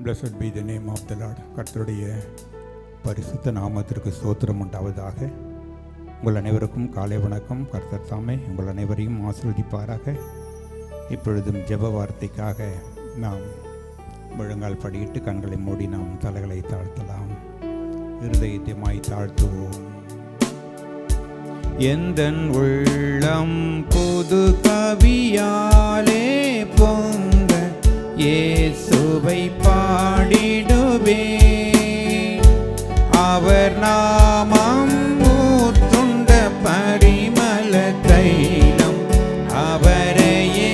Blessed be the name of the Lord. கர்த்தருடைய பரிசுத்த நாமத்திற்கு ஸ்தோத்திரம் உண்டாவதாக உங்கள் அனைவருக்கும் காலை வணக்கம் கர்த்தர் தாமே உங்கள் அனைவரையும் ஆசீர்வதிப்பாராக இப்பொழுதும் ஜெப வார்த்தைக்காக நாம் முழங்கால் படியிட்டு கண்களை மூடி நாம் தலைகளை தாழ்த்தலாம் இருதயத்தைமாய் தாழ்த்துவோம் எந்தன் உள்ளம் புது கவியாலே பொங்க இயேசுவை பாடிடுவே அவர் நாமம் ஊற்றுண்ட பரிமள தைலம் அவரையே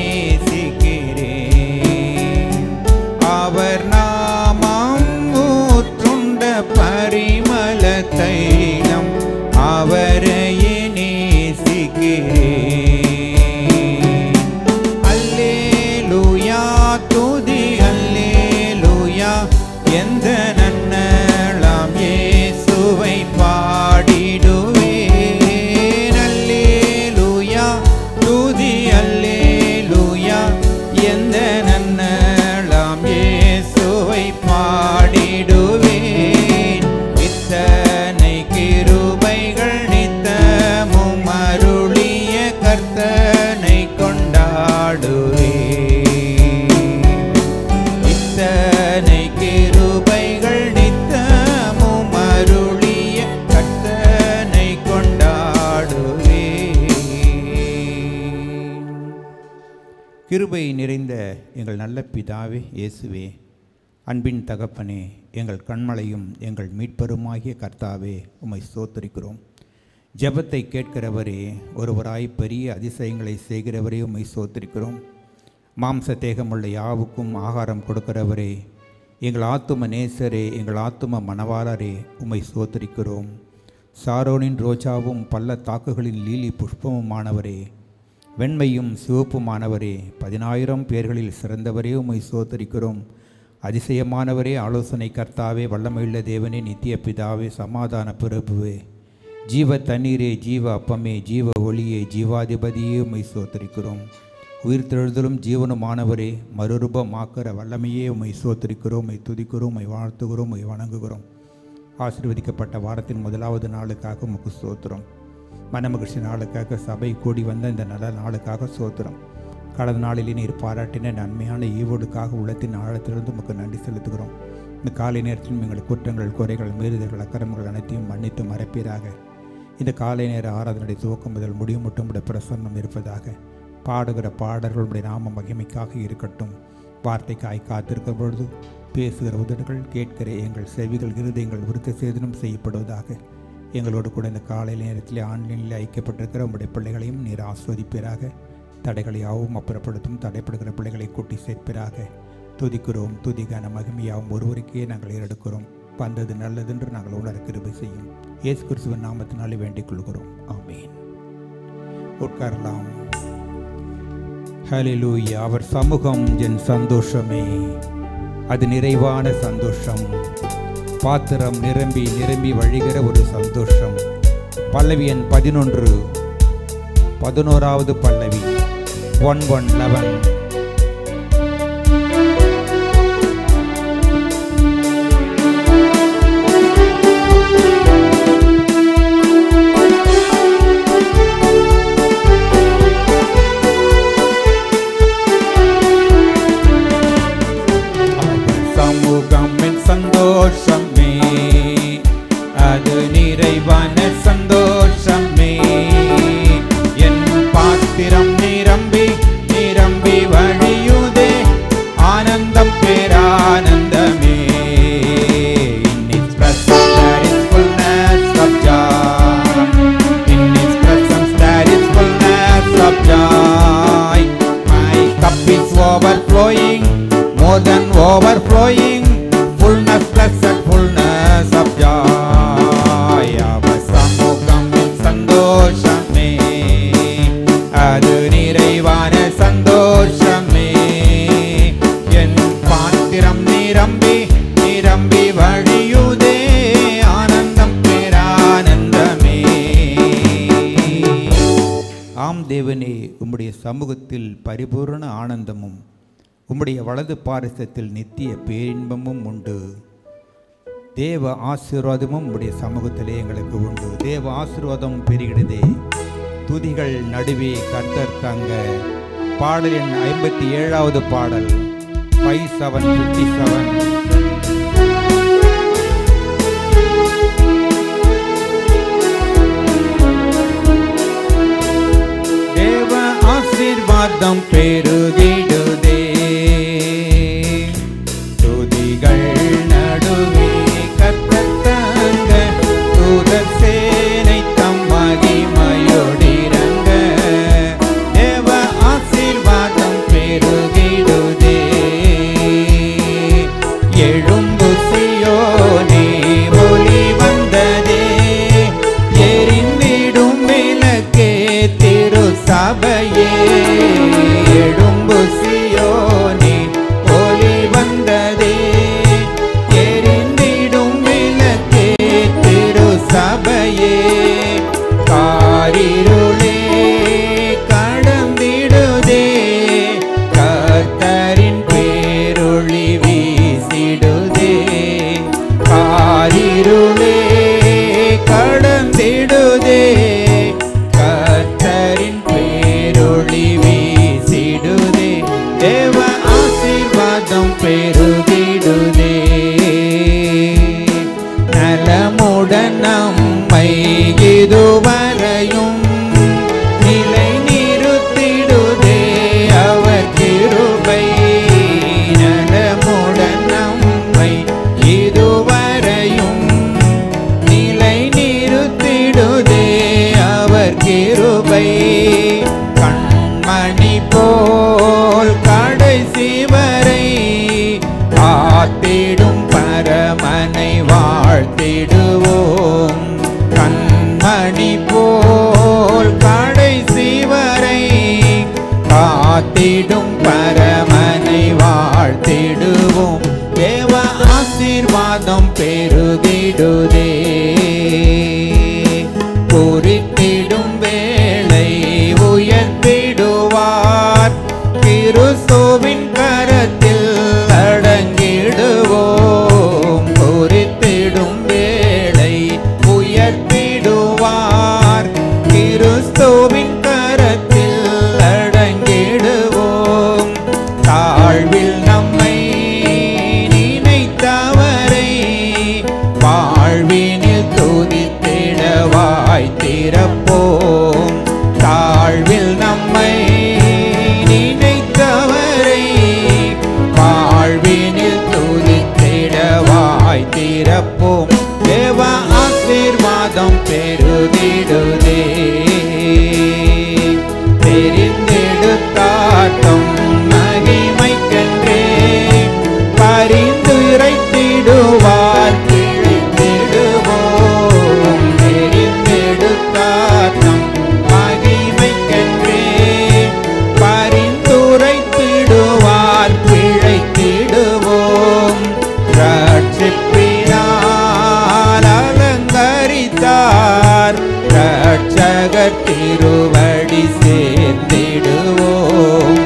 நேசிக்கிறேன் அவர் நாமம் ஊற்றுண்ட பரிமள தைலம் அவரையே நேசிக்கிறேன் அல்லேலூயா துதி அல்லேலூயா எந்த நன்னலாம் இயேசுவை பாடிடுவேன் அல்லேலூயா துதி அல்லேலூயா எந்த நன்னலாம் இயேசுவை பாடிடுவேன் இத்தனை கிருபைகள் நித்தமும் அருளிய கர்த்தனை கொண்டாடுவேன் இத்தனை கிருபைகள் நித்தமும் அருளிய கர்த்தனை கொண்டாடுவேன் கிருபை நிறைந்த எங்கள் நல்ல பிதாவே இயேசுவே அன்பின் தகப்பனே எங்கள் கண்மலையும் எங்கள் மீட்பருமாகிய கர்த்தாவே உம்மை ஸ்தோத்தரிக்கிறோம் ஜெபத்தை கேட்கிறவரே ஒருவராய் பெரிய அதிசயங்களை செய்கிறவரே உம்மை ஸ்தோத்தரிக்கிறோம் மாம்ச தேகமுள்ள யாவுக்கும் ஆகாரம் கொடுக்கிறவரே எங்கள் ஆத்தும நேசரே எங்கள் ஆத்தும மணவாளரே உம்மை ஸ்தோத்தரிக்கிறோம் சாரோனின் ரோஜாவும் பள்ளத்தாக்குகளின் லீலி புஷ்பமுமானவரே வெண்மையும் சிவப்புமானவரே பதினாயிரம் பேர்களில் சிறந்தவரே உம்மை சோத்தரிக்கிறோம் அதிசயமானவரே ஆலோசனை கர்த்தாவே வல்லமையுள்ள தேவனே நித்திய பிதாவே சமாதான பிரபுவே ஜீவ தண்ணீரே ஜீவ அப்பமே ஜீவ ஒளியே ஜீவாதிபதியே உம்மை சோத்தரிக்கிறோம் உயிர்த்தெழுதலும் ஜீவனுமானவரே மறுரூபமாக்கிற வல்லமையே உம்மை சோத்தரிக்கிறோம் உம்மை துதிக்கிறோம் உம்மை வாழ்த்துகிறோம் உம்மை வணங்குகிறோம் ஆசீர்வதிக்கப்பட்ட வாரத்தின் முதலாவது நாளுக்காக உமக்கு ஸ்தோத்திரம் மனமகிழ்ச்சி நாளுக்காக சபை கூடி வந்த இந்த நல்ல நாளுக்காக சோத்திரம் கடந்த நாளிலே நீர் பாராட்டின நன்மையான ஈவோடுக்காக உள்ளத்தின் ஆழத்திலிருந்து உமக்கு நன்றி செலுத்துகிறோம் இந்த காலை நேரத்திலும் எங்கள் குற்றங்கள் குறைகள் மீறுதல்கள் அக்கிரமங்கள் அனைத்தையும் மன்னித்து மறைப்பீராக இந்த காலை நேர ஆராதனுடைய துவக்கம் முதல் முடியும் மட்டும் உடைய பிரசன்னம் இருப்பதாக பாடுகிற பாடல்களுடைய நாம மகிமைக்காக இருக்கட்டும் வார்த்தைக்காய் காத்திருக்கிற பொழுது பேசுகிற உதடுகள் கேட்கிற எங்கள் செவிகள் இருதயங்கள் விருத்த சேதனம் செய்யப்படுவதாக எங்களோடு கூட இந்த காலை நேரத்தில் ஆன்லைனில் ஐக்கியப்பட்டிருக்கிற உங்களுடைய பிள்ளைகளையும் நீர் ஆஸ்வதிப்பீராக தடைகளை யாவும் அப்புறப்படுத்தும் தடைப்படுகிற பிள்ளைகளை கூட்டி சேர்ப்பீராக துதிக்கிறோம் துதிகான மகிமையாவும் ஒருவருக்கே நாங்கள் ஏறெடுக்கிறோம் வந்தது நல்லதென்று நாங்கள் உணர கிருபை செய்யும் இயேசு கிறிஸ்துவின் நாமத்தினாலே வேண்டிக் கொள்கிறோம் ஆமீன் உட்காரலாம் ஹalleluya அவர் சமூகம் என் சந்தோஷமே அது நிறைவான சந்தோஷம் பாத்திரம் நிரம்பி நிரம்பி வழிகிற ஒரு சந்தோஷம் பல்லவி எண் பதினொன்று பதினோராவது பல்லவி ஒன் ஒன் லெவன் சமூகம் என் சந்தோஷமே அது நிறைவான சந்தோஷமே என் பாத்திரம் நிரம்பி நிரம்பி வழியுதே ஆனந்தம் பேரானந்தமே In His presence there is fullness of joy. In His presence there is fullness of joy. My cup is overflowing, more than overflowing. Fullness, blessed fullness of joy. அவர் சமூகம் என் சந்தோஷமே அது நிறைவான சந்தோஷமே என் பாத்திரம் நிரம்பி நிரம்பி வழியுதே ஆனந்தம் பேரானந்தமே ஆம் தேவனே உம்முடைய சமூகத்தில் பரிபூரண ஆனந்தமும் உம்முடைய வலது பாரிசத்தில் நித்திய பேரின்பமும் உண்டு தேவ ஆசீர்வாதமும் உடைய சமூகத்திலே எங்களுக்கு உண்டு தேவ ஆசீர்வாதம் பெருகிடுதே துதிகள் நடுவே கர்த்தர் தங்க பாடலின் ஐம்பத்தி ஏழாவது பாடல் ஃபைவ் செவன் ஃபிஃப்டி செவன் தேவ ஆசீர்வாதம் பெருகிடுதே துதிகள் நடுவே கத்தத்தங்க தூதர் சேனை தம் மகிமையோடிரங்க தேவ ஆசீர்வாதம் பெருகிடுதே எழும்பு சியோனே ஒளி வந்ததே எரிந்திடும் விளக்கே திரு சபையே எழும்பு சியோனே ஒளி வந்ததே எரிந்திடும் விளக்கே திரு சபையே காரிருளே கடந்திடுதே கர்த்தரின் பேரொளி வீசிடுதே காரிருளே கடந்திடுதே கர்த்தரின் பேரொளி வீசிடுதே தேவ ஆசீர்வாதம் பெருகிடுதே நலமுடன் நம்மை இதுவரையும் நிலை நிறுத்திடுதே அவர் கிருபை நலமுடன் நம்மை இதுவரையும் நிலை நிறுத்திடுதே அவர் கிருபை கண்மணி போல் கடைசி வரை காத்திடும் பரமனை வாழ்த்திடுவோம் கண்மணி போல் கடைசி வரை காத்திடும் பரமனை வாழ்த்திடுவோம் தேவ ஆசீர்வாதம் பெருகிடுதே குறித்திடும் வேளை உயர்த்திடுவார் கிறிஸ்துவின் கரத்தில் அடங்கிடுவோம் குறித்திடும் வேளை உயர்த்திடுவார் கிறிஸ்துவின் கரத்தில் அடங்கிடுவோம் தாழ்வில் நம்மை நினைத்தவரை வாழ்வினில் துதித்திட வாய்த்திறப்போம் தாழ்வில் நம்மை நினைத்தவரை வாழ்வினில் துதித்திட வாய்த்திறப்போம் தேவ ஆசீர்வாதம் பெருகிடுதே தெரிந்தெடுத்தாட்டம் மகிமைக்கென்றே பரிந்துரைத்திடுவார் பிழைத்திடுவோம் தெரிந்தெடுத்தாட்டம் மகிமைக்கென்றே பரிந்துரைத்திடுவார் பிழைத்திடுவோம் ரட்சிப்பினால் அலங்கரித்தார் ரட்சகர் திருவடி சேர்ந்திடுவோம்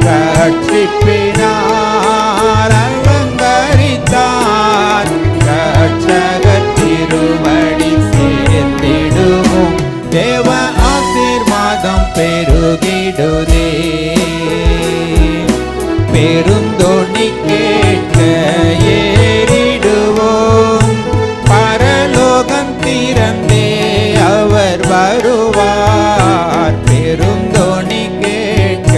ரட்சிப்பினால் அலங்கரித்தார் ரட்சகர் திருவடி சேர்ந்திடுவோம் தேவ ஆசீர்வாதம் பெருகிடுதே பெருந்தொணி கேட்க ஏறிடுவோம் பரலோகம் திறந்தே அவர் வருவார் பெருந்தொணி கேட்க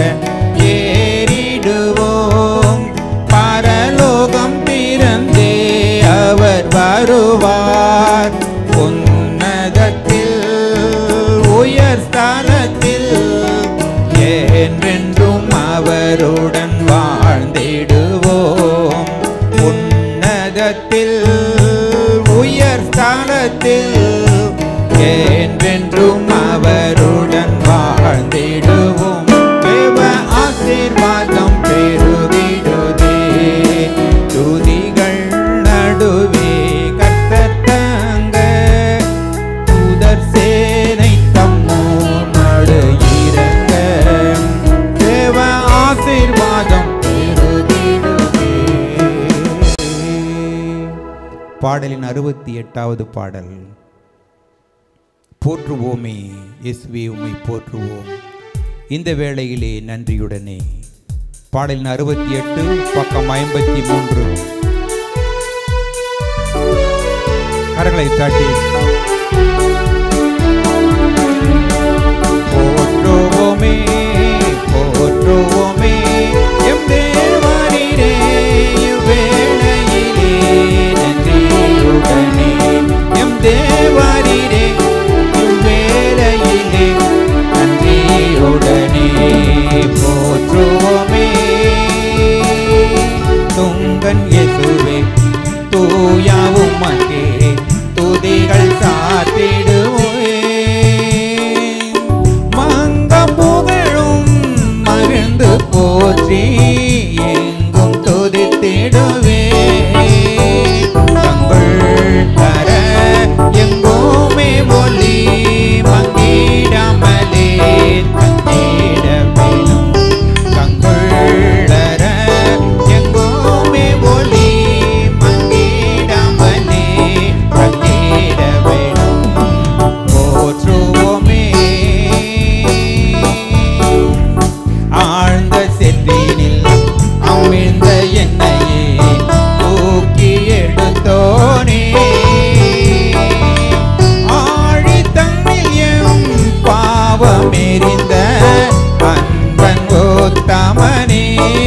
ஏறிடுவோம் பரலோகம் திறந்தே அவர் வருவார் உன்னதத்தில் உயர் ஸ்தானத்தில் என்றென்றும் அவருடன் வாழ்ந்திடுவோம் உன்னதத்தில் உயர் ஸ்தானத்தில் என்றென்றும் அவருடன் வாழ்ந்திடுவோம் தேவ ஆசீர்வாதம் பெருகிடுதே துதிகள் நடுவே கத்தத்தங்க தூதர் சேனை தம்மோ நடு இறங்க தேவ ஆசீர்வாதம் பெருகிடுதே பாடலின் அறுபத்தி எட்டாவது பாடல் போற்றுவோமே இயேசுவே உம்மை போற்றுவோம் இந்த வேளையிலே நன்றியுடனே பாடலின் அறுபத்தி எட்டு பக்கம் ஐம்பத்தி மூன்று கரங்களை தாட்டி போற்றுவோமே போற்றுவோமே எம் தேவரீரே இவ்வேளையிலே நன்றியுடனே எம் தேவரீரே இவ்வேளையிலே நன்றியுடனே போற்றுவோமே துங்கன் இயேசுவே தூயாவும் மக்கே துதிகள் சாத்திடுவே மங்க புகழும் மகிழ்ந்து போற்றி எங்கும் துதித்திடுவே தங்கள் தர எங்குமே ஒளி மங்கிடாமலே தந்திட வேணும் கங்குள்ளர எங்குமே ஒளி மங்கிடாமலே தந்திட வேணும் போற்றுவோமே ஆழ்ந்த செற்றினில் அமிழ்ந்த என்னையே தூக்கி எடுத்தோனே ஆழி தம்மில் எம் பாவமெறிந்த அன்பன் உத்தமனே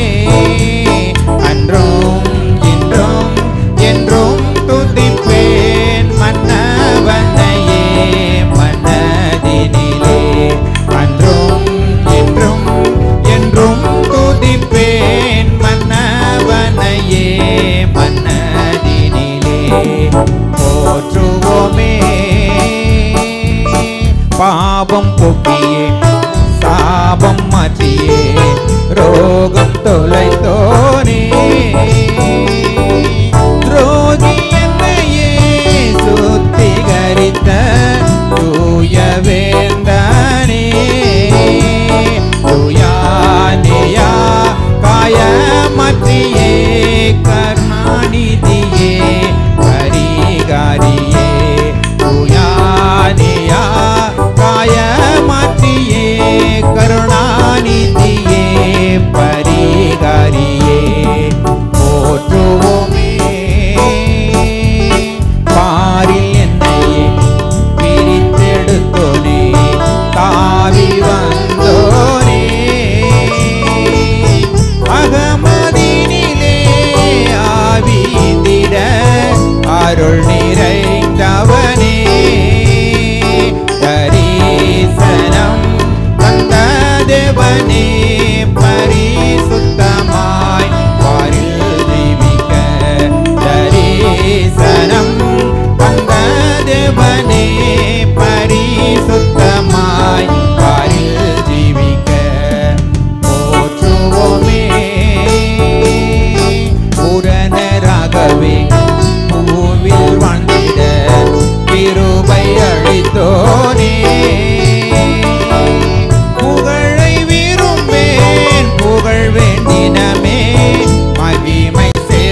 அன்றும் இன்றும் என்றும் துதிப்பேன் மன்னவனையே மனதினிலே அன்றும் இன்றும் என்றும் துதிப்பேன் மன்னவனையே மன்னதினிலே போற்றுவோமே பாபம் போக்கியே சாபம் மாற்றியே ரோகம் தொலைத்தோனே துரோகி என்னையே சுத்திகரித்த தூய வேந்தானே தூயானியா காய மத்தியே கருணாநிதியே பரிகாரியே தூயானியா காய மத்தியே கருணாநிதியே பரிகாரியே போற்றுவோமே பாரில் என்னையே பிரித்தெடுத்தோனே தாவி வந்தோனே அகமதினிலே ஆவிதிட அருள் நிறைந்தவனே தரிசனம் தந்த தேவனே பரிசுத்தமாய் பாரில் ஜீவிக்க தரிசனம் தந்த தேவனே பரிசுத்தமாய் பாரில் ஜீவிக்க போற்றுவோமே பூரணராகவே பூவில் வாழ்ந்திட கிருபை அளித்தோனே புகழை விரும்பேன் புகழ் வேண்டினமே மகிமை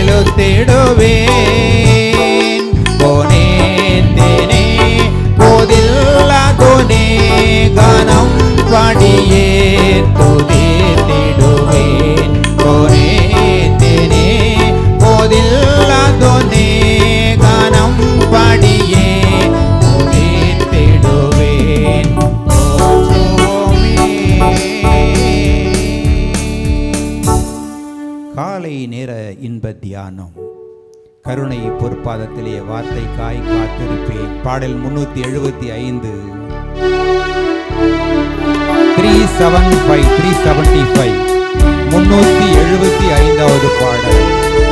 செலுத்திடுவேன் போனேன் தேனே போதில்லாதோனே கானம் பாடியே துதித்திடுவேன் போனேன் தேனே போதில்லாதோனே கானம் பாடியே துதித்திடுவேன் காலை நேர இன்ப தியானம் கருணை பொற்பாதத்திலே வார்த்தை காய் காத்திருப்பேன் பாடல் முன்னூத்தி எழுபத்தி ஐந்து three seven five three seventy five முன்னூத்தி எழுபத்தி ஐந்தாவது பாடல்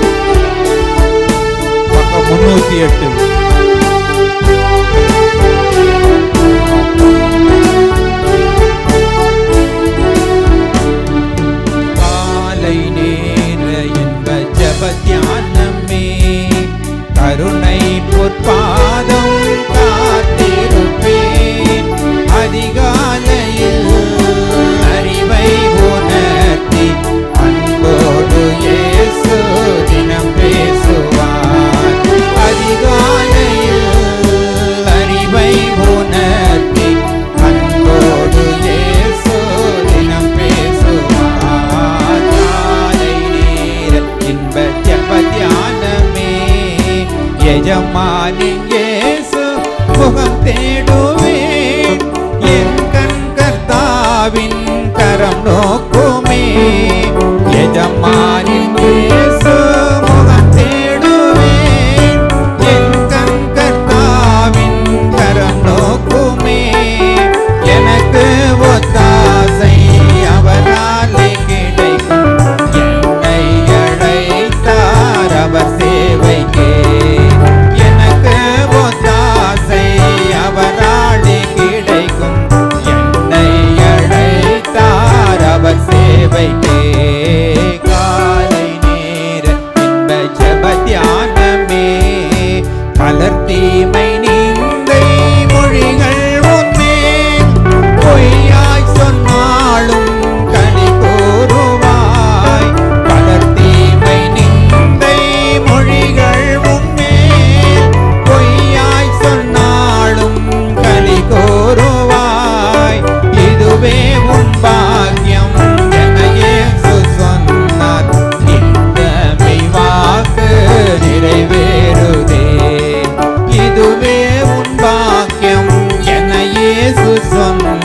பக்கம் முன்னூத்தி எட்டு காலை நேர என்ப ஜப தியானமே கருணை பொற்பாதம் காத்திருப்பேன் அதிகாலையில் அறிவை உணர்த்தி அன்போடு இயேசு தினம் பேசுவார் அதிகாலை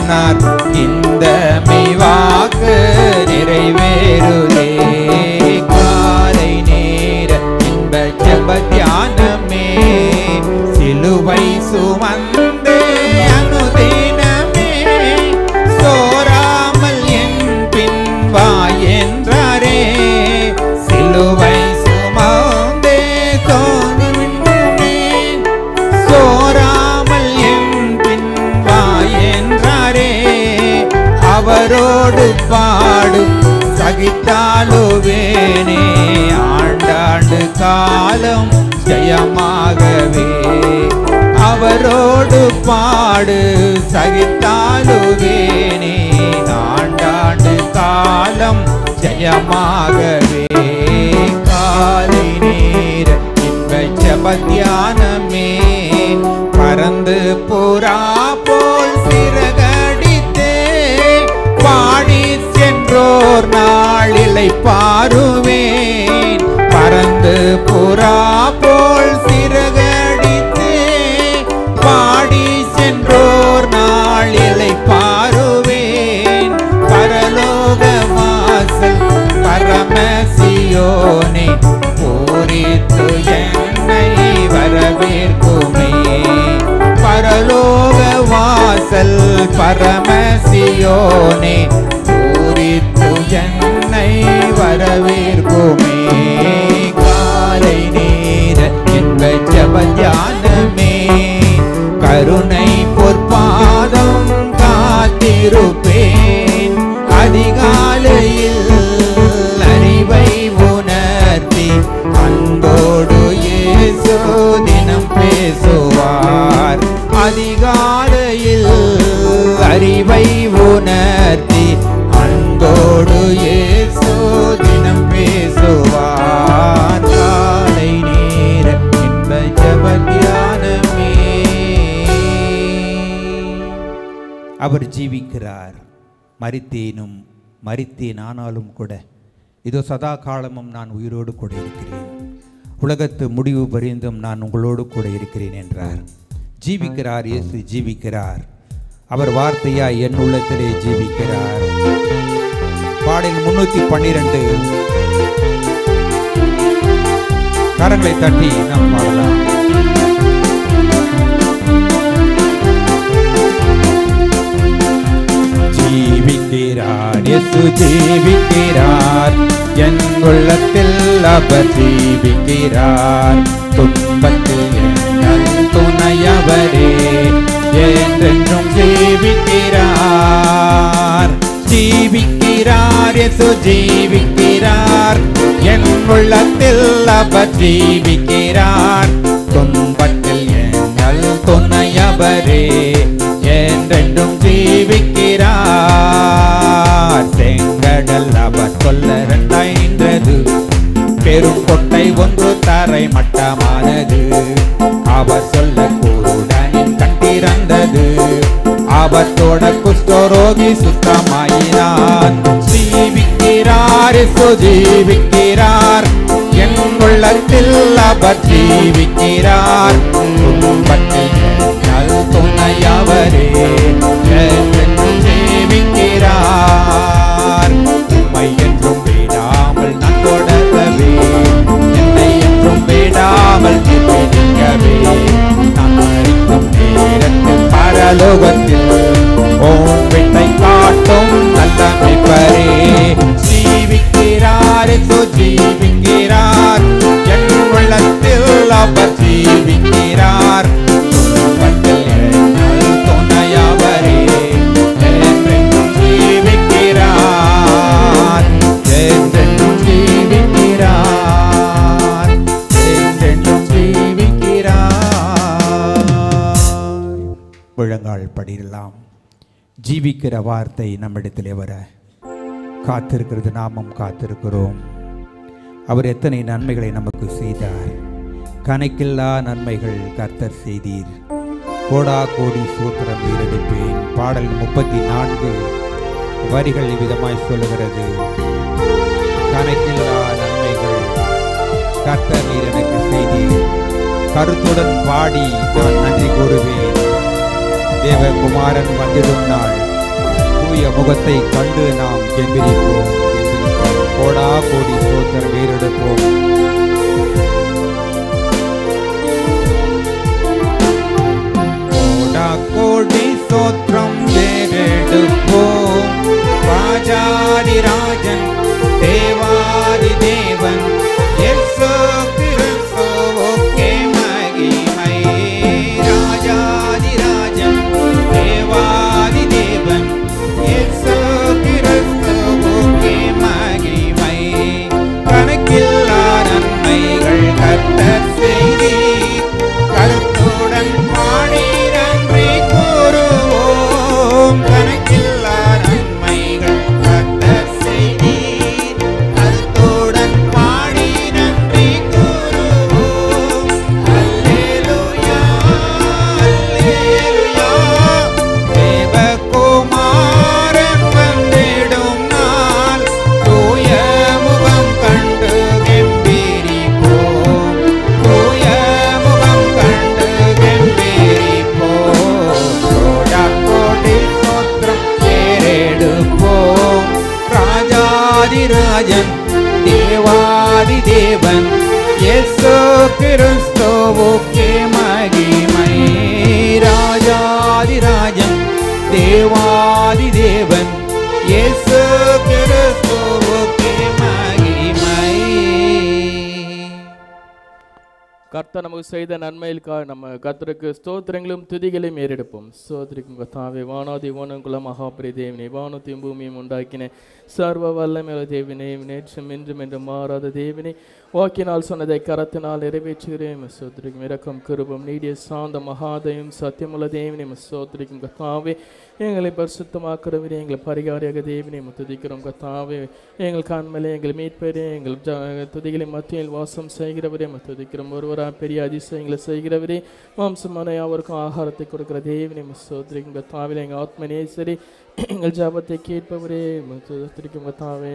சொன்னார் இந்த மெய்வாக்கு நிறைவேறுதே காலை நேர இன்ப ஜெப தியானமே சிலுவை சுமந்து அனுதினமே சோராமல் என் பின் வா என்றாரே சிலுவை சுமந்தே சோர்ந்துவிட்டேனே சோராமல் என் பின் வா என்றாரே அவரோடு பாடு சகித்தாலுவேனே ஆண்டாண்டு காலம் ஜெயமாகவே அவரோடு பாடு சகித்தாலுவேனே ஆண்டாண்டு காலம் ஜெயமாகவே காலை நேர இன்ப ஜபத்தியானமே பறந்து புறா போல் சிறகடித்தே பாடி சென்றோர் நாளிலை பாருவேன் பறந்து புறா போல் சிறகடித்தே பாடி சென்றோர் நாளிலை பாருவேன் பரலோக வாசல் பரமசியோனே பூரித்து என்னை வரவேற்குமே பரலோக வாசல் பரமசியோனே பூரித்து என்னை வரவேற்குமே காலை நேர என்ப ஜபத்தியானமே கருணை பொற்பாதம் காத்திருப்பேன் அதிகாலையில் அறிவை உணர்த்தி அன்போடு இயேசு தினம் பேசுவார் அதிகாலையில் அறிவை உணர்த்தி அன்போடு இயேசு தினம் பேசுவார் காலை நேர என்ப ஜபத்தியானமே அவர் ஜீவிக்கிறார் மரித்தேனும் மரித்தேன் ஆனாலும் கூட இதோ சதா காலமும் நான் உயிரோடு கூட இருக்கிறேன் உலகத்து முடிவு பரிந்தும் நான் உங்களோடு கூட இருக்கிறேன் என்றார் ஜீவிக்கிறார் இயேசு ஜீவிக்கிறார் அவர் வார்த்தையா என் உள்ளத்திலே ஜீவிக்கிறார் பாடல் முன்னூத்தி பன்னிரண்டு கரங்களை தட்டி நாம் பாடலாம் ஜீவிக்கிறார் இயேசு ஜீவிக்கிறார் என் உள்ளத்தில் அவர் ஜீவிக்கிறார் துன்பத்தில் எங்கள் துணையவரே என்றென்றும் ஜீவிக்கிறார் ஜீவிக்கிறார் இயேசு ஜீவிக்கிறார் என் உள்ளத்தில் அவர் ஜீவிக்கிறார் துன்பத்தில் எங்கள் துணையவரே என்றென்றும் ஜீவிக்கிறார் செங்கடல் அவர் சொல்ல இரண்டாயின்றது பெரும் கொட்டை ஒன்று தரை மட்டமானது அவர் சொல்ல கூருடனின் கட்டிறந்தது ஆபத்தோட குஷ்டரோகி சுத்தமாயினான் ஜீவிக்கிறார் இயேசு ஜீவிக்கிறார் என் உள்ளத்தில் அவர் ஜீவிக்கிறார் துன்பத்தில் எங்கள் துணையவரே என்றென்றும் ஜீவிக்கிறார் உம்மை என்றும் விடாமல் நான் தொடரவே என்னை என்றும் விடாமல் பிடிக்கவே நான் மறிக்கும் நேரத்தில் பரலோகத்தில் ஓன் வீட்டை காட்டும் நல்ல மீட்பரே ஜீவிக்கிறார் இயேசு ஜீவிக்கிறார் என் உள்ளத்தில் அவர் ஜீவிக்கிறார் துன்பத்தில் என்னை துணையவரே என்றென்றும் ஜீவிக்கிறார் என்றென்றும் ஜீவிக்கிறார் என்றென்றும் ஜீவிக்கிறார் முழங்கால் படிடலாம் ஜீவிக்கிற வார்த்தை நம்மிடத்திலே வர காத்திருக்கிறது நாமும் காத்திருக்கிறோம் அவர் எத்தனை நன்மைகளை நமக்கு செய்தார் கணக்கில்லா நன்மைகள் கர்த்தர் செய்தீர் கோடா கோடி சூத்திரம் வீரடிப்பேன் பாடல் முப்பத்தி நான்கு வரிகள் விதமாய் சொல்லுகிறது கணக்கில்லா நன்மைகள் கர்த்தர் நீர் எனக்கு செய்தீர் கருத்துடன் பாடி நான் நன்றி கூறுவேன் தேவகுமாரன் வந்திடும் நாள் தூய முகத்தை கண்டு நாம் கெம்பிரிப்போம் கெம்பிரிப்போம் கோடா கோடி சோத்திரம் ஏறெடுப்போம் கோடா கோடி சோத்திரம் ஏறெடுப்போம் ராஜாதி ராஜன் தேவாதி தேவன் இயேசு கிறிஸ்துவுக்கே மகிமை ராஜாதி ராஜன் தேவாதி தேவன் இயேசு கிறிஸ்துவுக்கே மகிமை கணக்கில்லா நன்மைகள் கர்த்தர் செய்தீர் கருத்துடன் பாடி நன்றி கூறுவோம் கணக்கில்லா நன்மைகள் கர்த்தர் செய்தீர் கருத்துடன் பாடி நன்றி கூறுவோம் அல்லேலூயா அல்லேலூயா தேவகுமாரன் வந்திடும் நாள் தூய முகம் கண்டு கெம்பீரிப்போம் தூய முகம் கண்டு கெம்பீரிப்போம் கோடா கோடி சோத்திரம் ஏறெடுப்போம் ராஜாதி ராஜன் தேவாதி தேவன் இயேசு கிறிஸ்துவுக்கே மகிமை ராஜாதி ராஜன் தேவாதி தேவன் இயேசு கிறிஸ்துவுக்கே மகிமை கர்த்தர் நமக்கு செய்த நன்மைகளுக்காக நம்ம கர்த்தருக்கு ஸ்தோத்திரங்களும் துதிகளையும் ஏறெடுப்போம் ஸ்தோத்திரிக்கும் கர்த்தாவே வானாதி வானங்குல மகாபிரி தேவனே வானத்தையும் பூமியும் உண்டாக்கின சர்வ வல்லமையுள்ள தேவனே நேற்றும் இன்றும் என்று மாறாத தேவனே வாக்கினால் சொன்னதை கரத்தினால் நிறைவேற்றுகிறேன் ஸ்தோத்திரிக்கும் இரக்கம் கிருபம் நீடிய சாந்த மகாதயம் சத்தியமுள்ள தேவனே ஸ்தோத்திரிக்கும் கர்த்தாவே எங்களை பரிசுத்தமாக்குறவரே எங்களை பரிகாரியாக தேவனே துதிக்கிறோம் கர்த்தாவே எங்கள் கண்மலை எங்கள் மீட்பரே எங்கள் ஜ- துதிகளின் மத்தியில் வாசம் செய்கிறவரே துதிக்கிறோம் ஒருவரா பெரிய அதிசயங்களை செய்கிறவரே மாம்சமான யாவருக்கும் ஆகாரத்தை கொடுக்கிற தேவனே சோதரிக்கும் கத்தாவிலே எங்கள் ஆத்ம நேசரே எங்கள் ஜாபத்தை கேட்பவரே துதிக்கும் கத்தாவே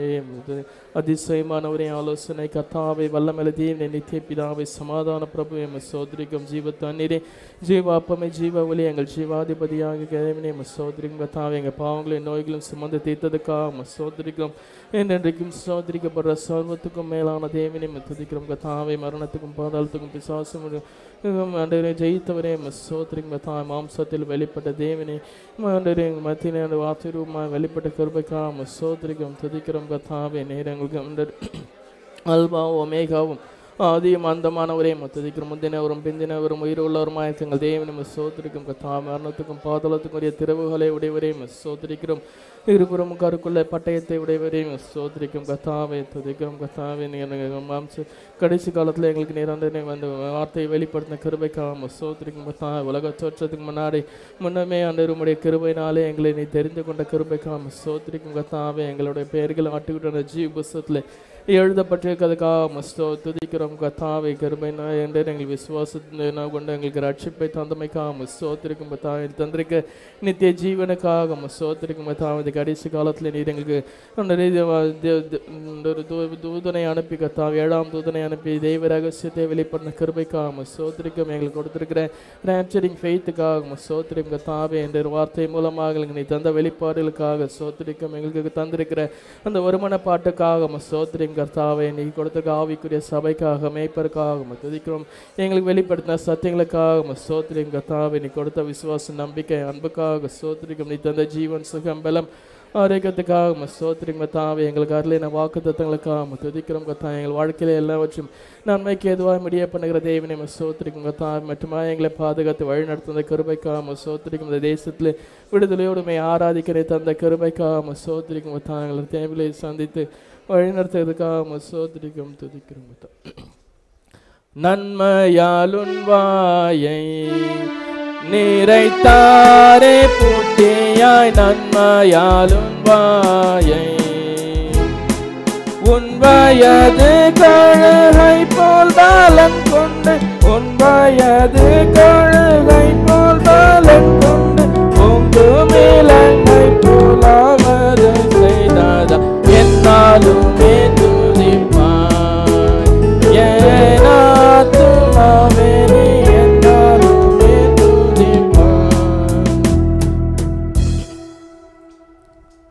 அதிசயமானவரே ஆலோசனை கத்தாவை வல்லமல தேவனே நித்திய பிதாவை சமாதான பிரபுவே சோதரிக்கும் ஜீவ தண்ணீரே ஜீவாப்பமே ஜீவ ஒளி எங்கள் ஜீவாதிபதியாக தேவனே சோதரிக்கும் கத்தாவை எங்கள் பாவங்களையும் நோய்களும் சுமந்து தீர்த்ததுக்காக சோதரிக்கும் என்றென்றைக்கும் சோதரிக்கப்படுற சர்வத்துக்கும் மேலான தேவனை துதிக்கிறோம் கத்தாவை மரணத்துக்கும் பாதாளத்துக்கும் பிசாசும் ஆண்டவரே ஜெயித்தவரே சோதரிக்கும் கத்தாவை மாம்சத்தில் வெளிப்பட்ட தேவனே ஆண்டவரே எங்கள் மத்தியிலே அந்த வார்த்தை ரூபமாக வெளிப்பட்ட கிருபைக்கா சோதரிக்கும் துதிக்கிறோம் கத்தாவை நேரங்களுக்கு ஆண்டவர் அல்பாவும் ஒமேகாவும் ஆதியும் அந்தமானவரே துதிக்கிறோம் முந்தினவரும் பிந்தினவரும் உயிருள்ளவருமாய் தங்கள் தேவனும் சோதரிக்கும் கத்தா மரணத்துக்கும் பாதளத்துக்கும் உரிய திறவுகளை உடையவரே சோதரிக்கிறோம் இருபுறம் கருக்குள்ள பட்டயத்தை உடையவரே சோதரிக்கும் கத்தாவை துதிக்கிறோம் கத்தாவை நீங்க மாம்ச கடைசி காலத்தில் எங்களுக்கு நிரந்தரனை வந்து வார்த்தையை வெளிப்படுத்தின கிருபைக்காம சோதரிக்கும் கத்தா உலக தோற்றத்துக்கு முன்னாடி முன்னமே அந்த உம்முடைய கிருபையினாலே எங்களை நீ தெரிந்து கொண்ட கிருபைக்காம சோதரிக்கும் கத்தாவே எங்களுடைய பெயர்கள் ஆட்டுக்கிட்ட ஜீவ புஸ்தத்தில் எழுதப்பட்டிருக்கிறதுக்காக மஸ்தோ துதிக்கிறோம் கத்தாவை கருமைனா என்று எங்கள் விசுவாசத்தின கொண்டு எங்களுக்கு ரட்சிப்பை தந்தமைக்காக மஸ்தோத்திருக்கும் பத்தா தந்திருக்க நித்திய ஜீவனுக்காக மஸ்தோத்திருக்கும் பத்தா இந்த கடைசி காலத்தில் நீர் எங்களுக்கு அந்த ரீதி- தே- தே- ஒரு தூ- தூதனை அனுப்பி கத்தாவை ஏழாம் தூதனை அனுப்பி தெய்வ ரகசியத்தை வெளிப்படுத்தின கிருபைக்காக மஸ்தோத்திரிக்கும் எங்களுக்கு கொடுத்திருக்கிற ரேப்சரிங் ஃபெய்த்துக்காக மஸ்தோத்திரிக்கும் கத்தாவே என்ற ஒரு வார்த்தை மூலமாக எங்களுக்கு நீ தந்த வெளிப்பாடுகளுக்காக சோத்திரிக்கும் எங்களுக்கு தந்திருக்கிற அந்த வருமான பாட்டுக்காக சோத்திரியும் கர்த்தாவே நீ கொடுத்த ஆவிக்குரிய சபைக்காக மேய்ப்பருக்காக துதிக்கிறோம் எங்களுக்கு வெளிப்படுத்தின சத்தியங்களுக்காக சோத்திரியும் கர்த்தாவே நீ கொடுத்த விசுவாச நம்பிக்கை அன்புக்காக சோத்திரிக்கும் நீ தந்த ஜீவன் சுகம் பலம் ஆரோக்கியத்துக்காக சோத்திரியும் கத்தாவே எங்களுக்கு அருளின வாக்கு தத்தங்களுக்காக துதிக்கிறோம் கத்தா எங்கள் வாழ்க்கையில எல்லாவற்றும் நன்மைக்கு எதுவாக முடிய பண்ணுகிற தேவனை சோத்திரிக்கும் கத்தா மட்டுமா எங்களை பாதுகாத்து வழிநடத்துந்த கிருபைக்காக சோத்திரிக்கும் இந்த தேசத்தில் விடுதலையோடுமை ஆராதிக்கிற தந்த கிருபைக்காக சோத்திரிக்கும் கத்தா எங்களை தேவையை சந்தித்து வழிநடத்துறதுக்காக சோத்திரிக்கும் துதிக்கிறோம் கத்தா நன்மையாலுன் வாயை நிறைத்தாரே பூட்டியாய் நன்மையாலுன் வாயை உன் வயது கழுகை போல் பாலன் கொண்டு உன் வயது கழுகை போல் பாலன் கொண்டு பொங்கு மேலங்கை போலாவது செய்தாதா என்னாலுமே துதிப்பாய் ஏனாத்துமாவே நீ என்னாலுமே துதிப்பாய்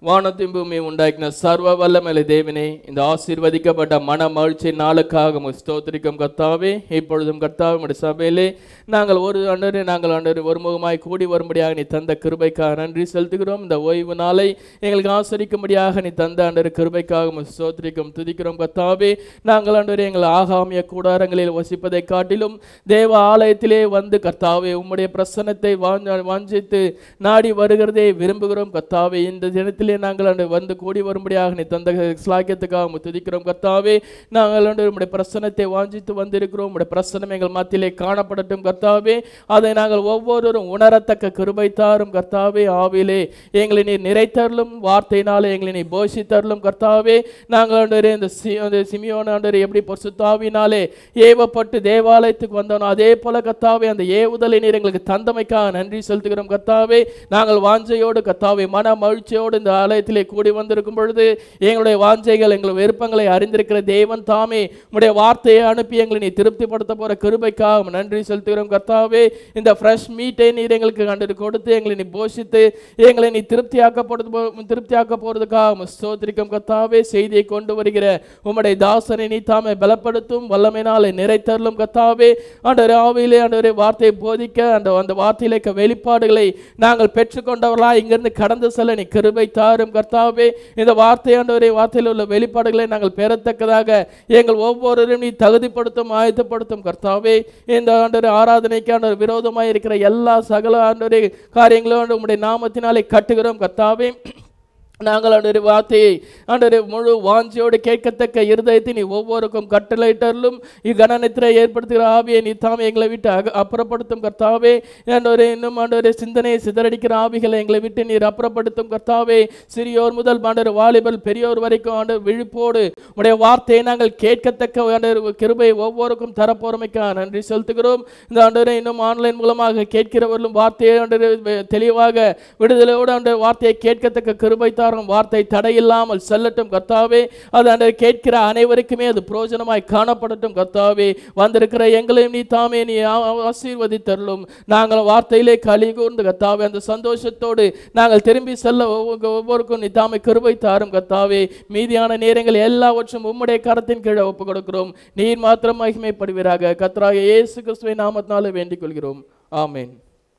வானத்தின் பூமி உண்டாக்கின சர்வ வல்லமலை தேவனே இந்த ஆசீர்வதிக்கப்பட்ட மன மகிழ்ச்சி நாளுக்காக உமக்கு ஸ்தோத்திரிக்கும் கர்த்தாவே இப்பொழுதும் கர்த்தாவே உம்முடைய சபையிலே நாங்கள் ஒரு அன்றே நாங்கள் அன்றே ஒருமுகமாய் கூடி வரும்படியாக நீ தந்த கிருபைக்காக நன்றி செலுத்துகிறோம் இந்த ஓய்வு நாளை எங்களுக்கு ஆசரிக்கும்படியாக நீ தந்த அன்றே கிருபைக்காக உமக்கு ஸ்தோத்திரிக்கும் துதிக்கிறோம் கர்த்தாவே நாங்கள் அன்றே எங்கள் ஆகாமிய கூடாரங்களில் வசிப்பதை காட்டிலும் தேவ ஆலயத்திலே வந்து கர்த்தாவே உம்முடைய பிரசன்னத்தை வாஞ்ச வாஞ்சித்து நாடி வருகிறதே விரும்புகிறோம் கர்த்தாவே இந்த தினத்திலே நாங்கள் அன்று வந்து கூடி வரும்படியாக நீ தந்த ஸ்லாக்கியத்துக்காக உம்மை துதிக்கிறோம் கர்த்தாவே நாங்கள் அன்று உம்முடைய பிரசன்னத்தை வாஞ்சித்து வந்திருக்கிறோம் உம்முடைய பிரசன்னம் எங்கள் மத்தியிலே காணப்படட்டும் கர்த்தாவே அதை நாங்கள் ஒவ்வொருவரும் உணரத்தக்க கிருபை தாரும் கர்த்தாவே ஆவிலே எங்களை நீர் நிறைத்தருளும் வார்த்தையினாலே எங்களை நீ போஷித்தருளும் கர்த்தாவே நாங்கள் ஆண்டவரே இந்த சி அந்த சிமியோன் ஆண்டவரே எப்படி பரிசுத்தாவினாலே ஏவப்பட்டு தேவாலயத்துக்கு வந்தோனோ அதே போல கர்த்தாவே அந்த ஏவுதலை நீர் எங்களுக்கு தந்தமைக்காக நன்றி செலுத்துகிறோம் கர்த்தாவே நாங்கள் வாஞ்சையோடு கர்த்தாவே மன மகிழ்ச்சியோடு இந்த ஆலயத்திலே கூடி வந்திருக்கும் பொழுது எங்களுடைய வாஞ்சைகள் எங்கள் விருப்பங்களை அறிந்திருக்கிற தேவன் தாமே உடைய வார்த்தையை அனுப்பி எங்களை நீ திருப்திப்படுத்த போற கிருபைக்காக உமக்கு நன்றி செலுத்துகிறோம் கர்த்தாவே இந்த ஃப்ரெஷ் மீட்டை நீர் எங்களுக்கு கண்டு கொடுத்து எங்களை நீ போஷித்து எங்களை நீ திருப்தியாக்கப்படுது போ- திருப்தியாக்க போறதுக்காக உம்மை ஸ்தோத்திரிக்கும் கர்த்தாவே செய்தியை கொண்டு வருகிற உம்முடைய தாசனை நீ தாமே பலப்படுத்தும் வல்லமையினாலே நிறைத்தருளும் கர்த்தாவே ஆண்டவரே ஆவியிலே ஆண்டவரே வார்த்தையை போதிக்க அந்த அந்த வார்த்தையிலே இருக்க வெளிப்பாடுகளை நாங்கள் பெற்றுக்கொண்டவர்களா இங்கிருந்து கடந்து செல்ல நீ கிருபை தாரும் கர்த்தாவே இந்த வார்த்தை ஆண்டவரே வார்த்தையில் உள்ள வெளிப்பாடுகளை நாங்கள் பெறத்தக்கதாக எங்கள் ஒவ்வொருவரையும் நீ தகுதிப்படுத்தும் ஆயத்தப்படுத்தும் கர்த்தாவே இந்த ஆண்டவரே ஆராதனைக்கு ஆண்டவர் விரோதமாக இருக்கிற எல்லா சகல ஆண்டவரே காரியங்களும் ஆண்டவரே உம்முடைய நாமத்தினாலே கட்டுகிறோம் கர்த்தாவே நாங்கள் ஆண்டவரே வார்த்தையை ஆண்டவரே முழு வாஞ்சியோடு கேட்கத்தக்க இருதயத்தை நீ ஒவ்வொருக்கும் கட்டளையிட்டருளும் இக்கணநித்திரை ஏற்படுத்துகிற ஆவியை நீ தாமே எங்களை விட்டு அக அப்புறப்படுத்தும் கர்த்தாவே ஆண்டவரே இன்னும் ஆண்டவரே சிந்தனையை சிதறடிக்கிற ஆவிகளை எங்களை விட்டு நீர் அப்புறப்படுத்தும் கர்த்தாவே சிறியோர் முதல் ஆண்டவர் வாலிபல் பெரியோர் வரைக்கும் ஆண்டவர் விழிப்போடு உடைய வார்த்தையை நாங்கள் கேட்கத்தக்க ஆண்டவர் கிருபை ஒவ்வொருக்கும் தரப்போறமைக்காக நன்றி செலுத்துகிறோம் இந்த ஆண்டவரே இன்னும் ஆன்லைன் மூலமாக கேட்கிறவர்களும் வார்த்தையை ஆண்டவரே தெளிவாக விடுதலையோடு அந்த வார்த்தையை கேட்கத்தக்க கிருபை தாரும் வார்த்தை தடையில்லாமல் செல்லட்டும் கர்த்தாவே அது அந்த கேட்கிற அனைவருக்குமே அது பிரயோஜனமாய் காணப்படட்டும் கர்த்தாவே வந்திருக்கிற எங்களையும் நீ தாமே நீ ஆ- ஆசீர்வதித்தருளும் நாங்கள் வார்த்தையிலே கலி கூர்ந்து கர்த்தாவே அந்த சந்தோஷத்தோடு நாங்கள் திரும்பி செல்ல ஒவ்வொரு- ஒவ்வொருக்கும் நீ தாமே கிருபை தாரும் கர்த்தாவே மீதியான நேரங்கள் எல்லாவற்றும் உம்முடைய கரத்தின் கீழே ஒப்பு கொடுக்கிறோம் நீர் மாத்திரம் மகிமைப்படுவீராக கர்த்தராக இயேசு கிறிஸ்துவை நாமத்தினாலே வேண்டிக் கொள்கிறோம் ஆமென்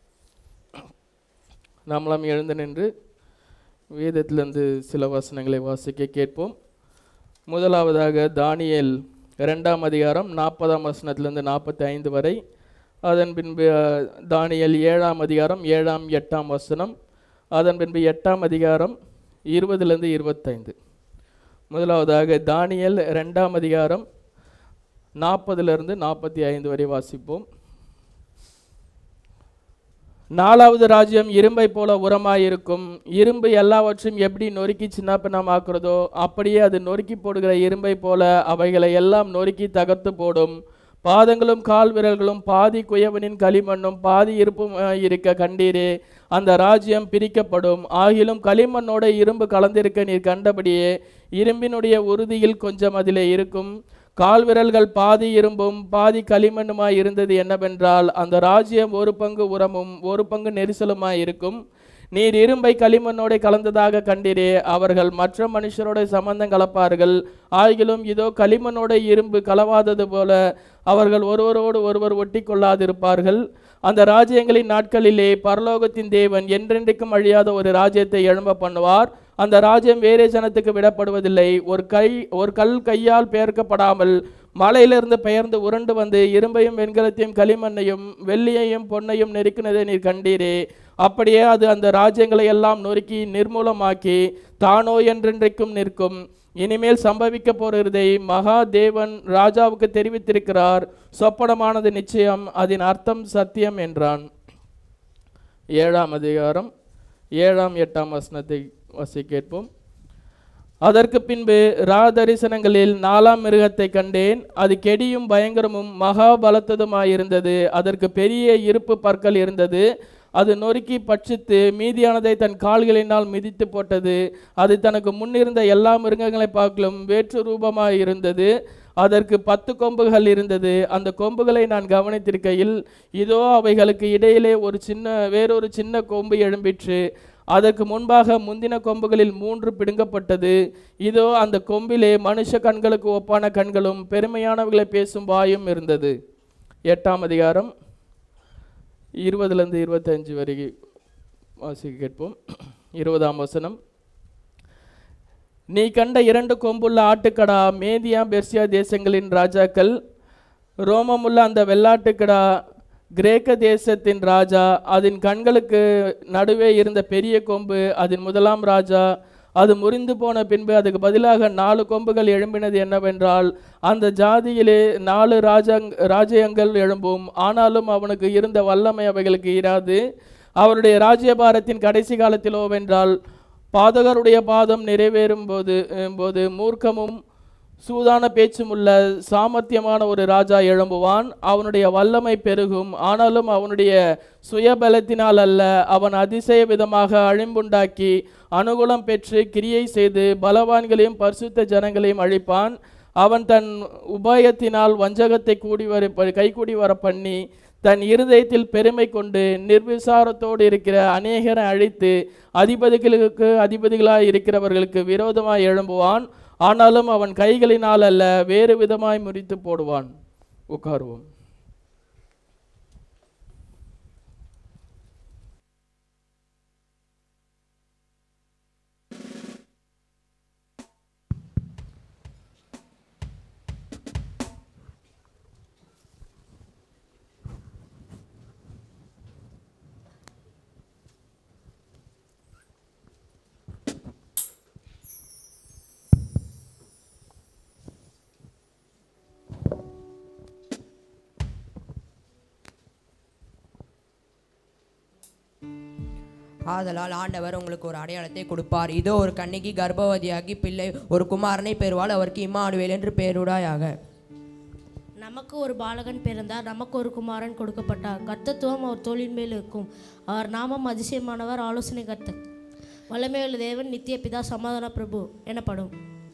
நாமெல்லாம் எழுந்து நின்று வேதத்திலிருந்து சில வசனங்களை வாசிக்க கேட்போம் முதலாவதாக தானியேல் இரண்டாம் அதிகாரம் நாற்பதாம் வசனத்திலிருந்து நாற்பத்தி ஐந்து வரை அதன் பின்பு அஹ், தானியேல் ஏழாம் அதிகாரம் ஏழாம் எட்டாம் வசனம் அதன் பின்பு எட்டாம் அதிகாரம் இருபதுலேருந்து இருபத்தைந்து முதலாவதாக தானியேல் ரெண்டாம் அதிகாரம் நாற்பதுலேருந்து நாற்பத்தி ஐந்து வரை வாசிப்போம் நாலாவது ராஜ்யம் இரும்பை போல உரமாயிருக்கும் இரும்பு எல்லாவற்றையும் எப்படி நொறுக்கி சின்னப்பின்னமாக்குறதோ அப்படியே அது நொறுக்கி போடுகிற இரும்பை போல அவைகளை எல்லாம் நொறுக்கி தகர்த்து போடும் பாதங்களும் கால் விரல்களும் பாதி குயவனின் களிமண்ணும் பாதி இருப்பும் அஹ், இருக்க கண்டீரே அந்த ராஜ்யம் பிரிக்கப்படும் ஆகிலும் களிமண்ணோட இரும்பு கலந்திருக்க நீர் கண்டபடியே இரும்பினுடைய உறுதியில் கொஞ்சம் அதிலே இருக்கும் கால் விரல்கள் பாதி இரும்பும் பாதி களிமண்ணுமாய் இருந்தது என்னவென்றால் அந்த ராஜ்யம் ஒரு பங்கு உரமும் ஒரு பங்கு நெரிசலுமாய் இருக்கும் நீர் இரும்பை களிமண்ணோட கலந்ததாக கண்டீரே அவர்கள் மற்ற மனுஷரோட சம்பந்தம் கலப்பார்கள் ஆகிலும் இதோ களிமண்ணோட இரும்பு கலவாதது போல அவர்கள் ஒருவரோடு ஒருவர் ஒட்டி கொள்ளாதிருப்பார்கள் அந்த ராஜ்யங்களின் நாட்களிலே பரலோகத்தின் தேவன் என்றென்றைக்கும் அழியாத ஒரு ராஜ்யத்தை எழும்ப பண்ணுவார் அந்த ராஜ்யம் வேறே ஜனத்துக்கு விடப்படுவதில்லை ஒரு கை ஒரு கல் கையால் பெயர்க்கப்படாமல் மலையிலிருந்து பெயர்ந்து உருண்டு வந்து இரும்பையும் வெண்கலத்தையும் களிமண்ணையும் வெள்ளியையும் பொன்னையும் நெருக்கினதை நீர் கண்டீரே அப்படியே அது அந்த ராஜ்யங்களை எல்லாம் நொறுக்கி நிர்மூலமாக்கி தானோ என்றென்றைக்கும் நிற்கும் இனிமேல் சம்பவிக்க போகிறதை மகா தேவன் ராஜாவுக்கு தெரிவித்திருக்கிறார் சொப்பனமானது நிச்சயம் அதன் அர்த்தம் சத்தியம் என்றான் ஏழாம் அதிகாரம் ஏழாம் எட்டாம் வசனத்தை வசி கேட்போம் அதற்கு பின்பு ரா தரிசனங்களில் நாலாம் மிருகத்தை கண்டேன் அது கெடியும் பயங்கரமும் மகா பலத்ததுமாயிருந்தது அதற்கு பெரிய இருப்பு பற்கள் இருந்தது அது நொறுக்கி பட்சித்து மீதியானதை தன் கால்களினால் மிதித்து போட்டது அது தனக்கு முன்னிருந்த எல்லா மிருகங்களை பார்க்கலும் வேற்று ரூபமாய் இருந்தது அதற்கு பத்து கொம்புகள் இருந்தது அந்த கொம்புகளை நான் கவனித்திருக்கையில் இதோ அவைகளுக்கு இடையிலே ஒரு சின்ன வேறொரு சின்ன கொம்பு எழும்பிற்று அதற்கு முன்பாக முந்தின கொம்புகளில் மூன்று பிடுங்கப்பட்டது இதோ அந்த கொம்பிலே மனுஷ கண்களுக்கு ஒப்பான கண்களும் பெருமையானவர்களை பேசும் வாயும் இருந்தது எட்டாம் அதிகாரம் இருபதுலேருந்து இருபத்தஞ்சு வரைக்கும் வாசிக்க கேட்போம் இருபதாம் வசனம் நீ கண்ட இரண்டு கொம்புள்ள ஆட்டுக்கடா மேதியா பெர்சியா தேசங்களின் ராஜாக்கள் ரோமமுள்ள அந்த வெள்ளாட்டுக்கடா கிரேக்க தேசத்தின் ராஜா அதன் கண்களுக்கு நடுவே இருந்த பெரிய கொம்பு அதன் முதலாம் ராஜா அது முறிந்து போன பின்பு அதுக்கு பதிலாக நாலு கொம்புகள் எழும்பினது என்னவென்றால் அந்த ஜாதியிலே நாலு ராஜாங் ராஜ்யங்கள் எழும்பும் ஆனாலும் அவனுக்கு இருந்த வல்லமை அவைகளுக்கு இராது அவருடைய ராஜ்யபாரத்தின் கடைசி காலத்திலோவென்றால் பாதகருடைய பாதம் நிறைவேறும் போது போது மூர்க்கமும் சூதான பேச்சும் உள்ள சாமர்த்தியமான ஒரு ராஜா எழும்புவான் அவனுடைய வல்லமை பெருகும் ஆனாலும் அவனுடைய சுயபலத்தினால் அல்ல அவன் அதிசய விதமாக அழிம்புண்டாக்கி அனுகூலம் பெற்று கிரியை செய்து பலவான்களையும் பரிசுத்த ஜனங்களையும் அழிப்பான் அவன் தன் உபாயத்தினால் வஞ்சகத்தை கூடி வர கைகூடி வர பண்ணி தன் இருதயத்தில் பெருமை கொண்டு நிர்விசாரத்தோடு இருக்கிற அநேகரை அழித்து அதிபதிகளுக்கு அதிபதிகளாய் இருக்கிறவர்களுக்கு விரோதமாய் எழும்புவான் ஆனாலும் அவன் கைகளினால் அல்ல வேறு விதமாய் முறித்து போடுவான் உட்காருவோம் ஆதலால் ஆண்டவர் உங்களுக்கு ஒரு அடையாளத்தை கொடுப்பார் இதோ ஒரு கன்னிகை கர்ப்பவதியாகி பிள்ளை ஒரு குமாரனை பெறுவாள் அவருக்கு இம்மானுவேல் என்று பெயருடாயாக நமக்கு ஒரு பாலகன் பிறந்தார் நமக்கு ஒரு குமாரன் கொடுக்கப்பட்டார் கர்த்தத்துவம் அவர் தோளின் மேல் இருக்கும் அவர் நாமம் அதிசயமானவர் ஆலோசனை கர்த்தர் வல்லமையுள்ள தேவன் நித்திய பிதா சமாதான பிரபு எனப்படும்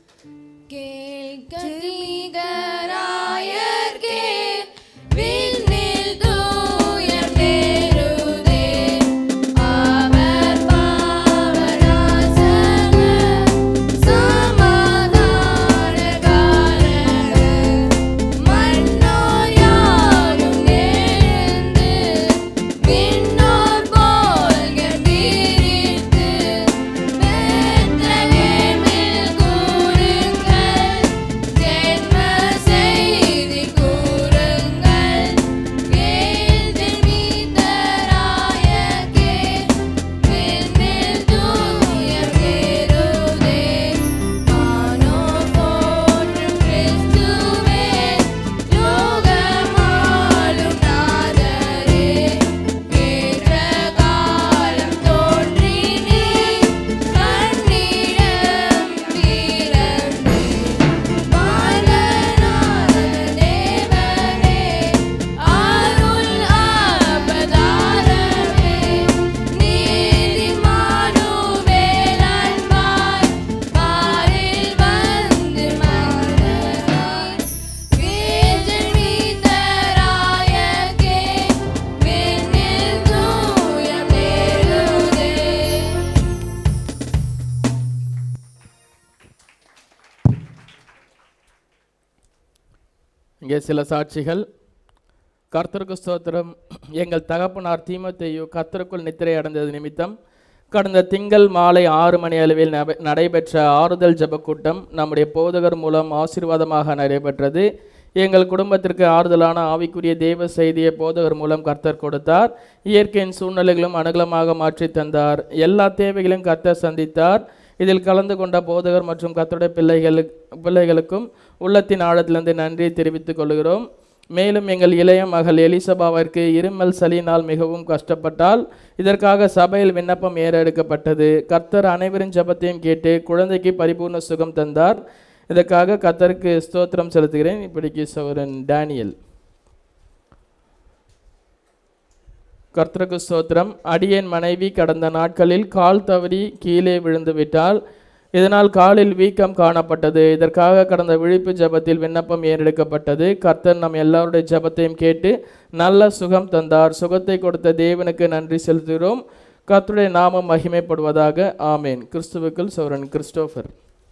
இங்கே சில சாட்சிகள் கர்த்தருக்கு ஸ்தோத்திரம் எங்கள் தகப்பனார் தீமத்தையோ கர்த்தருக்குள் நித்திரை அடைந்தது நிமித்தம் கடந்த திங்கள் மாலை ஆறு மணி அளவில் நப- நடைபெற்ற ஆறுதல் ஜெபக் கூட்டம் நம்முடைய போதகர் மூலம் ஆசீர்வாதமாக நடைபெற்றது எங்கள் குடும்பத்திற்கு ஆறுதலான ஆவிக்குரிய தேவ செய்தியை போதகர் மூலம் கர்த்தர் கொடுத்தார் இயற்கையின் சூழ்நிலைகளும் அனுகூலமாக மாற்றி தந்தார் எல்லா தேவைகளையும் கர்த்தர் சந்தித்தார் இதில் கலந்து கொண்ட போதகர் மற்றும் கர்த்தருடைய பிள்ளைகளுக்கு பிள்ளைகளுக்கும் உள்ளத்தின் ஆழத்திலிருந்து நன்றி தெரிவித்துக் கொள்கிறோம் மேலும் எங்கள் இளைய மகள் எலிசபாவிற்கு இருமல் சளியினால் மிகவும் கஷ்டப்பட்டால் இதற்காக சபையில் விண்ணப்பம் ஏறெடுக்கப்பட்டது கர்த்தர் அனைவரின் ஜெபத்தையும் கேட்டு குழந்தைக்கு பரிபூர்ண சுகம் தந்தார் இதற்காக கர்த்தருக்கு ஸ்தோத்திரம் செலுத்துகிறேன் இப்படிக்கு சௌரன் டேனியல் கர்த்தருக்கு ஸ்தோத்திரம் அடியேன் மனைவி கடந்த நாட்களில் கால் தவறி கீழே விழுந்து விட்டால் இதனால் காலில் வீக்கம் காணப்பட்டது இதற்காக கடந்த விழிப்பு ஜெபத்தில் விண்ணப்பம் ஏறெடுக்கப்பட்டது கர்த்தர் நம் எல்லாருடைய ஜெபத்தையும் கேட்டு நல்ல சுகம் தந்தார் சுகத்தை கொடுத்த தேவனுக்கு நன்றி செலுத்துகிறோம் கர்த்தருடைய நாமம் மகிமைப்படுவதாக ஆமேன் கிறிஸ்துவுக்குள் சௌரன் கிறிஸ்டோபர்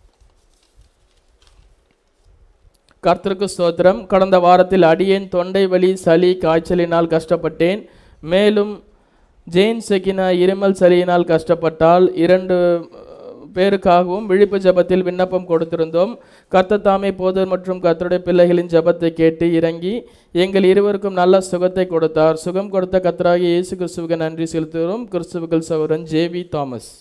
கர்த்தருக்கு ஸ்தோத்திரம் கடந்த வாரத்தில் அடியேன் தொண்டை வலி சளி காய்ச்சலினால் கஷ்டப்பட்டேன் மேலும் ஜெயின் செகினா இருமல் சளியினால் கஷ்டப்பட்டால் இரண்டு அஹ், பேருக்காகவும் விழிப்பு ஜெபத்தில் விண்ணப்பம் கொடுத்திருந்தோம் கர்த்தர் தாமே போதர் மற்றும் கர்த்தருடைய பிள்ளைகளின் ஜெபத்தை கேட்டு இறங்கி எங்கள் இருவருக்கும் நல்ல சுகத்தை கொடுத்தார் சுகம் கொடுத்த கர்த்தராகிய இயேசு கிறிஸ்துவுக்கு நன்றி செலுத்துகிறோம் கிறிஸ்துவுக்கள் சௌரன் ஜேவி தாமஸ்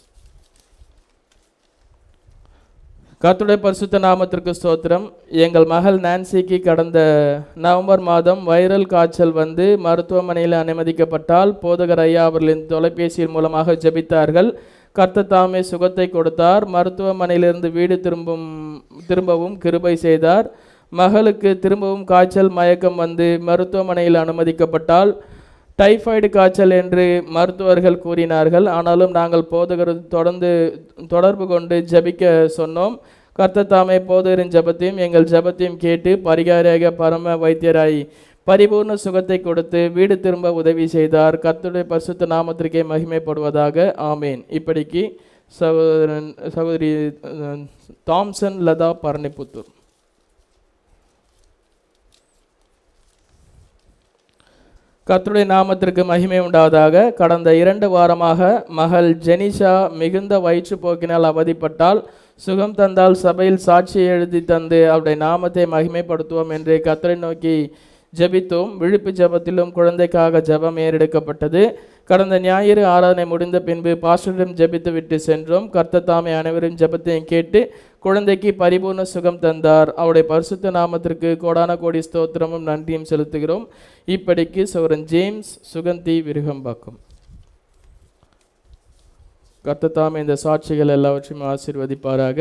கர்த்தருடைய பரிசுத்த நாமத்திற்கு ஸ்தோத்திரம் எங்கள் மகள் நான்சிக்கு கடந்த நவம்பர் மாதம் வைரல் காய்ச்சல் வந்து மருத்துவமனையில் அனுமதிக்கப்பட்டால் போதகர் ஐயா அவர்களின் தொலைபேசியின் மூலமாக ஜெபித்தார்கள் கர்த்தர் தாமே சுகத்தை கொடுத்தார் மருத்துவமனையிலிருந்து வீடு திரும்பும் திரும்பவும் கிருபை செய்தார் மகளுக்கு திரும்பவும் காய்ச்சல் மயக்கம் வந்து மருத்துவமனையில் அனுமதிக்கப்பட்டால் டைஃபாய்டு காய்ச்சல் என்று மருத்துவர்கள் கூறினார்கள் ஆனாலும் நாங்கள் போதகர் தொடர்ந்து தொடர்பு கொண்டு ஜெபிக்க சொன்னோம் கர்த்தர் தாமே போதகரின் ஜெபத்தையும் எங்கள் ஜெபத்தையும் கேட்டு பரிகாரியாக பரம வைத்தியராய் பரிபூர்ண சுகத்தை கொடுத்து வீடு திரும்ப உதவி செய்தார் கர்த்தருடைய பரிசுத்த நாமத்திற்கே மகிமைப்படுவதாக ஆமேன் இப்படிக்கு சகோதரன் சகோதரி அஹ், தாம்சன் லதா பரணிப்புத்தூர் கர்த்தருடைய நாமத்திற்கு மகிமை உண்டாவதாக கடந்த இரண்டு வாரமாக மகள் ஜெனிஷா மிகுந்த வயிற்றுப்போக்கினால் அவதிப்பட்டால் சுகம் தந்தால் சபையில் சாட்சி எழுதி தந்து அவருடைய நாமத்தை மகிமைப்படுத்துவோம் என்று கர்த்தரை நோக்கி ஜெபித்தோம் விழிப்பு ஜெபத்திலும் குழந்தைக்காக ஜெபம் ஏறெடுக்கப்பட்டது கடந்த ஞாயிறு ஆராதனை முடிந்த பின்பு பாஸ்டரிடம் ஜெபித்து விட்டு சென்றோம் கர்த்தர் தாமே அனைவரும் ஜெபத்தையும் கேட்டு குழந்தைக்கு பரிபூர்ண சுகம் தந்தார் அவருடைய பரிசுத்த நாமத்திற்கு கோடான கோடி ஸ்தோத்திரமும் நன்றியும் செலுத்துகிறோம் இப்படிக்கு சௌரன் ஜேம்ஸ் சுகந்தி விருகம்பாக்கம் கர்த்தர் தாமே இந்த சாட்சிகள் எல்லாவற்றையும் ஆசீர்வதிப்பாராக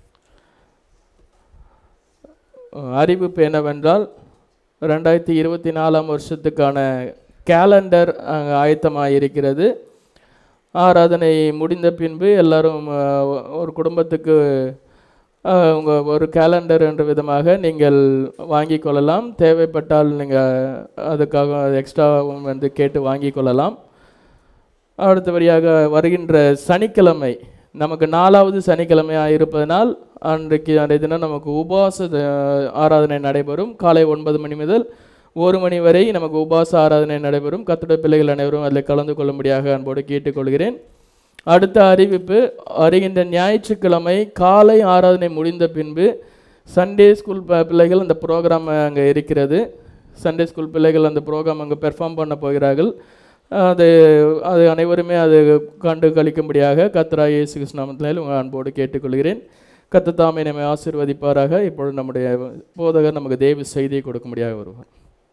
அஹ் அறிவிப்பு என்னவென்றால் ரெண்டாயிரத்தி இருபத்தி நாலாம் வருஷத்துக்கான கேலண்டர் அங்கே ஆயத்தமாக இருக்கிறது ஆராதனை முடிந்த பின்பு எல்லாரும் அஹ், ஒரு குடும்பத்துக்கு அஹ், உங்க ஒரு கேலண்டர் என்ற விதமாக நீங்கள் வாங்கிக் கொள்ளலாம் தேவைப்பட்டால் நீங்கள் அதுக்காக எக்ஸ்ட்ராவும் வந்து கேட்டு வாங்கிக் கொள்ளலாம் அடுத்தபடியாக வருகின்ற சனிக்கிழமை நமக்கு நாலாவது சனிக்கிழமையாக இருப்பதனால் அன்றைக்கு அன்றைய தினம் நமக்கு உபவாச அஹ், ஆராதனை நடைபெறும் காலை ஒன்பது மணி முதல் ஒரு மணி வரை நமக்கு உபவாச ஆராதனை நடைபெறும் கத்துடைய பிள்ளைகள் அனைவரும் அதில் கலந்து கொள்ளும்படியாக அன்போடு கேட்டுக்கொள்கிறேன் அடுத்த அறிவிப்பு வருகின்ற ஞாயிற்றுக்கிழமை காலை ஆராதனை முடிந்த பின்பு சண்டே ஸ்கூல் ப- பிள்ளைகள் அந்த ப்ரோக்ராம் அங்கே இருக்கிறது சண்டே ஸ்கூல் பிள்ளைகள் அந்த ப்ரோக்ராம் அங்கே பெர்ஃபார்ம் பண்ண போகிறார்கள் அது அது அனைவருமே அது கண்டு கழிக்கும்படியாக கத்ரா இயேசு கிருஷ்ணாமத்தில் உங்கள் அன்போடு கேட்டுக்கொள்கிறேன் கத்த தாமே நம்மை ஆசீர்வதிப்பாராக இப்பொழுது நம்முடைய போதகர் நமக்கு தேவ செய்தியை கொடுக்கும்படியாக வருவார்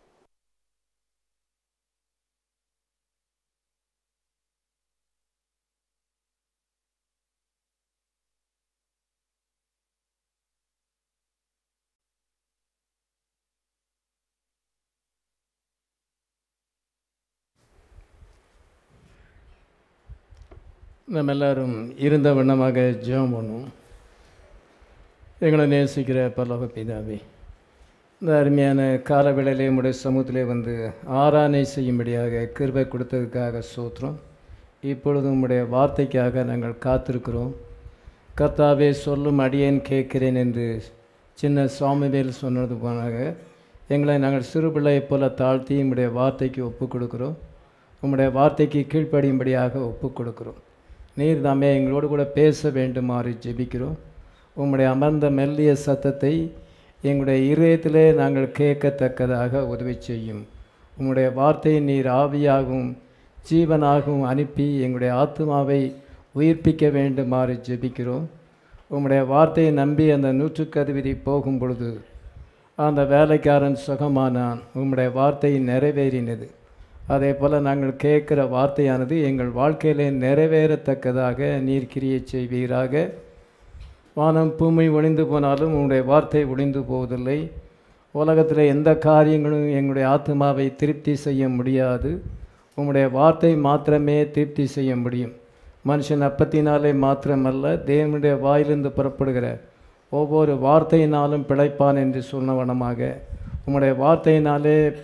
நம்ம எல்லாரும் இருந்த வண்ணமாக ஜெபம் பண்ணுவோம் எங்களை நேசிக்கிற பரலோக பிதாவே இந்த அருமையான காலவேளையிலே உடைய சமூகத்திலே வந்து ஆராதனை செய்யும்படியாக கிருபை கொடுத்ததுக்காக சோத்திரம் இப்பொழுது உம்முடைய வார்த்தைக்காக நாங்கள் காத்திருக்கிறோம் கர்த்தாவே சொல்லும் அடியேன் கேட்கிறேன் என்று சின்ன சுவாமிவேல் சொன்னது போனாக எங்களை நாங்கள் சிறு பிள்ளையைப் போல தாழ்த்தி உம்முடைய வார்த்தைக்கு ஒப்புக் கொடுக்கிறோம் உம்முடைய வார்த்தைக்கு கீழ்ப்படியும்படியாக ஒப்புக் கொடுக்கிறோம் நீர் தாமே எங்களோடு கூட பேச வேண்டுமாறு ஜெபிக்கிறோம் உம்முடைய அமர்ந்த மெல்லிய சத்தத்தை எங்களுடைய இருதயத்திலே நாங்கள் கேட்கத்தக்கதாக உதவி செய்யும் உம்முடைய வார்த்தையை நீர் ஆவியாகவும் ஜீவனாகவும் அனுப்பி எங்களுடைய ஆத்மாவை உயிர்ப்பிக்க வேண்டுமாறு ஜெபிக்கிறோம் உம்முடைய வார்த்தையை நம்பி அந்த நூற்றுக்கதிபதி போகும் பொழுது அந்த வேலைக்காரன் சுகமானான் உம்முடைய வார்த்தை நிறைவேறினது அதே போல் நாங்கள் கேட்குற வார்த்தையானது எங்கள் வாழ்க்கையிலே நிறைவேறத்தக்கதாக நீர் கிரியை செய்வீராக வானம் பூமி ஒளிந்து போனாலும் உங்களுடைய வார்த்தை ஒளிந்து போவதில்லை உலகத்தில் எந்த காரியங்களும் எங்களுடைய ஆத்மாவை திருப்தி செய்ய முடியாது உங்களுடைய வார்த்தை மாத்திரமே திருப்தி செய்ய முடியும் மனுஷன் அப்பத்தினாலே மாத்திரமல்ல தேவனுடைய வாயிலிருந்து புறப்படுகிற ஒவ்வொரு வார்த்தையினாலும் பிழைப்பான் என்று சொன்னவனமாக உம்முடைய வார்த்தையினாலே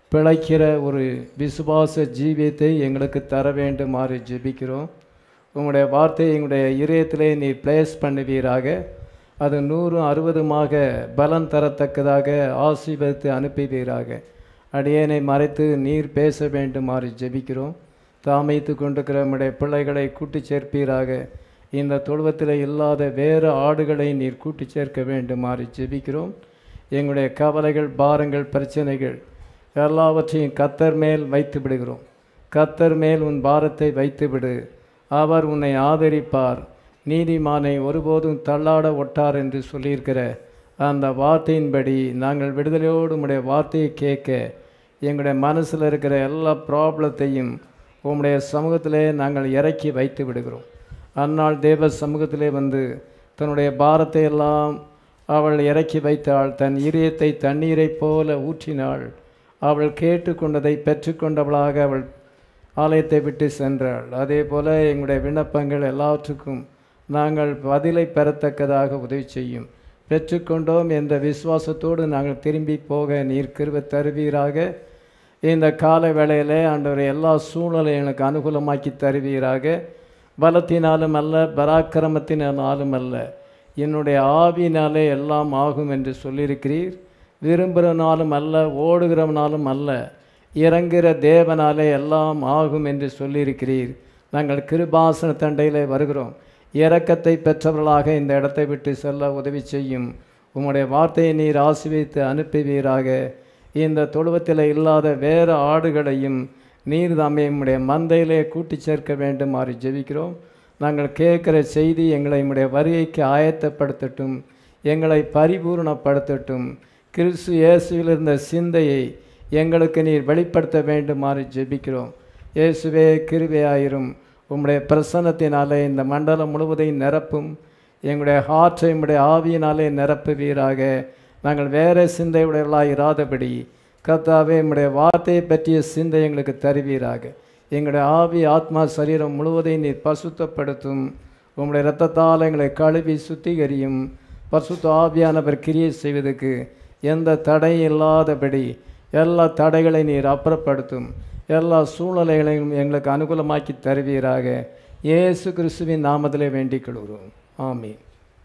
பிழைக்கிற ஒரு விசுவாச ஜீவியத்தை எங்களுக்கு தர வேண்டுமாறு ஜெபிக்கிறோம் உங்களுடைய வார்த்தையை எங்களுடைய இதயத்திலே நீர் பிளேஸ் பண்ணுவீராக அது நூறு அறுபதுமாக பலம் தரத்தக்கதாக ஆசீர்வதித்து அனுப்புவீராக அடியேனை மறைத்து நீர் பேச வேண்டுமாறு ஜெபிக்கிறோம் தாமைத்து கொண்டிருக்கிற நம்முடைய பிள்ளைகளை கூட்டி சேர்ப்பீராக இந்த தொழுவத்தில் இல்லாத வேறு ஆடுகளை நீர் கூட்டி சேர்க்க வேண்டுமாறு ஜெபிக்கிறோம் எங்களுடைய கவலைகள் பாரங்கள் பிரச்சனைகள் எல்லாவற்றையும் கத்தர் மேல் வைத்து விடுகிறோம் கத்தர் மேல் உன் பாரத்தை வைத்து விடு அவர் உன்னை ஆதரிப்பார் நீதிமானை ஒருபோதும் தள்ளாட ஒட்டார் என்று சொல்லியிருக்கிற அந்த வார்த்தையின்படி நாங்கள் விடுதலையோடு உம்முடைய வார்த்தையை கேட்க எங்களுடைய மனசில் இருக்கிற எல்லா ப்ராப்ளத்தையும் உம்முடைய சமூகத்திலே நாங்கள் இறக்கி வைத்து விடுகிறோம் அந்நாள் தேவ சமூகத்திலே வந்து தன்னுடைய பாரத்தை எல்லாம் அவள் இறக்கி வைத்தாள் தன் இதயத்தை தண்ணீரைப் போல ஊற்றினாள் அவள் கேட்டுக்கொண்டதை பெற்றுக்கொண்டவளாக அவள் ஆலயத்தை விட்டு சென்றாள் அதே போல எங்களுடைய விண்ணப்பங்கள் எல்லாவற்றுக்கும் நாங்கள் பதிலை பெறத்தக்கதாக உதவி செய்யும் பெற்றுக்கொண்டோம் என்ற விசுவாசத்தோடு நாங்கள் திரும்பி போக நீர் கிருபை தருவீராக இந்த கால வேளையிலே ஆண்டவரை எல்லா சூழ்நிலையும் எனக்கு அனுகூலமாக்கி தருவீராக பலத்தினாலும் அல்ல பராக்கிரமத்தினாலும் அல்ல என்னுடைய ஆவியினாலே எல்லாம் ஆகும் என்று சொல்லியிருக்கிறீர் விரும்புகிறவனாலும் அல்ல ஓடுகிறவனாலும் அல்ல இறங்குகிற தேவனாலே எல்லாம் ஆகும் என்று சொல்லியிருக்கிறீர் நாங்கள் கிருபாசன தண்டையிலே வருகிறோம் இரக்கத்தை பெற்றவர்களாக இந்த இடத்தை விட்டு செல்ல உதவி செய்யும் உம்முடைய வார்த்தையை நீர் ஆசிர்வதித்து அனுப்புவீராக இந்த தொழுவத்தில் இல்லாத வேறு ஆடுகளையும் நீர் தாமே உம்முடைய மந்தையிலே கூட்டி சேர்க்க வேண்டுமாறு ஜெபிக்கிறோம் நாங்கள் கேட்குற செய்தி எங்களை உம்முடைய வருகைக்கு ஆயத்தப்படுத்தட்டும் எங்களை பரிபூரணப்படுத்தட்டும் கிறிஸ்து இயேசுவில் இருந்த சிந்தையை எங்களுக்கு நீர் வெளிப்படுத்த வேண்டுமாறு ஜெபிக்கிறோம் இயேசுவே கிருபையாயிரும் உம்முடைய பிரசன்னத்தினாலே இந்த மண்டலம் முழுவதையும் நிரப்பும் எங்களுடைய ஹார்ட்டை உம்முடைய ஆவியினாலே நிரப்புவீராக நாங்கள் வேறு சிந்தையுடையவர்களாக இராதபடி கர்த்தாவே உம்முடைய வார்த்தையை பற்றிய சிந்தை எங்களுக்கு தருவீராக எங்களுடைய ஆவி ஆத்மா சரீரம் முழுவதையும் நீர் பசுத்தப்படுத்தும் உம்முடைய இரத்தத்தால் எங்களை கழுவி சுத்திகரியும் பசுத்த ஆவியானவர் கிரியை செய்வதற்கு எந்த தடையும் இல்லாதபடி எல்லா தடைகளை நீர் அப்புறப்படுத்தும் எல்லா சூழ்நிலைகளையும் எங்களுக்கு அனுகூலமாக்கி தருவீராக இயேசு கிறிஸ்துவின் நாமத்திலே வேண்டிக் கொள்கிறோம் ஆமீன்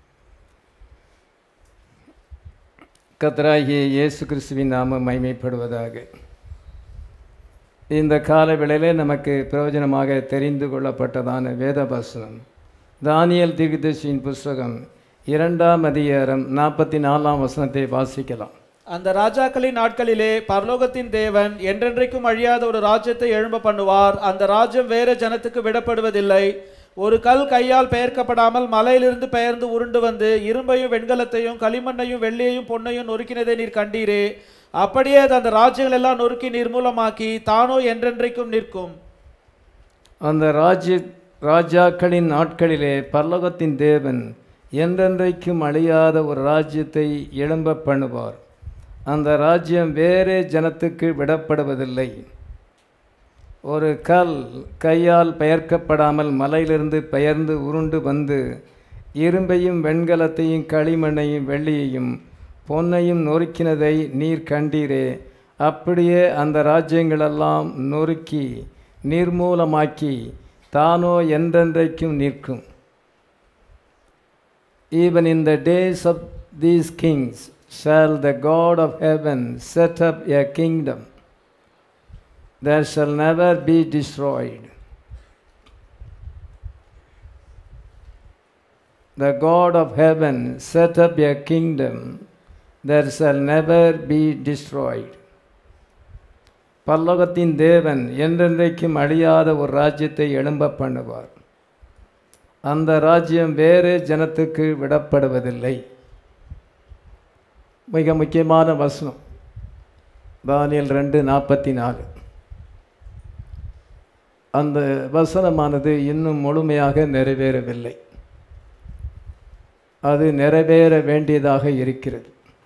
கத்தராகிய இயேசு கிறிஸ்துவின் நாமம் மைமைப்படுவதாக இந்த கால வேளையிலே நமக்கு பிரயோஜனமாக தெரிந்து கொள்ளப்பட்டதான வேதபாசனம் தானியல் தீர்க்கதரிசியின் புஸ்தகம் இரண்டாம் அதிகாரம் நாற்பத்தி நாலாம் வசனத்தை வாசிக்கலாம் அந்த ராஜாக்களின் நாட்களிலே பரலோகத்தின் தேவன் என்றென்றைக்கும் அழியாத ஒரு ராஜ்யத்தை எழும்ப பண்ணுவார் அந்த ராஜ்யம் வேற ஜனத்துக்கு விடப்படுவதில்லை ஒரு கல் கையால் பெயர்க்கப்படாமல் மலையிலிருந்து பெயர்ந்து உருண்டு வந்து இரும்பையும் வெண்கலத்தையும் களிமண்ணையும் வெள்ளியையும் பொன்னையும் நொறுக்கினதை நீர் கண்டீரே அப்படியே அது அந்த ராஜ்யங்கள் எல்லாம் நொறுக்கி நிர்மூலமாக்கி தானோ என்றென்றைக்கும் நிற்கும் அந்த ராஜ்ய ராஜாக்களின் நாட்களிலே பரலோகத்தின் தேவன் என்றென்றைக்கும் அழியாத ஒரு ராஜ்யத்தை எழும்ப பண்ணுவார் அந்த ராஜ்யம் வேறே ஜனத்துக்கு விடப்படுவதில்லை ஒரு கல் கையால் பெயர்க்கப்படாமல் மலையிலிருந்து பெயர்ந்து உருண்டு வந்து இரும்பையும் வெண்கலத்தையும் களிமண்ணையும் வெள்ளியையும் பொன்னையும் நொறுக்கினதை நீர் கண்டீரே அப்படியே அந்த ராஜ்யங்களெல்லாம் நொறுக்கி நிர்மூலமாக்கி தானோ என்றென்றைக்கும் நிற்கும் Even in the days of these kings shall the God of heaven set up a kingdom that shall never be destroyed. The God of heaven set up a kingdom that shall never be destroyed. பல்லவத்தின் தேவன் என்றென்றைக்கும் அழியாத ஒரு ராஜ்யத்தை எழும்ப பண்ணுவார் அந்த ராஜ்யம் வேறு ஜனத்துக்கு விடப்படுவதில்லை மிக முக்கியமான வசனம் தானியல் ரெண்டு நாற்பத்தி நாலு அந்த வசனமானது இன்னும் முழுமையாக நிறைவேறவில்லை அது நிறைவேற வேண்டியதாக இருக்கிறது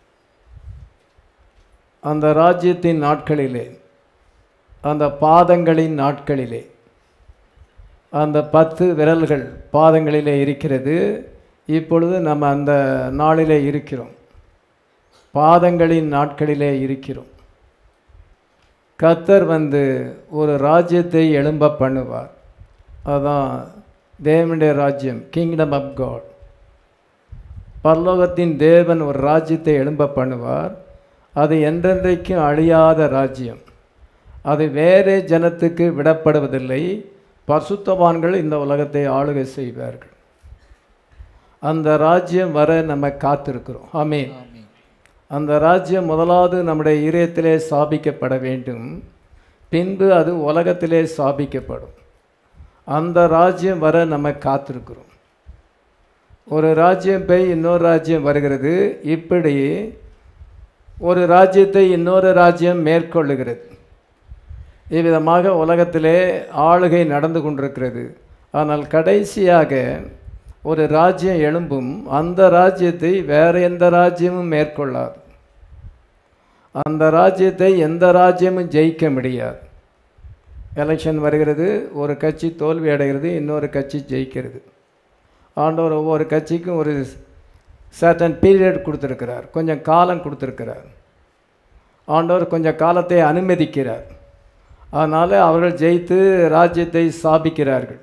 அந்த ராஜ்யத்தின் நாட்களிலே அந்த பாதங்களின் நாட்களிலே அந்த பத்து விரல்கள் பாதங்களிலே இருக்கிறது இப்பொழுது நம்ம அந்த நாளிலே இருக்கிறோம் பாதங்களின் நாட்களிலே இருக்கிறோம் கத்தர் வந்து ஒரு ராஜ்யத்தை எழும்ப பண்ணுவார் அதான் தேவனுடைய ராஜ்யம் கிங்டம் ஆஃப் காட் பரலோகத்தின் தேவன் ஒரு ராஜ்யத்தை எழும்ப பண்ணுவார் அது என்றென்றைக்கும் அழியாத ராஜ்யம் அது வேறே ஜனத்துக்கு விடப்படுவதில்லை பசுத்தவான்கள் இந்த உலகத்தை ஆளுகை செய்வார்கள் அந்த ராஜ்யம் வர நம்ம காத்திருக்கிறோம் ஆமென் அந்த ராஜ்யம் முதலாவது நம்முடைய இதயத்திலே ஸ்தாபிக்கப்பட வேண்டும் பின்பு அது உலகத்திலே ஸ்தாபிக்கப்படும் அந்த ராஜ்யம் வர நம்ம காத்திருக்கிறோம் ஒரு ராஜ்யம் போய் இன்னொரு ராஜ்யம் வருகிறது இப்படி ஒரு ராஜ்யத்தை இன்னொரு ராஜ்யம் மேற்கொள்ளுகிறது இவ்விதமாக உலகத்திலே ஆளுகை நடந்து கொண்டிருக்கிறது ஆனால் கடைசியாக ஒரு ராஜ்யம் எழும்பும் அந்த ராஜ்யத்தை வேறு எந்த ராஜ்யமும் மேற்கொள்ளாது அந்த ராஜ்யத்தை எந்த ராஜ்யமும் ஜெயிக்க முடியாது எலெக்ஷன் வருகிறது ஒரு கட்சி தோல்வி அடைகிறது இன்னொரு கட்சி ஜெயிக்கிறது ஆண்டவர் ஒவ்வொரு கட்சிக்கும் ஒரு சர்டன் பீரியட் கொடுத்துருக்கிறார் கொஞ்சம் காலம் கொடுத்துருக்கிறார் ஆண்டவர் கொஞ்சம் காலத்தை அனுமதிக்கிறார் அதனால் அவர்கள் ஜெயித்து ராஜ்யத்தை ஸ்தாபிக்கிறார்கள்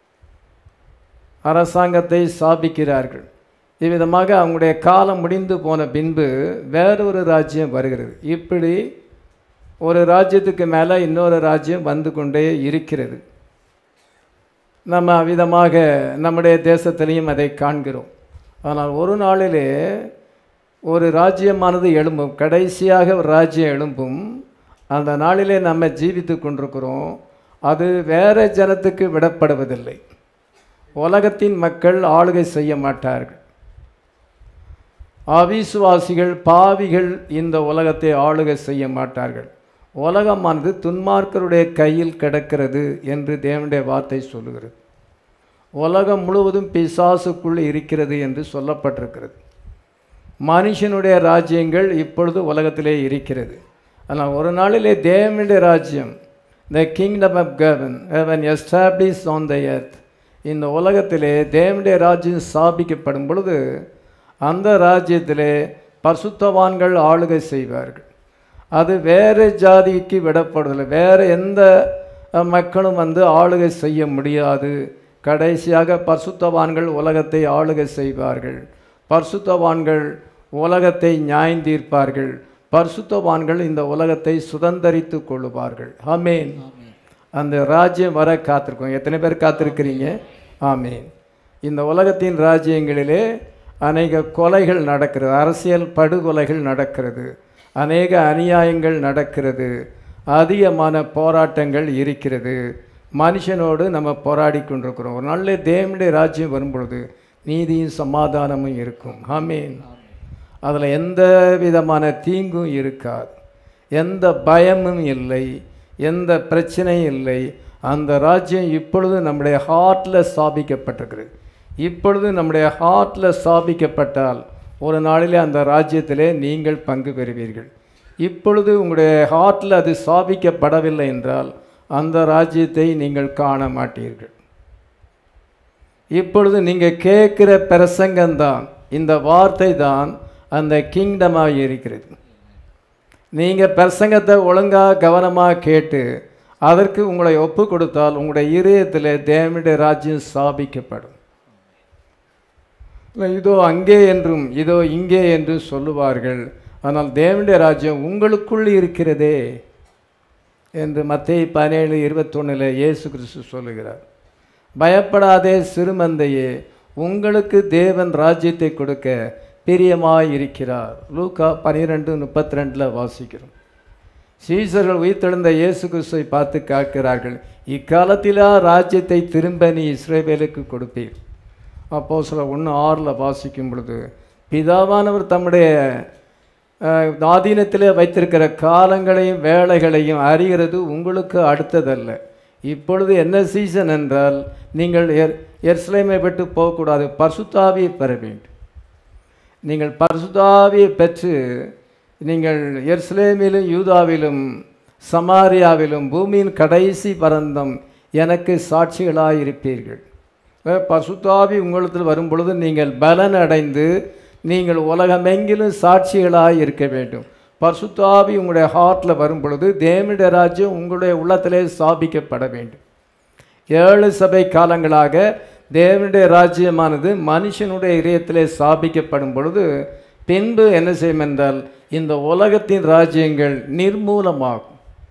அரசாங்கத்தை ஸ்தாபிக்கிறார்கள் இவ்விதமாக அவங்களுடைய காலம் முடிந்து போன பின்பு வேறொரு ராஜ்யம் வருகிறது இப்படி ஒரு ராஜ்யத்துக்கு மேலே இன்னொரு ராஜ்யம் வந்து கொண்டே இருக்கிறது நம்ம அவ்விதமாக நம்முடைய தேசத்திலையும் அதை காண்கிறோம் ஆனால் ஒரு நாளிலே ஒரு ராஜ்யமானது எழும்பும் கடைசியாக ஒரு ராஜ்யம் எழும்பும் அந்த நாளிலே நம்ம ஜீவித்து கொண்டிருக்கிறோம் அது வேற ஜனத்துக்கு விடப்படுவதில்லை உலகத்தின் மக்கள் ஆளுகை செய்ய மாட்டார்கள் அவிசுவாசிகள் பாவிகள் இந்த உலகத்தை ஆளுகை செய்ய மாட்டார்கள் உலகமானது துன்மார்க்கருடைய கையில் கிடக்கிறது என்று தேவனுடைய வார்த்தை சொல்லுகிறது உலகம் முழுவதும் பிசாசுக்குள் இருக்கிறது என்று சொல்லப்பட்டிருக்கிறது மனுஷனுடைய ராஜ்யங்கள் இப்பொழுது உலகத்திலே இருக்கிறது ஆனால் ஒரு நாளிலே தேவனுடைய ராஜ்யம் த கிங்டம் ஆஃப் கவன் heaven establish on the earth இந்த உலகத்திலே தேவனுடைய ராஜ்யம் ஸ்தாபிக்கப்படும் பொழுது அந்த ராஜ்யத்திலே பரிசுத்தவான்கள் ஆளுகை செய்வார்கள் அது வேறு ஜாதிக்கு விடப்படுவதில்லை வேறு எந்த அஹ், மக்களும் வந்து ஆளுகை செய்ய முடியாது கடைசியாக பரிசுத்தவான்கள் உலகத்தை ஆளுகை செய்வார்கள் பரிசுத்தவான்கள் உலகத்தை நியாயந்தீர்ப்பார்கள் பரிசுத்தவான்கள் இந்த உலகத்தை சுதந்தரித்து கொள்ளுவார்கள் ஆமேன் அந்த ராஜ்யம் வர காத்திருக்கோம் எத்தனை பேர் காத்திருக்கிறீங்க ஆமேன் இந்த உலகத்தின் ராஜ்யங்களிலே அநேக கொலைகள் நடக்கிறது அரசியல் படுகொலைகள் நடக்கிறது அநேக அநியாயங்கள் நடக்கிறது அதிகமான போராட்டங்கள் இருக்கிறது மனுஷனோடு நம்ம போராடி கொண்டிருக்கிறோம் ஒரு நல்ல தேவனுடைய ராஜ்யம் வரும்பொழுது நீதியும் சமாதானமும் இருக்கும் ஆமீன் அதில் எந்த விதமான தீங்கும் இருக்காது எந்த பயமும் இல்லை எந்த பிரச்சனையும் இல்லை அந்த ராஜ்யம் இப்பொழுது நம்முடைய ஹார்ட்டில் ஸ்தாபிக்கப்பட்டிருக்கிறது இப்பொழுது நம்முடைய ஹார்ட்டில் ஸ்தாபிக்கப்பட்டால் ஒரு நாளிலே அந்த ராஜ்யத்திலே நீங்கள் பங்கு பெறுவீர்கள் இப்பொழுது உங்களுடைய ஹார்ட்டில் அது ஸ்தாபிக்கப்படவில்லை என்றால் அந்த ராஜ்யத்தை நீங்கள் காண மாட்டீர்கள் இப்பொழுது நீங்கள் கேட்குற பிரசங்கம்தான் இந்த வார்த்தை தான் அந்த கிங்டமாக இருக்கிறது நீங்கள் பிரசங்கத்தை ஒழுங்காக கவனமாக கேட்டு அதற்கு உங்களை ஒப்பு கொடுத்தால் உங்களுடைய இதயத்தில் தேவனுடைய ராஜ்யம் ஸ்தாபிக்கப்படும் இல்லை, இதோ அங்கே என்றும் இதோ இங்கே என்றும் சொல்லுவார்கள் ஆனால் தேவனுடைய ராஜ்யம் உங்களுக்குள் இருக்கிறதே என்று மத்திய பதினேழு இருபத்தொன்னில் இயேசு கிறிஸ்து சொல்லுகிறார் பயப்படாதே சிறுமந்தையே உங்களுக்கு தேவன் ராஜ்யத்தை கொடுக்க பிரியமாய் இருக்கிறார் லூக்கா பனிரெண்டு முப்பத்தி ரெண்டில் வாசிக்கிறோம் சீசர்கள் உயிர்த்தெழுந்த இயேசு கிறிஸ்துவை பார்த்து காக்கிறார்கள் இக்காலத்திலா ராஜ்யத்தை திரும்ப நீ இஸ்ரேவேலுக்கு கொடுப்பீர் அப்போ சில ஒன்று ஆறில் வாசிக்கும் பொழுது பிதாவானவர் தம்முடைய அஹ், ஆதீனத்திலே வைத்திருக்கிற காலங்களையும் வேலைகளையும் அறிகிறது உங்களுக்கு அடுத்ததல்ல இப்பொழுது என்ன சீசன் என்றால் நீங்கள் எர் எர்ஸ்லேமை விட்டு போகக்கூடாது பரிசுத்தாவியை பெற வேண்டும் நீங்கள் பரிசுத்தாவியை பெற்று நீங்கள் எர்ஸ்லேமிலும் யூதாவிலும் சமாரியாவிலும் பூமியின் கடைசி பரந்தம் எனக்கு சாட்சிகளாக இருப்பீர்கள் அஹ் பரிசுத்தாவி உங்களிடத்தில் வரும் பொழுது நீங்கள் பலன் அடைந்து நீங்கள் உலகமெங்கிலும் சாட்சிகளாக இருக்க வேண்டும் பரிசுத்தாவி உங்களுடைய ஹார்ட்டில் வரும் பொழுது தேவனுடைய ராஜ்யம் உங்களுடைய உள்ளத்திலே ஸ்தாபிக்கப்பட வேண்டும் ஏழு சபை காலங்களாக தேவனுடைய ராஜ்யமானது மனுஷனுடைய இதயத்திலே ஸ்தாபிக்கப்படும் பொழுது பின்பு என்ன செய்யும் என்றால் இந்த உலகத்தின் ராஜ்யங்கள் நிர்மூலமாகும்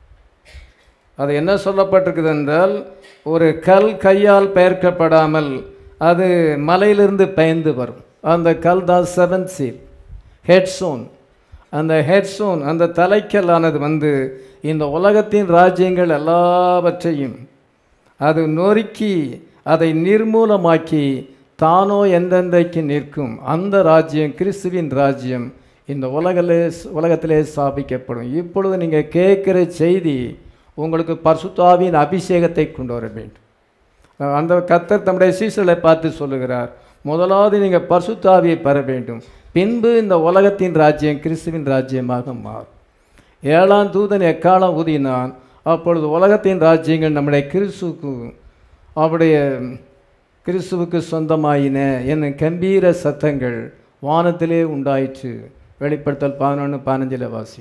அது என்ன சொல்லப்பட்டிருக்குது என்றால் ஒரு கல் கையால் பெயர்க்கப்படாமல் அது மலையிலிருந்து பெயர்ந்து வரும் அந்த கல் தான் செவன் சீல் ஹெட்ஸோன் அந்த ஹெட்ஸோன் அந்த தலைக்கல்லானது வந்து இந்த உலகத்தின் ராஜ்யங்கள் எல்லாவற்றையும் அது நொறுக்கி அதை நிர்மூலமாக்கி தானோ எந்தெந்தைக்கு நிற்கும் அந்த ராஜ்யம் கிறிஸ்துவின் ராஜ்யம் இந்த உலகிலே உலகத்திலே ஸ்தாபிக்கப்படும் இப்பொழுது நீங்கள் கேட்குற செய்தி உங்களுக்கு பரிசுத்தாவின் அபிஷேகத்தை கொண்டு வர வேண்டும் அந்த கத்தர் தம்முடைய சீசலை பார்த்து சொல்லுகிறார் முதலாவது நீங்கள் பரிசுத்தாவியை பெற வேண்டும் பின்பு இந்த உலகத்தின் ராஜ்யம் கிறிஸ்துவின் ராஜ்யமாக மாறும் ஏழாம் தூதன் எக்காலம் ஊதினான் அப்பொழுது உலகத்தின் ராஜ்யங்கள் நம்முடைய கிறிஸ்துவுக்கு அவருடைய கிறிஸ்துவுக்கு சொந்தமாயின என்னும் கம்பீர சத்தங்கள் வானத்திலே உண்டாயிற்று வெளிப்படுத்தல் பதினொன்று பதினஞ்சில் வாசி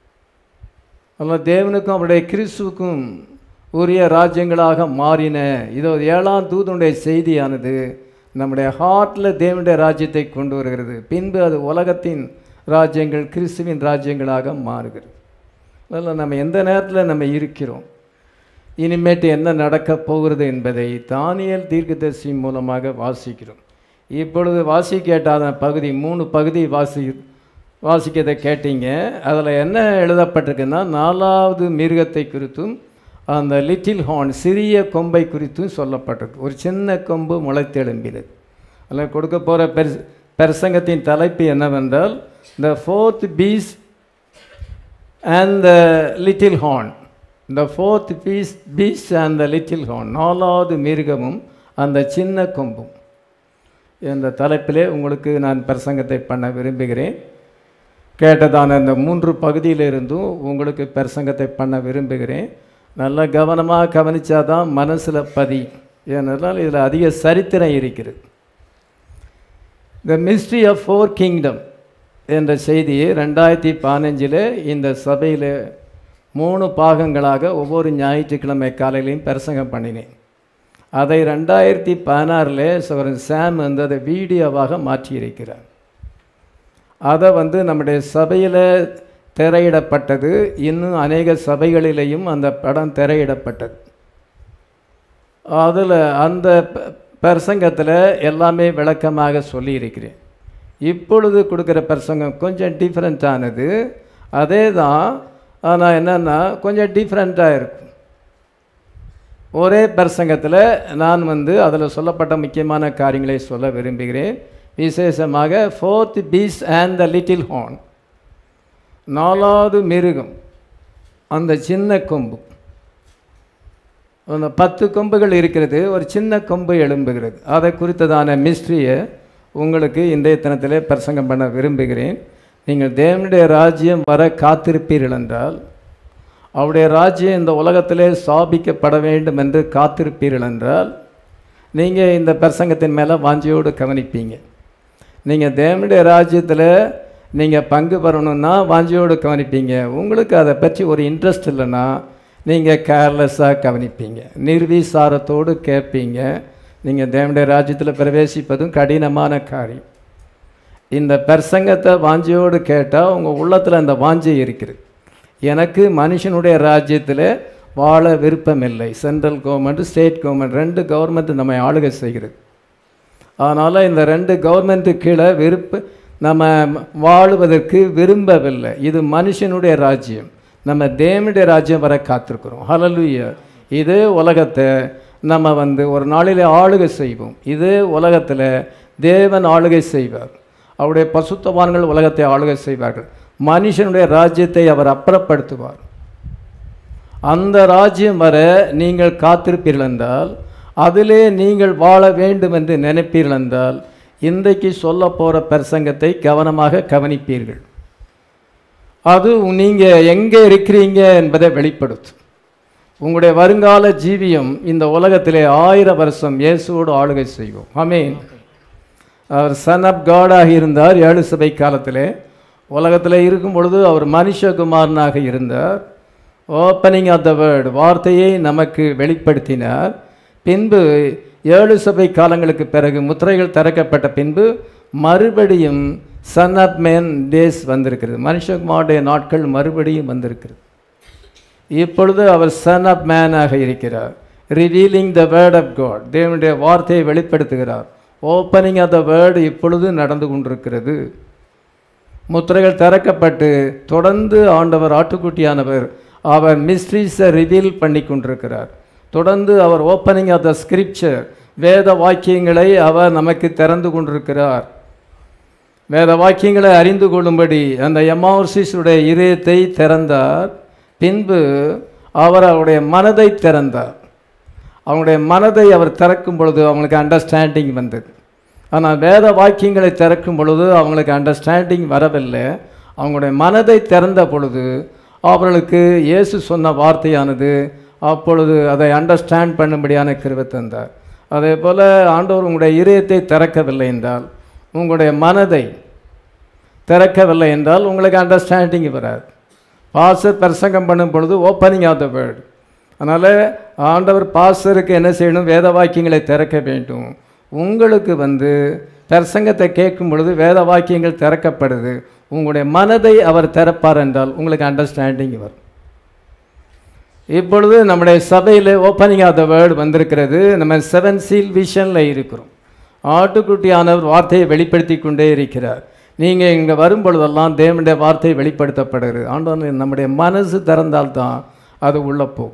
அதில் தேவனுக்கும் அவருடைய கிறிஸ்துவுக்கும் உரிய ராஜ்யங்களாக மாறின இதோ ஏழாம் தூதனுடைய செய்தியானது நம்முடைய ஹார்ட்டில் தேவனுடைய ராஜ்யத்தை கொண்டு வருகிறது பின்பு அது உலகத்தின் ராஜ்யங்கள் கிறிஸ்துவின் ராஜ்யங்களாக மாறுகிறது அதில் நம்ம எந்த நேரத்தில் நம்ம இருக்கிறோம் இனிமேட்டு என்ன நடக்கப் போகிறது என்பதை தானியல் தீர்க்கதரிசி மூலமாக வாசிக்கிறோம் இப்பொழுது வாசி கேட்டாத பகுதி மூணு பகுதி வாசி வாசிக்கிறதை கேட்டீங்க அதில் என்ன எழுதப்பட்டிருக்குன்னா நாலாவது மிருகத்தை குறித்தும் அந்த லிட்டில் ஹார்ன் சிறிய கொம்பை குறித்தும் சொல்லப்பட்டிருக்கு ஒரு சின்ன கொம்பு முளைத்தெழும்பினது அதில் கொடுக்க போகிற பெர் பிரசங்கத்தின் தலைப்பு என்னவென்றால் the fourth beast and the little horn the fourth beast beast and the little horn நாலாவது மிருகமும் அந்த சின்ன கொம்பும் இந்த தலைப்பிலே உங்களுக்கு நான் பிரசங்கத்தை பண்ண விரும்புகிறேன் கேட்டதான இந்த மூன்று பகுதியிலிருந்தும் உங்களுக்கு பிரசங்கத்தை பண்ண விரும்புகிறேன் நல்ல கவனமாக கவனித்தாதான் மனசில் பதி ஏனென்றால் இதில் அதிக சரித்திரம் இருக்கிறது the mystery of four kingdom என்ற செய்தியை ரெண்டாயிரத்தி பதினஞ்சில் இந்த சபையில் மூணு பாகங்களாக ஒவ்வொரு ஞாயிற்றுக்கிழமை காலையிலையும் பிரசங்கம் பண்ணினேன் அதை ரெண்டாயிரத்தி பதினாறில் சவரன் சாம் வந்து அதை வீடியோவாக மாற்றியிருக்கிறார் அதை வந்து நம்முடைய சபையில் திரையிடப்பட்டது இன்னும் அநேக சபைகளிலேயும் அந்த படம் திரையிடப்பட்டது அதில் அந்த ப- பிரசங்கத்தில் எல்லாமே விளக்கமாக சொல்லியிருக்கிறேன் இப்பொழுது கொடுக்குற பிரசங்கம் கொஞ்சம் டிஃப்ரெண்ட்டானது அதே தான் ஆனால் என்னென்னா கொஞ்சம் டிஃப்ரெண்ட்டாக இருக்கும் ஒரே பிரசங்கத்தில் நான் வந்து அதில் சொல்லப்பட்ட முக்கியமான காரியங்களை சொல்ல விரும்புகிறேன் விசேஷமாக fourth beast and the little horn நாலாவது மிருகம் அந்த சின்ன கொம்பு அந்த பத்து கொம்புகள் இருக்கிறது ஒரு சின்ன கொம்பு எழும்புகிறது அதை குறித்ததான மிஸ்ட்ரியை உங்களுக்கு இன்றைய தினத்திலே பிரசங்கம் பண்ண விரும்புகிறேன் நீங்கள் தேவனுடைய ராஜ்யம் வர காத்திருப்பீர்கள் என்றால் அவருடைய ராஜ்யம் இந்த உலகத்திலே ஸ்தாபிக்கப்பட வேண்டும் என்று காத்திருப்பீர்கள் என்றால் நீங்கள் இந்த பிரசங்கத்தின் மேலே வாஞ்சியோடு கவனிப்பீங்க நீங்கள் தேவனுடைய ராஜ்யத்தில் நீங்கள் பங்கு பெறணும்னா வாஞ்சியோடு கவனிப்பீங்க உங்களுக்கு அதை பற்றி ஒரு இன்ட்ரெஸ்ட் இல்லைன்னா நீங்கள் கேர்லெஸ்ஸாக கவனிப்பீங்க நிர்வீசாரத்தோடு கேட்பீங்க நீங்கள் தேவனுடைய ராஜ்யத்தில் பிரவேசிப்பதும் கடினமான காரியம் இந்த பிரசங்கத்தை வாஞ்சியோடு கேட்டால் உங்கள் உள்ளத்தில் அந்த வாஞ்சை இருக்குது எனக்கு மனுஷனுடைய ராஜ்யத்தில் வாழ விருப்பமில்லை சென்ட்ரல் கவர்மெண்ட் ஸ்டேட் கவர்மெண்ட் ரெண்டு கவர்மெண்ட் நம்மை ஆளுகை செய்கிறது அதனால் இந்த ரெண்டு கவர்மெண்ட்டு கீழே விருப்ப நம்ம வாழுவதற்கு விரும்பவில்லை இது மனுஷனுடைய ராஜ்யம் நம்ம தேவனுடைய ராஜ்யம் வர காத்திருக்கிறோம் ஹalleluya இதே உலகத்தை நம்ம வந்து ஒரு நாளில் ஆளுகை செய்வோம் இதே உலகத்தில் தேவன் ஆளுகை செய்வார் அவருடைய பசுத்தவான்கள் உலகத்தை ஆளுகை செய்வார்கள் மனுஷனுடைய ராஜ்யத்தை அவர் அப்புறப்படுத்துவார் அந்த ராஜ்யம் வர நீங்கள் காத்திருப்பீர்கள் என்றால் அதிலே நீங்கள் வாழ வேண்டும் என்று நினைப்பீர்கள் என்றால் இன்றைக்கு சொல்ல போகிற பிரசங்கத்தை கவனமாக கவனிப்பீர்கள் அது நீங்கள் எங்கே இருக்கிறீங்க என்பதை வெளிப்படுத்தும் உங்களுடைய வருங்கால ஜீவியம் இந்த உலகத்திலே ஆயிரம் வருஷம் இயேசுவோடு ஆளுகை செய்வோம் ஆமென் அவர் சன் ஆஃப் காடாக இருந்தார் ஏழு சபை காலத்திலே உலகத்தில் இருக்கும் பொழுது அவர் மனுஷகுமாரனாக இருந்தார் ஓப்பனிங் ஆஃப் த வேர்டு வார்த்தையை நமக்கு வெளிப்படுத்தினார் பின்பு ஏழு சபை காலங்களுக்கு பிறகு முத்திரைகள் திறக்கப்பட்ட பின்பு மறுபடியும் சன் ஆஃப் மேன் டேஸ் வந்திருக்கிறது மனுஷகுமாருடைய நாட்கள் மறுபடியும் வந்திருக்கிறது இப்பொழுது அவர் சன் ஆஃப் மேனாக இருக்கிறார் revealing the word of God தேவனுடைய வார்த்தையை வெளிப்படுத்துகிறார் ஓப்பனிங் ஆஃப் த வேர்டு இப்பொழுது நடந்து கொண்டிருக்கிறது முத்திரைகள் திறக்கப்பட்டு தொடர்ந்து ஆண்டவர் ஆட்டுக்குட்டியானவர் அவர் மிஸ்ட்ரீஸை ரிவீல் பண்ணி கொண்டிருக்கிறார் தொடர்ந்து அவர் ஓப்பனிங் ஆஃப் த ஸ்கிரிப்சர் வேத வாக்கியங்களை அவர் நமக்கு திறந்து கொண்டிருக்கிறார் வேத வாக்கியங்களை அறிந்து கொள்ளும்படி அந்த எமாவசிஸுடைய இதயத்தை திறந்தார் பின்பு அவர் அவருடைய மனதை திறந்தார் அவங்களுடைய மனதை அவர் திறக்கும் பொழுது அவங்களுக்கு அண்டர்ஸ்டாண்டிங் வந்தது ஆனால் வேத வாக்கியங்களை திறக்கும் பொழுது அவங்களுக்கு அண்டர்ஸ்டாண்டிங் வரவில்லை அவங்களுடைய மனதை திறந்த பொழுது அவர்களுக்கு இயேசு சொன்ன வார்த்தையானது அப்பொழுது அதை அண்டர்ஸ்டாண்ட் பண்ணும்படியான கிருபை தந்தார் அதே போல் ஆண்டவர் உங்களுடைய இதயத்தை திறக்கவில்லை என்றால் உங்களுடைய மனதை திறக்கவில்லை என்றால் உங்களுக்கு அண்டர்ஸ்டாண்டிங் வராது பாஸ்டர் பிரசங்கம் பண்ணும் பொழுது ஓப்பனிங் ஆஃப் த வேர்டு அதனால் ஆண்டவர் பாஸ்டருக்கு என்ன செய்யணும் வேத வாக்கியங்களை திறக்க வேண்டும் உங்களுக்கு வந்து பிரசங்கத்தை கேட்கும் பொழுது வேத வாக்கியங்கள் திறக்கப்படுது உங்களுடைய மனதை அவர் திறப்பார் என்றால் உங்களுக்கு அண்டர்ஸ்டாண்டிங் வரும் இப்பொழுது நம்முடைய சபையில் ஓப்பனிங் ஆஃப் த வேர்டு வந்திருக்கிறது நம்ம செவன் சீல் விஷனில் இருக்கிறோம் ஆட்டுக்குட்டியானவர் வார்த்தையை வெளிப்படுத்தி கொண்டே இருக்கிறார் நீங்கள் இங்கே வரும் பொழுதெல்லாம் தேவனுடைய வார்த்தை வெளிப்படுத்தப்படுகிறது ஆண்டவர் நம்முடைய மனசு திறந்தால்தான் அது உள்ள போகும்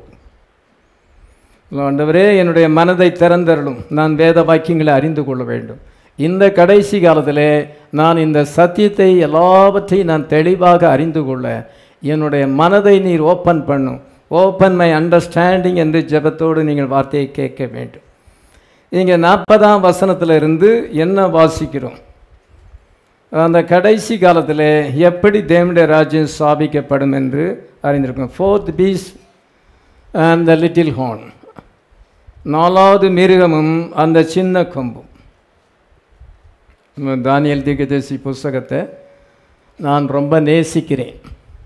ஆண்டவரே என்னுடைய மனதை திறந்தருளும் நான் வேத வாக்கியங்களை அறிந்து கொள்ள வேண்டும் இந்த கடைசி காலத்திலே நான் இந்த சத்தியத்தை எல்லாவற்றையும் நான் தெளிவாக அறிந்து கொள்ள என்னுடைய மனதை நீர் ஓப்பன் பண்ணும் ஓப்பன் மை அண்டர்ஸ்டாண்டிங் என்று ஜெபத்தோடு நீங்கள் வார்த்தையை கேட்க வேண்டும் இங்கே நாற்பதாம் வசனத்தில் இருந்து என்ன வாசிக்கிறோம் அந்த கடைசி காலத்தில் எப்படி தேவனுடைய ராஜ்யம் ஸ்தாபிக்கப்படும் என்று அறிந்திருக்கோம் fourth beast and the little horn நாலாவது மிருகமும் அந்த சின்ன கொம்பும் தானியல் தீர்க்கதரிசி புஸ்தகத்தை நான் ரொம்ப நேசிக்கிறேன்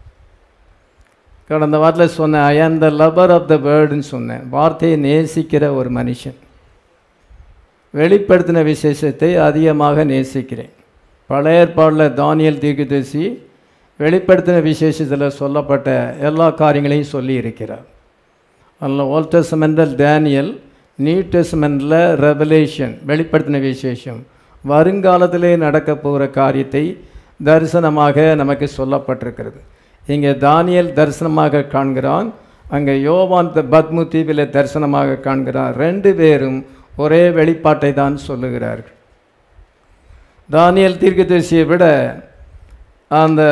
கடந்த வாரத்தில் சொன்னேன் ஐ ஆம் த லவர் ஆஃப் த வேர்டுன்னு சொன்னேன் வார்த்தையை நேசிக்கிற ஒரு மனுஷன் வெளிப்படுத்தின விசேஷத்தை அதிகமாக நேசிக்கிறேன் பழைய ஏற்பாடில் தானியல் தீர்க்கதரிசி வெளிப்படுத்தின விசேஷத்தில் சொல்லப்பட்ட எல்லா காரியங்களையும் சொல்லி இருக்கிறார் அதில் ஓல்ட் டெஸ்மெண்டில் டேனியல் நியூ டெஸ்மெண்டில் ரெவலேஷன் வெளிப்படுத்தின விசேஷம் வருங்காலத்திலே நடக்க போகிற காரியத்தை தரிசனமாக நமக்கு சொல்லப்பட்டிருக்கிறது இங்கே தானியல் தரிசனமாக காண்கிறான் அங்கே யோவான் த- பத்மு தீவில் தரிசனமாக காண்கிறான் ரெண்டு பேரும் ஒரே வெளிப்பாட்டை தான் சொல்லுகிறார்கள் தானியல் தீர்க்கதரிசியை விட அந்த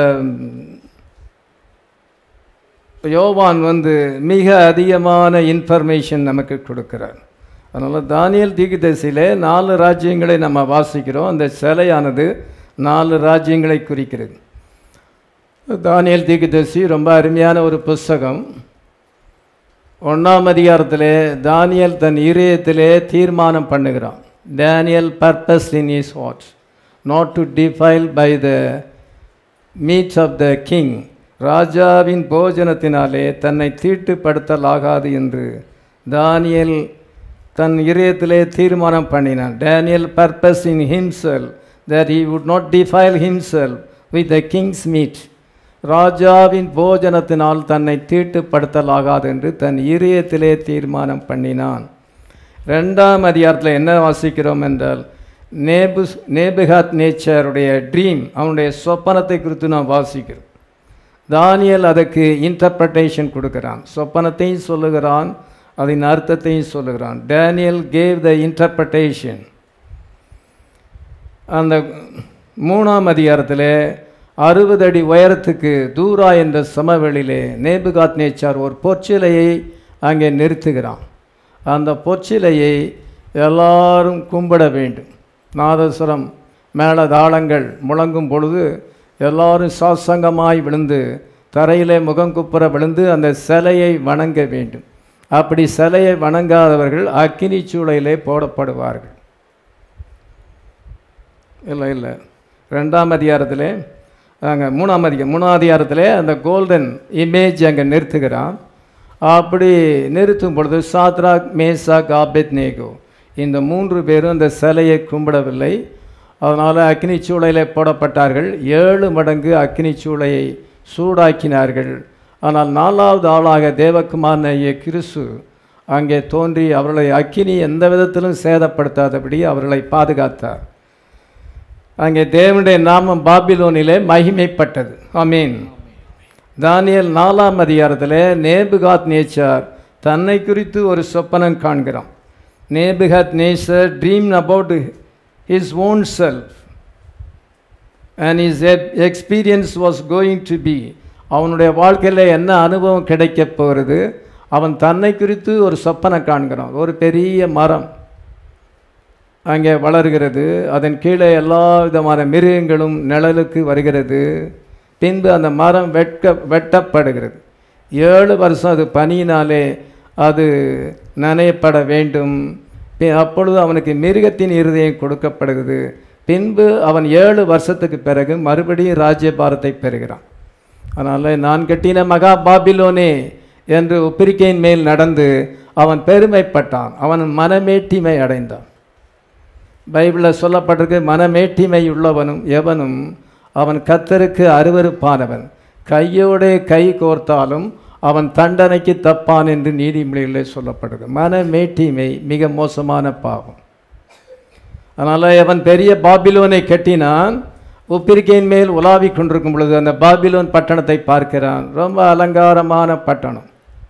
யோவான் வந்து மிக அதிகமான இன்ஃபர்மேஷன் நமக்கு கொடுக்கிறார் அதனால் தானியல் தீர்க்கதரிசியிலே நாலு ராஜ்யங்களை நம்ம வாசிக்கிறோம் அந்த சிலையானது நாலு ராஜ்யங்களை குறிக்கிறது தானியல் தீர்க்கதரிசி ரொம்ப அருமையான ஒரு புஸ்தகம் ஒன்றாம் அதிகாரத்திலே தானியல் தன் இதயத்திலே தீர்மானம் பண்ணுகிறான் Daniel purpose in his watch not to defile by the meats of the king ராஜாவின் போஜனத்தினாலே தன்னை தீட்டுப்படுத்தலாகாது என்று தானியல் தன் இதயத்திலே தீர்மானம் பண்ணினான் Daniel purpose in himself that he would not defile himself with the king's meat ராஜாவின் போஜனத்தினால் தன்னை தீட்டுப்படுத்தலாகாது என்று தன் இதயத்திலே தீர்மானம் பண்ணினான் ரெண்டாம் அதிகாரத்தில் என்ன வாசிக்கிறோம் என்றால் நேபு நேபுகாத் நேச்சருடைய ட்ரீம் அவனுடைய சொப்பனத்தை குறித்து நாம் வாசிக்கிறோம் தானியல் அதுக்கு இன்டர்பிரட்டேஷன் கொடுக்குறான் சொப்பனத்தையும் சொல்லுகிறான் அதன் அர்த்தத்தையும் சொல்லுகிறான் டேனியல் கேவ் த இன்டர்பிரட்டேஷன் அந்த மூணாம் அதிகாரத்தில் அறுபது அடி உயரத்துக்கு தூரா என்ற சமவெளியிலே நேபுகாத் நேச்சார் ஒரு பொற்சிலையை அங்கே நிறுத்துகிறான் அந்த பொற்சிலையை எல்லாரும் கும்பிட வேண்டும் நாதஸ்வரம் மேளதாளங்கள் முழங்கும் பொழுது எல்லாரும் சாசங்கமாய் விழுந்து தரையிலே முகங்குப்புற விழுந்து அந்த சிலையை வணங்க வேண்டும் அப்படி சிலையை வணங்காதவர்கள் அக்கினி சூளையிலே போடப்படுவார்கள் இல்லை இல்லை ரெண்டாம் அதிகாரத்திலே அங்கே மூணாம் அதிகம் மூணாம் அதிகாரத்தில் அந்த கோல்டன் இமேஜ் அங்கே நிறுத்துகிறான் அப்படி நிறுத்தும் பொழுது சாத்ராக் மேசாக் ஆபெத் நேகோ இந்த மூன்று பேரும் அந்த சிலையை கும்பிடவில்லை அதனால் அக்னி சூளையில் போடப்பட்டார்கள் ஏழு மடங்கு அக்னி சூளையை சூடாக்கினார்கள் ஆனால் நாலாவது ஆளாக தேவகுமாரனைய கிறிஸ்து அங்கே தோன்றி அவர்களை அக்கினி எந்த விதத்திலும் சேதப்படுத்தாதபடி அவர்களை பாதுகாத்தார் அங்கே தேவனுடைய நாமம் பாபிலோனிலே மகிமைப்பட்டது ஆமீன் தானியல் நாலாம் அதிகாரத்தில் நேபுகாத் நேச்சார் தன்னை குறித்து ஒரு சொப்பனம் காண்கிறான் Nebuchadnezzar dream about his own self and his experience was going to be அவனுடைய வாழ்க்கையில் என்ன அனுபவம் கிடைக்கப் போகிறது அவன் தன்னை குறித்து ஒரு சொப்பனை காண்கிறான் ஒரு பெரிய மரம் அங்கே வளர்கிறது அதன் கீழே எல்லா விதமான மிருகங்களும் நிழலுக்கு வருகிறது பின்பு அந்த மரம் வெட்க வெட்டப்படுகிறது ஏழு வருஷம் அது பனியினாலே அது நனையப்பட வேண்டும் பி- அப்பொழுது அவனுக்கு மிருகத்தின் இருதயம் கொடுக்கப்படுகிறது பின்பு அவன் ஏழு வருஷத்துக்கு பிறகு மறுபடியும் ராஜ்யபாரத்தை பெறுகிறான் அதனால் நான் கட்டின மகா பாபிலோனே என்று ஒப்பிரிக்கையின் மேல் நடந்து அவன் பெருமைப்பட்டான் அவன் மனமேட்டிமை அடைந்தான் பைபிளில் சொல்லப்பட்டிருக்கு மனமேட்டிமை உள்ளவனும் எவனும் அவன் கத்தருக்கு அருவருப்பானவன் கையோடே கை கோர்த்தாலும் அவன் தண்டனைக்கு தப்பான் என்று நீதிமொழிகளிலே சொல்லப்படுது மனமேட்டிமை மிக மோசமான பாவம் அதனால் அவன் பெரிய பாபிலோனை கட்டினான் உப்பிரிக்கையின் மேல் உலாவிக் கொண்டிருக்கும் பொழுது அந்த பாபிலோன் பட்டணத்தை பார்க்கிறான் ரொம்ப அலங்காரமான பட்டணம்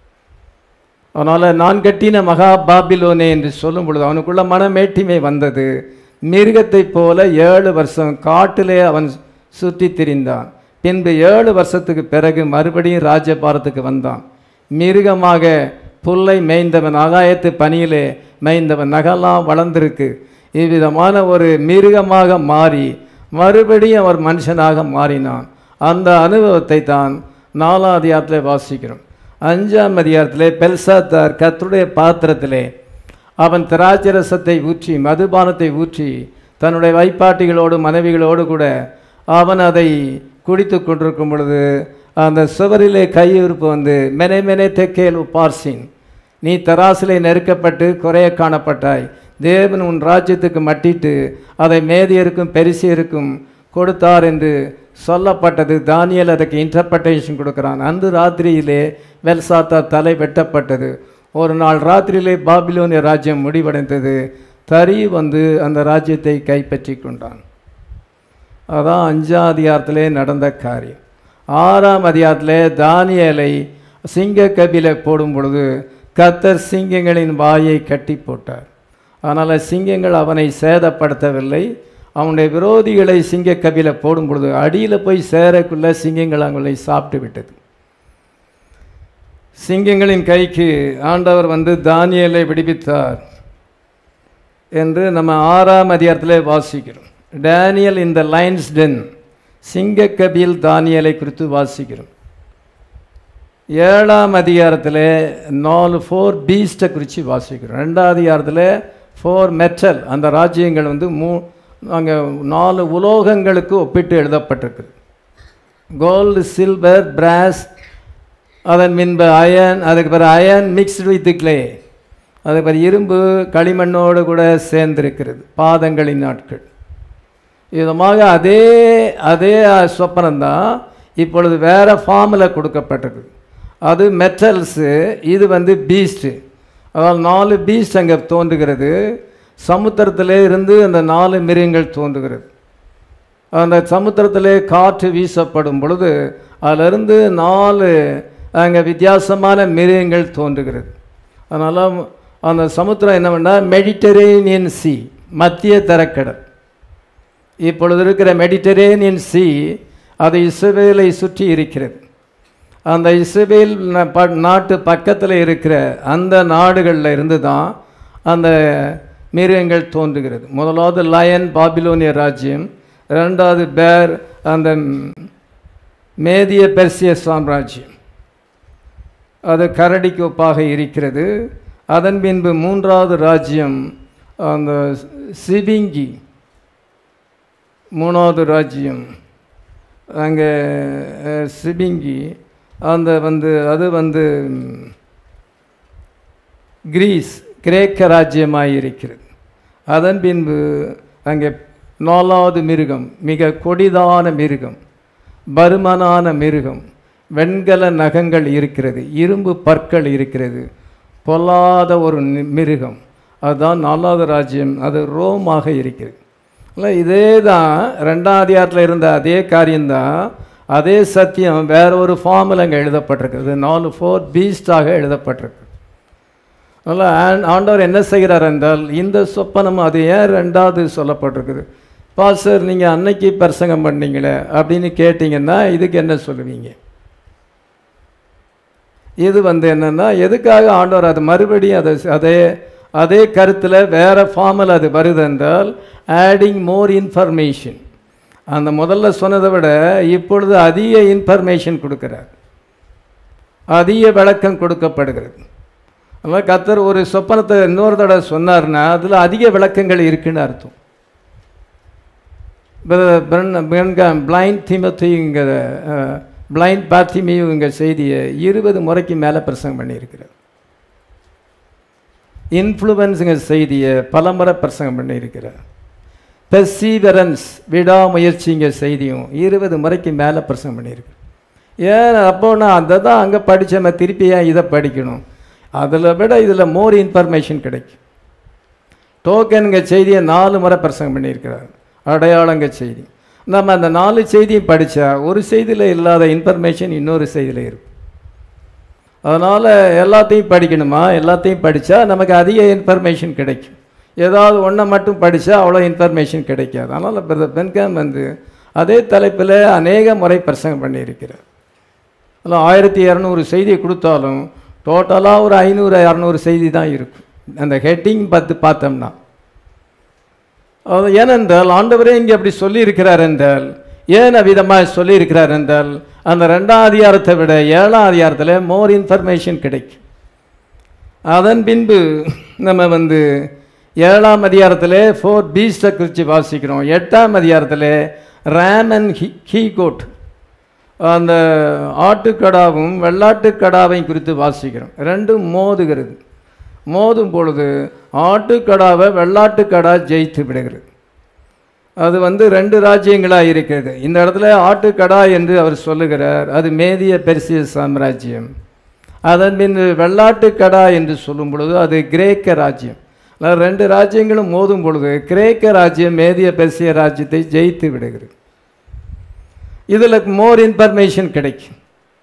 அதனால் நான் கட்டின மகா பாபிலோனே என்று சொல்லும் பொழுது அவனுக்குள்ள மனமேட்டிமை வந்தது மிருகத்தைப் போல ஏழு வருஷம் காட்டிலே அவன் சுற்றி திரிந்தான் பின்பு ஏழு வருஷத்துக்கு பிறகு மறுபடியும் ராஜ்யபாரத்துக்கு வந்தான் மிருகமாக புல்லை மேய்ந்தவன் ஆகாயத்து பனியிலே மேய்ந்தவன் நகலாம் வளர்ந்திருக்கு இவ்விதமான ஒரு மிருகமாக மாறி மறுபடியும் அவர் மனுஷனாக மாறினான் அந்த அனுபவத்தை தான் நாலாம் அதிகாரத்தில் வாசிக்கிறோம் அஞ்சாம் அதிகாரத்திலே பெல்சாத்தார் கர்த்தருடைய பாத்திரத்திலே அவன் திராட்சரசத்தை ஊற்றி மதுபானத்தை ஊற்றி தன்னுடைய வைப்பாட்டிகளோடு மனைவிகளோடு கூட அவன் அதை குடித்து கொண்டிருக்கும் பொழுது அந்த சுவரிலே கையிருப்பு வந்து மெனே மெனே தெக்கேல் உப்பார்சின் நீ தராசிலே நெருக்கப்பட்டு குறைய காணப்பட்டாய் தேவன் உன் ராஜ்யத்துக்கு மட்டிட்டு அதை மேதியருக்கும் பெரிசியருக்கும் கொடுத்தார் என்று சொல்லப்பட்டது தானியல் அதுக்கு இன்டர்பிரட்டேஷன் கொடுக்குறான் அந்த ராத்திரியிலே வெல்சாத்தா தலை வெட்டப்பட்டது ஒரு நாள் ராத்திரியிலே பாபிலோனிய ராஜ்யம் முடிவடைந்தது தறி வந்து அந்த ராஜ்யத்தை கைப்பற்றி கொண்டான் அதான் அஞ்சாம் அதிகாரத்திலே நடந்த காரியம் ஆறாம் அதிகாரத்திலே தானியலை சிங்க கபில போடும் பொழுது கத்தர் சிங்கங்களின் வாயை கட்டி போட்டார் அதனால் சிங்கங்கள் அவனை சேதப்படுத்தவில்லை அவனுடைய விரோதிகளை சிங்க கபில போடும் பொழுது அடியில் போய் சேரக்குள்ள சிங்கங்கள் அவங்களை சாப்பிட்டு விட்டது சிங்கங்களின் கைக்கு ஆண்டவர் வந்து தானியலை விடுவித்தார் என்று நம்ம ஆறாம் அதிகாரத்திலே வாசிக்கிறோம் டேனியல் இந்த லைன்ஸ் டென் சிங்கக்கபில் தானியலை குறித்து வாசிக்கிறோம் ஏழாம் அதிகாரத்தில் நாலு ஃபோர் பீஸ்ட்டை குறித்து வாசிக்கிறோம் ரெண்டாம் அதிகாரத்தில் ஃபோர் மெட்டல் அந்த ராஜ்யங்கள் வந்து மூ அங்கே நாலு உலோகங்களுக்கு ஒப்பிட்டு எழுதப்பட்டிருக்குது கோல்டு சில்வர் பிராஸ் அதன் பின்பு அயன் அதுக்கு பிறகு அயன் மிக்ஸ்டு வித் கிளே அதுக்கு பிறகு இரும்பு களிமண்ணோடு கூட சேர்ந்திருக்கிறது பாதங்களின் நாட்கள் விதமாக அதே அதே சொப்பனம்தான் இப்பொழுது வேறு ஃபார்மில் கொடுக்கப்பட்டிருக்கு அது மெட்டல்ஸு இது வந்து பீஸ்ட்டு அதாவது நாலு பீஸ்ட் அங்கே தோன்றுகிறது சமுத்திரத்திலே இருந்து அந்த நாலு மிருகங்கள் தோன்றுகிறது அந்த சமுத்திரத்திலே காற்று வீசப்படும் பொழுது அதிலிருந்து நாலு அங்கே வித்தியாசமான மிருகங்கள் தோன்றுகிறது அதனால் அந்த சமுத்திரம் என்ன பண்ணால் மெடிட்டரேனியன் சி மத்திய தரக்கடல் இப்பொழுது இருக்கிற மெடிட்டரேனியன் சி அது இஸ்ரேலை சுற்றி இருக்கிறது அந்த இஸ்ரேல் ந- ப- நாட்டு பக்கத்தில் இருக்கிற அந்த நாடுகளில் இருந்து தான் அந்த மிருகங்கள் தோன்றுகிறது முதலாவது லயன் பாபிலோனிய ராஜ்யம் ரெண்டாவது பேர் அந்த மேதிய பெர்சிய சாம்ராஜ்யம் அது கரடிக்கு ஒப்பாக இருக்கிறது அதன் பின்பு மூன்றாவது ராஜ்யம் அந்த சிவிங்கி மூணாவது ராஜ்யம் அங்கே சிபிங்கி அந்த வந்து அது வந்து ம், கிரீஸ் கிரேக்க ராஜ்யமாக இருக்கிறது அதன் பின்பு அங்கே நாலாவது மிருகம் மிக கொடிதான மிருகம் பருமனான மிருகம் வெண்கல நகங்கள் இருக்கிறது இரும்பு பற்கள் இருக்கிறது பொல்லாத ஒரு நி- மிருகம் அதுதான் நாலாவது ராஜ்யம் அது ரோமாக இருக்கிறது இல்லை இதே தான் ரெண்டாம் அதிகாரத்தில் இருந்த அதே காரியம்தான் அதே சத்தியம் வேற ஒரு ஃபார்மில் அங்கே எழுதப்பட்டிருக்கிறது நாலு ஃபோர் பீஸ்டாக எழுதப்பட்டிருக்கு அதனால் ஆண்- ஆண்டவர் என்ன செய்கிறார் என்றால் இந்த சொப்பனம் அது ஏன் ரெண்டாவது சொல்லப்பட்டிருக்குது பாஸ்டர் நீங்கள் அன்னைக்கு பிரசங்கம் பண்ணீங்களே அப்படின்னு கேட்டிங்கன்னா இதுக்கு என்ன சொல்லுவீங்க இது வந்து என்னென்னா எதுக்காக ஆண்டவர் அது மறுபடியும் அதை அதே அதே கருத்தில் வேறு ஃபார்மில் அது வருது என்றால் ஆடிங் மோர் இன்ஃபர்மேஷன் அந்த முதல்ல சொன்னதை விட இப்பொழுது அதிக இன்ஃபர்மேஷன் கொடுக்குறார் அதிக விளக்கம் கொடுக்கப்படுகிறது அதனால் கத்தர் ஒரு சொப்பனத்தை இன்னொரு தடவை சொன்னார்னா அதில் அதிக விளக்கங்கள் இருக்குன்னு அர்த்தம் பிளைண்ட் திமத்திங்கிற பிளைண்ட் பாத்திமியுங்க செய்தியை இருபது முறைக்கு மேலே பிரசங்கம் பண்ணியிருக்கிறார் இன்ஃப்ளூவன்ஸுங்க செய்தியை பல முறை பிரசங்கம் பண்ணியிருக்கிறார் பெர்சீவரன்ஸ் விடாமுயற்சிங்க செய்தியும் இருபது முறைக்கு மேலே பிரசங்கம் பண்ணியிருக்கு ஏன் அப்போ நான் அதை தான் அங்கே படித்தேன் திருப்பி ஏன் இதை படிக்கணும் அதில் விட இதில் மோர் இன்ஃபர்மேஷன் கிடைக்கும் டோக்கனுங்க செய்தியை நாலு முறை பிரசங்கம் பண்ணியிருக்கிறார் அடையாளங்க செய்தி நம்ம அந்த நாலு செய்தியும் படித்தா ஒரு செய்தியில் இல்லாத இன்ஃபர்மேஷன் இன்னொரு செய்தியில் இருக்கும் அதனால் எல்லாத்தையும் படிக்கணுமா எல்லாத்தையும் படித்தா நமக்கு அதிக இன்ஃபர்மேஷன் கிடைக்கும் ஏதாவது ஒன்றை மட்டும் படித்தா அவ்வளோ இன்ஃபர்மேஷன் கிடைக்காது அதனால் பிரதர் பென்காம் வந்து அதே தலைப்பில் அநேக முறை பிரசங்கம் பண்ணியிருக்கிறார் அதில் ஆயிரத்தி இரநூறு செய்தி கொடுத்தாலும் டோட்டலாக ஒரு ஐநூறு இரநூறு செய்தி தான் இருக்கும் அந்த ஹெட்டிங் பார்த்து பார்த்தோம்னா அது ஏனென்றால் ஆண்டவரே இங்கே அப்படி சொல்லியிருக்கிறார் என்றால் ஏன் விதமாக சொல்லியிருக்கிறார் என்றால் அந்த ரெண்டாம் அதிகாரத்தை விட ஏழாம் அதிகாரத்தில் மோர் இன்ஃபர்மேஷன் கிடைக்கும் அதன் பின்பு நம்ம வந்து ஏழாம் அதிகாரத்தில் ஃபோர் பீஸ்டை குறித்து வாசிக்கிறோம் எட்டாம் அதிகாரத்தில் ram and he he goat அந்த ஆட்டுக்கடாவும் வெள்ளாட்டுக்கடாவையும் குறித்து வாசிக்கிறோம் ரெண்டும் மோதுகிறது மோதும் பொழுது ஆட்டுக்கடாவை வெள்ளாட்டுக்கடா ஜெயித்து விடுகிறது அது வந்து ரெண்டு ராஜ்யங்களாக இருக்கிறது இந்த இடத்துல ஆட்டுக்கடா என்று அவர் சொல்லுகிறார் அது மேதிய பெர்சிய சாம்ராஜ்யம் அதன் பின் வெள்ளாட்டுக்கடா என்று சொல்லும் பொழுது அது கிரேக்க ராஜ்யம் அதாவது ரெண்டு ராஜ்யங்களும் மோதும் பொழுது கிரேக்க ராஜ்யம் மேதிய பெர்சிய ராஜ்யத்தை ஜெயித்து விடுகிறது இதில் மோர் இன்ஃபர்மேஷன் கிடைக்கும்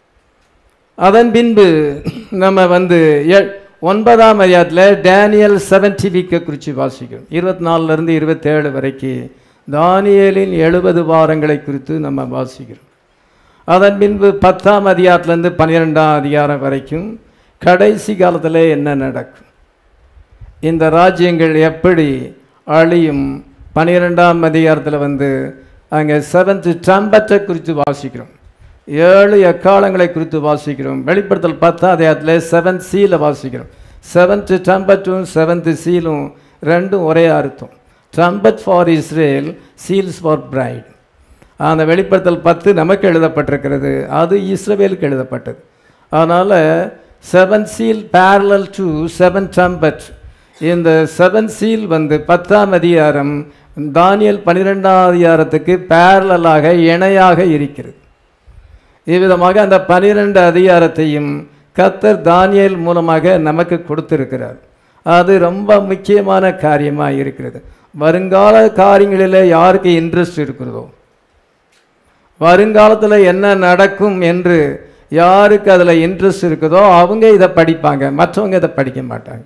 அதன் பின்பு நம்ம வந்து எ- ஒன்பதாம் அதிகாரத்தில் டேனியல் செவன்டி வீக்கை குறித்து வாசிக்கிறோம் இருபத்தி நாலுலேருந்து இருபத்தேழு வரைக்கும் தானியேலின் எழுபது வாரங்களை குறித்து நம்ம வாசிக்கிறோம் அதன் பின்பு பத்தாம் அதிகாரத்துலேருந்து பன்னிரெண்டாம் அதிகாரம் வரைக்கும் கடைசி காலத்தில் என்ன நடக்கும் இந்த ராஜ்யங்கள் எப்படி அழியும் பன்னிரெண்டாம் அதிகாரத்தில் வந்து அங்கே செவன்த் டம்பத்தை குறித்து வாசிக்கிறோம் ஏழு எக்காலங்களை குறித்து வாசிக்கிறோம் வெளிப்படுத்தல் பத்தாம் அதிகாரத்தில் செவன்த் சீலை வாசிக்கிறோம் செவன்த் டம்பட்டும் செவன்த் சீலும் ரெண்டும் ஒரே அர்த்தம் trumpet for Israel seals for bride அந்த வெளிப்படுத்தல் பத்து நமக்கு எழுதப்பட்டிருக்கிறது அது இஸ்ரவேலுக்கு எழுதப்பட்டது அதனால் seven seal parallel to seven trumpet இந்த செவன் சீல் வந்து பத்தாம் அதிகாரம் தானியல் பன்னிரெண்டாம் அதிகாரத்துக்கு பேரலாக இணையாக இருக்கிறது இவ்விதமாக அந்த பனிரெண்டு அதிகாரத்தையும் கத்தர் தானியேல் மூலமாக நமக்கு கொடுத்திருக்கிறார் அது ரொம்ப முக்கியமான காரியமாக இருக்கிறது வருங்கால காரியங்களில் யாருக்கு இன்ட்ரெஸ்ட் இருக்கிறதோ வருங்காலத்தில் என்ன நடக்கும் என்று யாருக்கு அதில் இன்ட்ரெஸ்ட் இருக்குதோ அவங்க இதை படிப்பாங்க மற்றவங்க இதை படிக்க மாட்டாங்க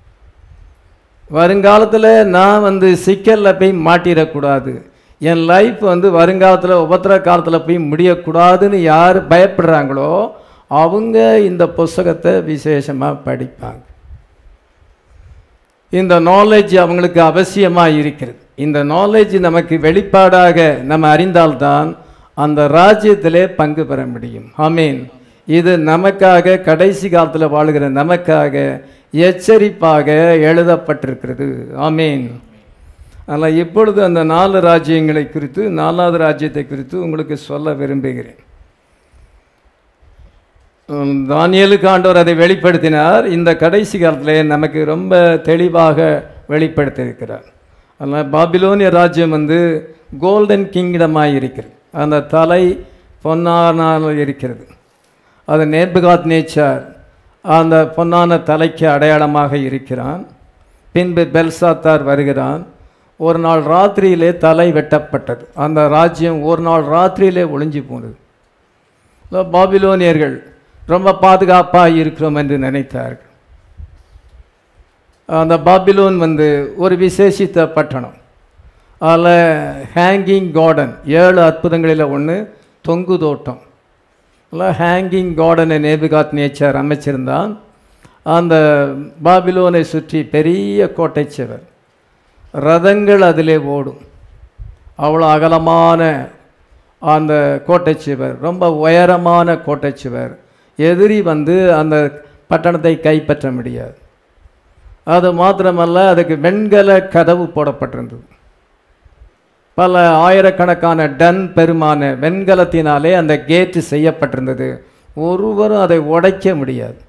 வருங்காலத்தில் நான் வந்து சிக்கலில் போய் மாட்டிடக்கூடாது என் லைஃப் வந்து வருங்காலத்தில் உபத்திர காலத்தில் போய் முடியக்கூடாதுன்னு யார் பயப்படுறாங்களோ அவங்க இந்த புஸ்தகத்தை விசேஷமாக படிப்பாங்க இந்த நாலேஜ் அவங்களுக்கு அவசியமாக இருக்கிறது இந்த நாலேஜ் நமக்கு வெளிப்பாடாக நம்ம அறிந்தால்தான் அந்த ராஜ்யத்திலே பங்கு பெற முடியும் ஆமீன் இது நமக்காக கடைசி காலத்தில் வாழுகிற நமக்காக எச்சரிப்பாக எழுதப்பட்டிருக்கிறது ஆமீன் ஆனால் இப்பொழுது அந்த நாலு ராஜ்யங்களை குறித்து நாலாவது ராஜ்யத்தை குறித்து உங்களுக்கு சொல்ல விரும்புகிறேன் உம், தானியேலுக்கு ஆண்டவர் அதை வெளிப்படுத்தினார் இந்த கடைசி காலத்தில் நமக்கு ரொம்ப தெளிவாக வெளிப்படுத்தியிருக்கிறார் அதனால் பாபிலோனிய ராஜ்யம் வந்து கோல்டன் கிங்டமாக இருக்கிறது அந்த தலை பொன்னானால் இருக்கிறது அது நேர்புகாத் நேச்சார் அந்த பொன்னான தலைக்கு அடையாளமாக இருக்கிறான் பின்பு பெல்சாத்தார் வருகிறான் ஒரு நாள் ராத்திரியிலே தலை வெட்டப்பட்டது அந்த ராஜ்யம் ஒரு நாள் ராத்திரியிலே ஒளிஞ்சு போனது இந்த பாபிலோனியர்கள் ரொம்ப பாதுகாப்பாக இருக்கிறோம் என்று நினைத்தார்கள் அந்த பாபிலோன் வந்து ஒரு விசேஷித்த பட்டணம் அதில் ஹேங்கிங் கார்டன் ஏழு அற்புதங்களில் ஒன்று தொங்கு தோட்டம் அதில் ஹேங்கிங் கார்டனை நேபுகாத் நேச்சர் அமைச்சிருந்தான் அந்த பாபிலோனை சுற்றி பெரிய கோட்டை சுவர் ரதங்கள் அதிலே ஓடும் அவ்வளோ அகலமான அந்த கோட்டை சுவர் ரொம்ப உயரமான கோட்டை சுவர் எதிரி வந்து அந்த பட்டணத்தை கைப்பற்ற முடியாது அது மாத்திரமல்ல அதுக்கு வெண்கல கதவு போடப்பட்டிருந்தது பல ஆயிரக்கணக்கான டன் பெருமான வெண்கலத்தினாலே அந்த கேட்டு செய்யப்பட்டிருந்தது ஒருவரும் அதை உடைக்க முடியாது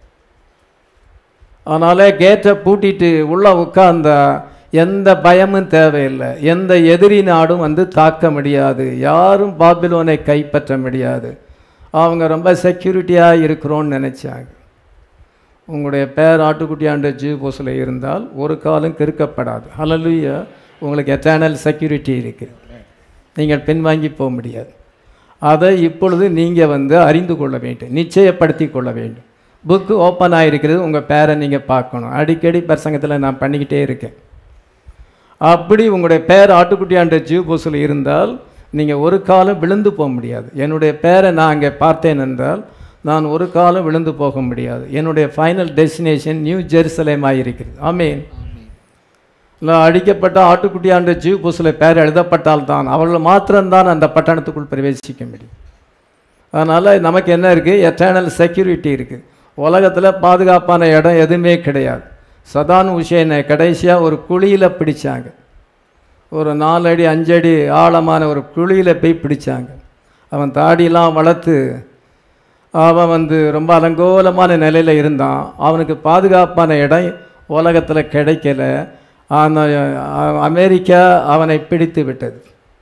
அதனால கேட்டை பூட்டிட்டு உள்ளே உட்கார்ந்தா எந்த பயமும் தேவையில்லை எந்த எதிரி நாடும் வந்து தாக்க முடியாது யாரும் பாபிலோனை கைப்பற்ற முடியாது அவங்க ரொம்ப செக்யூரிட்டியாக இருக்கிறோன்னு நினச்சாங்க உங்களுடைய பேர் ஆட்டுக்குட்டியாண்ட ஜீவ் போஸில் இருந்தால் ஒரு காலம் கிறுக்கப்படாது ஹalleluya உங்களுக்கு எட்டர்னல் செக்யூரிட்டி இருக்குது நீங்கள் பின்வாங்கி போக முடியாது அதை இப்பொழுது நீங்கள் வந்து அறிந்து கொள்ள வேண்டும் நிச்சயப்படுத்தி கொள்ள வேண்டும் புக்கு ஓப்பன் ஆகிருக்கிறது உங்கள் பேரை நீங்கள் பார்க்கணும் அடிக்கடி பிரசங்கத்தில் நான் பண்ணிக்கிட்டே இருக்கேன் அப்படி உங்களுடைய பேர் ஆட்டுக்குட்டியாண்ட ஜீவ் போஸில் இருந்தால் நீங்கள் ஒரு காலம் விழுந்து போக முடியாது என்னுடைய பேரை நான் அங்கே பார்த்தேன் என்றால் நான் ஒரு காலம் விழுந்து போக முடியாது என்னுடைய ஃபைனல் டெஸ்டினேஷன் நியூ ஜெருசலேமாக இருக்கிறது ஆமீன் நான் அடிக்கப்பட்ட ஆட்டுக்குட்டியாண்ட ஜீவ் புசில் பேர் எழுதப்பட்டால் தான் அவர்கள் மாத்திரம்தான் அந்த பட்டணத்துக்குள் பிரவேசிக்க முடியும் அதனால் நமக்கு என்ன இருக்குது எட்டர்னல் செக்யூரிட்டி இருக்குது உலகத்தில் பாதுகாப்பான இடம் எதுவுமே கிடையாது சதான் உஷேனை கடைசியாக ஒரு குழியில் பிடிச்சாங்க ஒரு நாலு அடி அஞ்சு அடி ஆழமான ஒரு குழியில் போய் பிடிச்சாங்க அவன் தாடியெல்லாம் வளர்த்து அவன் வந்து ரொம்ப அலங்கோலமான நிலையில் இருந்தான் அவனுக்கு பாதுகாப்பான இடம் உலகத்தில் கிடைக்கல அந்த அ- அமெரிக்கா அவனை பிடித்து விட்டது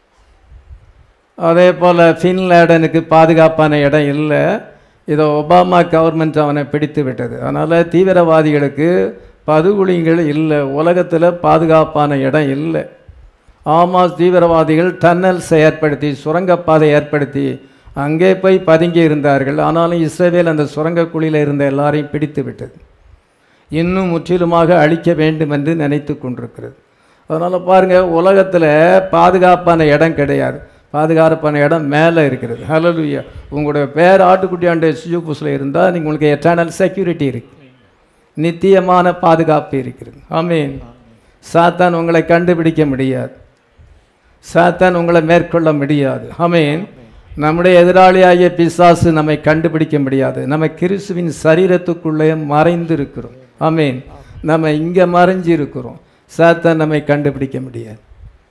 அதே போல் ஃபின்லேடனுக்கு பாதுகாப்பான இடம் இல்லை இதை ஒபாமா கவர்மெண்ட் அவனை பிடித்து விட்டது அதனால் தீவிரவாதிகளுக்கு பதுகுழிகள் இல்லை உலகத்தில் பாதுகாப்பான இடம் இல்லை ஆமாஸ் தீவிரவாதிகள் டன்னல்ஸ் ஏற்படுத்தி சுரங்கப்பாதை ஏற்படுத்தி அங்கே போய் பதுங்கி இருந்தார்கள் ஆனாலும் இஸ்ரேல் அந்த சுரங்கக் குழியில் இருந்த எல்லாரையும் பிடித்து விட்டது இன்னும் முற்றிலுமாக அழிக்க வேண்டும் என்று நினைத்து கொண்டிருக்கிறது அதனால் பாருங்கள் உலகத்தில் பாதுகாப்பான இடம் கிடையாது பாதுகாப்பான இடம் மேலே இருக்கிறது ஹalleluya உங்களுடைய பேர் ஆட்டுக்குட்டியாண்ட சியூபூஸில் இருந்தால் நீங்கள் உங்களுக்கு எட்டர்னல் செக்யூரிட்டி இருக்கு நித்தியமான பாதுகாப்பு இருக்கிறது ஆமீன் சாத்தான் உங்களை கண்டுபிடிக்க முடியாது சாத்தான் உங்களை மேற்கொள்ள முடியாது ஆமீன் நம்முடைய எதிராளியாகிய பிசாசு நம்மை கண்டுபிடிக்க முடியாது நம்ம கிறிஸ்துவின் சரீரத்துக்குள்ளே மறைந்து இருக்கிறோம் ஆமீன் நம்ம இங்கே மறைஞ்சு இருக்கிறோம் சாத்தான் நம்மை கண்டுபிடிக்க முடியாது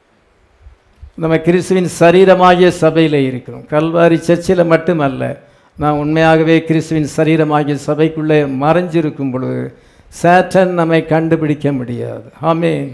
நம்ம கிறிஸ்துவின் சரீரமாகிய சபையில் இருக்கிறோம் கல்வாரி சர்ச்சில் மட்டுமல்ல நான் உண்மையாகவே கிறிஸ்துவின் சரீரமாகிய சபைக்குள்ளே மறைஞ்சிருக்கும் பொழுது சேட்டன் நம்மை கண்டுபிடிக்க முடியாது ஆமீன்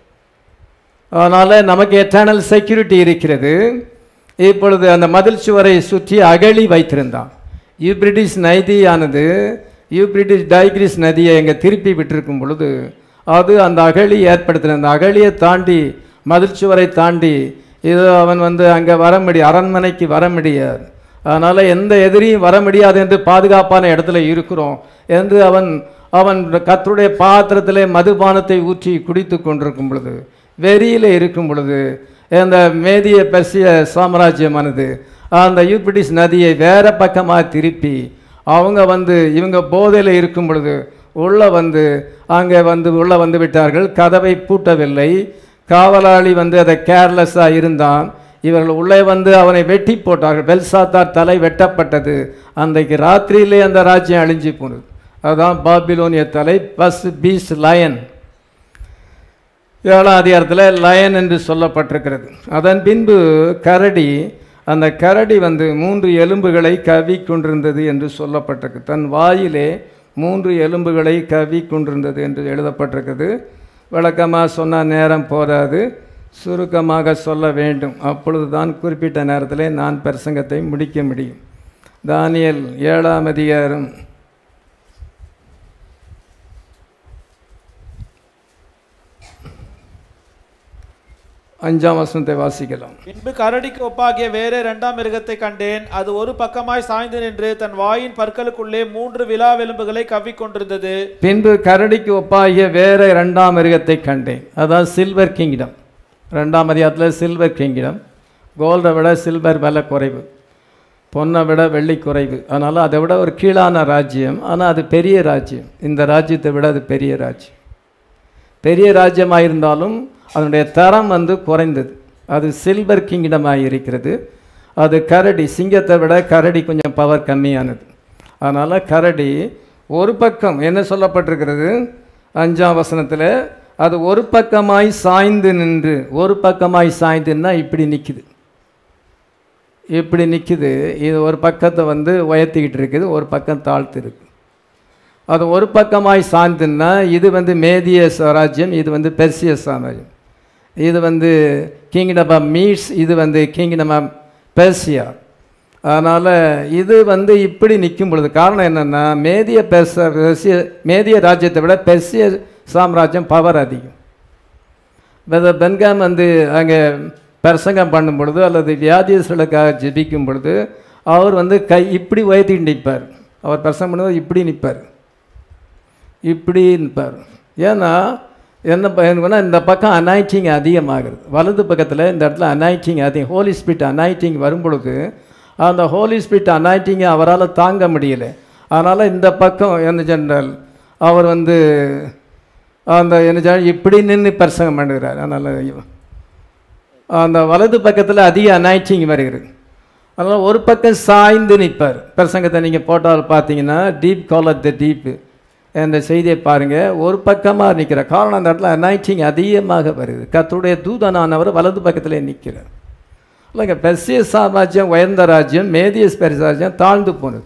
அதனால் நமக்கு எட்டர்னல் செக்யூரிட்டி இருக்கிறது இப்பொழுது அந்த மதில் சுவரை சுற்றி அகழி வைத்திருந்தான் யூப்ரிட்டிஸ் நதியானது யூப்ரிட்டிஸ் டைக்ரிஸ் நதியை எங்கே திருப்பி விட்டிருக்கும் பொழுது அது அந்த அகழி ஏற்படுத்தின அந்த அகழியை தாண்டி மதில் சுவரை தாண்டி இது அவன் வந்து அங்கே வர முடியும் அரண்மனைக்கு வர முடியாது அதனால் எந்த எதிரியும் வர முடியாது என்று பாதுகாப்பான இடத்துல இருக்கிறோம் என்று அவன் அவன் கர்த்தருடைய பாத்திரத்திலே மதுபானத்தை ஊற்றி குடித்து கொண்டிருக்கும் பொழுது வெறியில் இருக்கும் பொழுது இந்த மேதிய பெர்சிய சாம்ராஜ்யமானது அந்த யூப்ரிட்டிஸ் நதியை வேற பக்கமாக திருப்பி அவங்க வந்து இவங்க போதையில் இருக்கும் பொழுது உள்ளே வந்து அங்கே வந்து உள்ளே வந்து விட்டார்கள் கதவை பூட்டவில்லை காவலாளி வந்து அதை கேர்லெஸ்ஸாக இருந்தான் இவர்கள் உள்ளே வந்து அவனை வெட்டி போட்டார்கள் பெல்சாத்தார் தலை வெட்டப்பட்டது அன்றைக்கு ராத்திரியிலே அந்த ராஜ்யம் அழிஞ்சு போனது அதுதான் பாபிலோனிய தலை பஸ் பீஸ் லயன் ஏழாம் அதிகாரத்தில் லயன் என்று சொல்லப்பட்டிருக்கிறது அதன் பின்பு கரடி அந்த கரடி வந்து மூன்று எலும்புகளை கவி கொண்டிருந்தது என்று சொல்லப்பட்டிருக்கு தன் வாயிலே மூன்று எலும்புகளை கவி கொண்டிருந்தது என்று எழுதப்பட்டிருக்குது விளக்கமாக சொன்ன நேரம் போதாது சுருக்கமாக சொல்ல வேண்டும் அப்பொழுது தான் குறிப்பிட்ட நேரத்தில் நான் பிரசங்கத்தை முடிக்க முடியும் தானியல் ஏழாம் அதிகாரம் அஞ்சாம் வசனத்தை வாசிக்கலாம் பின்பு கரடிக்கு ஒப்பாகிய வேறே இரண்டாம் மிருகத்தை கண்டேன் அது ஒரு பக்கமாய் சாய்ந்து நின்று தன் வாயின் பற்களுக்குள்ளே மூன்று விலாவெலும்புகளை கவ்விக்கொண்டிருந்தது பின்பு கரடிக்கு ஒப்பாகிய வேற இரண்டாம் மிருகத்தை கண்டேன் அதான் சில்வர் கிங்டம் ரெண்டாம் அதிகாரத்தில் சில்வர் கிங்டம் கோல்டை விட சில்வர் விலை குறைவு பொன்னை விட வெள்ளி குறைவு அதனால் அதை விட ஒரு கீழான ராஜ்யம் ஆனால் அது பெரிய ராஜ்யம் இந்த ராஜ்யத்தை விட அது பெரிய ராஜ்யம் பெரிய ராஜ்யமாக இருந்தாலும் அதனுடைய தரம் வந்து குறைந்தது அது சில்வர் கிங்டமாக இருக்கிறது அது கரடி சிங்கத்தை விட கரடி கொஞ்சம் பவர் கம்மியானது அதனால் கரடி ஒரு பக்கம் என்ன சொல்லப்பட்டிருக்கிறது அஞ்சாம் வசனத்தில் அது ஒரு பக்கமாய் சாய்ந்து நின்று ஒரு பக்கமாய் சாய்ந்துன்னா இப்படி நிற்குது இப்படி நிற்குது இது ஒரு பக்கத்தை வந்து உயர்த்திக்கிட்டு இருக்குது ஒரு பக்கம் தாழ்த்து இருக்கு அது ஒரு பக்கமாய் சாய்ந்துன்னா இது வந்து மேதிய சாம்ராஜ்யம் இது வந்து பெர்சிய சாம்ராஜ்யம் இது வந்து கிங்டம் ஆஃப் மீட்ஸ் இது வந்து கிங்டம் ஆஃப் பெர்சியா அதனால் இது வந்து இப்படி நிற்கும் பொழுது காரணம் என்னென்னா மேதிய பெர்ச பெர்சிய மேதிய ராஜ்யத்தை விட பெர்சிய சாம்ராஜ்யம் பவர் அதிகம் வெத பென்காம் வந்து அங்கே பிரசங்கம் பண்ணும் பொழுது அல்லது வியாதியர்களுக்காக ஜெபிக்கும் பொழுது அவர் வந்து கை இப்படி உயர்த்திட்டு நிற்பார் அவர் பிரசங்கம் பண்ணும்போது இப்படி நிற்பார் இப்படி நிற்பார் ஏன்னா என்ன பண்ணுன்னா இந்த பக்கம் அனாய்டிங் அதிகமாகிறது வலது பக்கத்தில் இந்த இடத்துல அனாய்டிங் அதிகம் ஹோலி ஸ்பிரிட் அனாய்டிங் வரும் பொழுது அந்த ஹோலி ஸ்பிரிட் அனாய்டிங்கை அவரால் தாங்க முடியல அதனால் இந்த பக்கம் என்ன ஜென்ரல் அவர் வந்து அந்த என்ன சொன்னால் இப்படி நின்று பிரசங்கம் பண்ணுகிறார் அதனால் அந்த வலது பக்கத்தில் அதிக அனாய்டிங் வருகிறது அதனால் ஒரு பக்கம் சாய்ந்து நிற்பார் பிரசங்கத்தை நீங்கள் போட்டால் பார்த்தீங்கன்னா டீப் காலர் த டீப்பு இந்த செய்தியை பாருங்கள் ஒரு பக்கமாக நிற்கிற காரணம் அந்த இடத்துல அனாய்டிங் அதிகமாக வருது கர்த்தருடைய தூதனானவர் வலது பக்கத்தில் நிற்கிறார் இல்லைங்க பெர்சிய சாம்ராஜ்யம் உயர்ந்த ராஜ்யம் மேதியஸ் பெர்சாஜ்யம் தாழ்ந்து போனது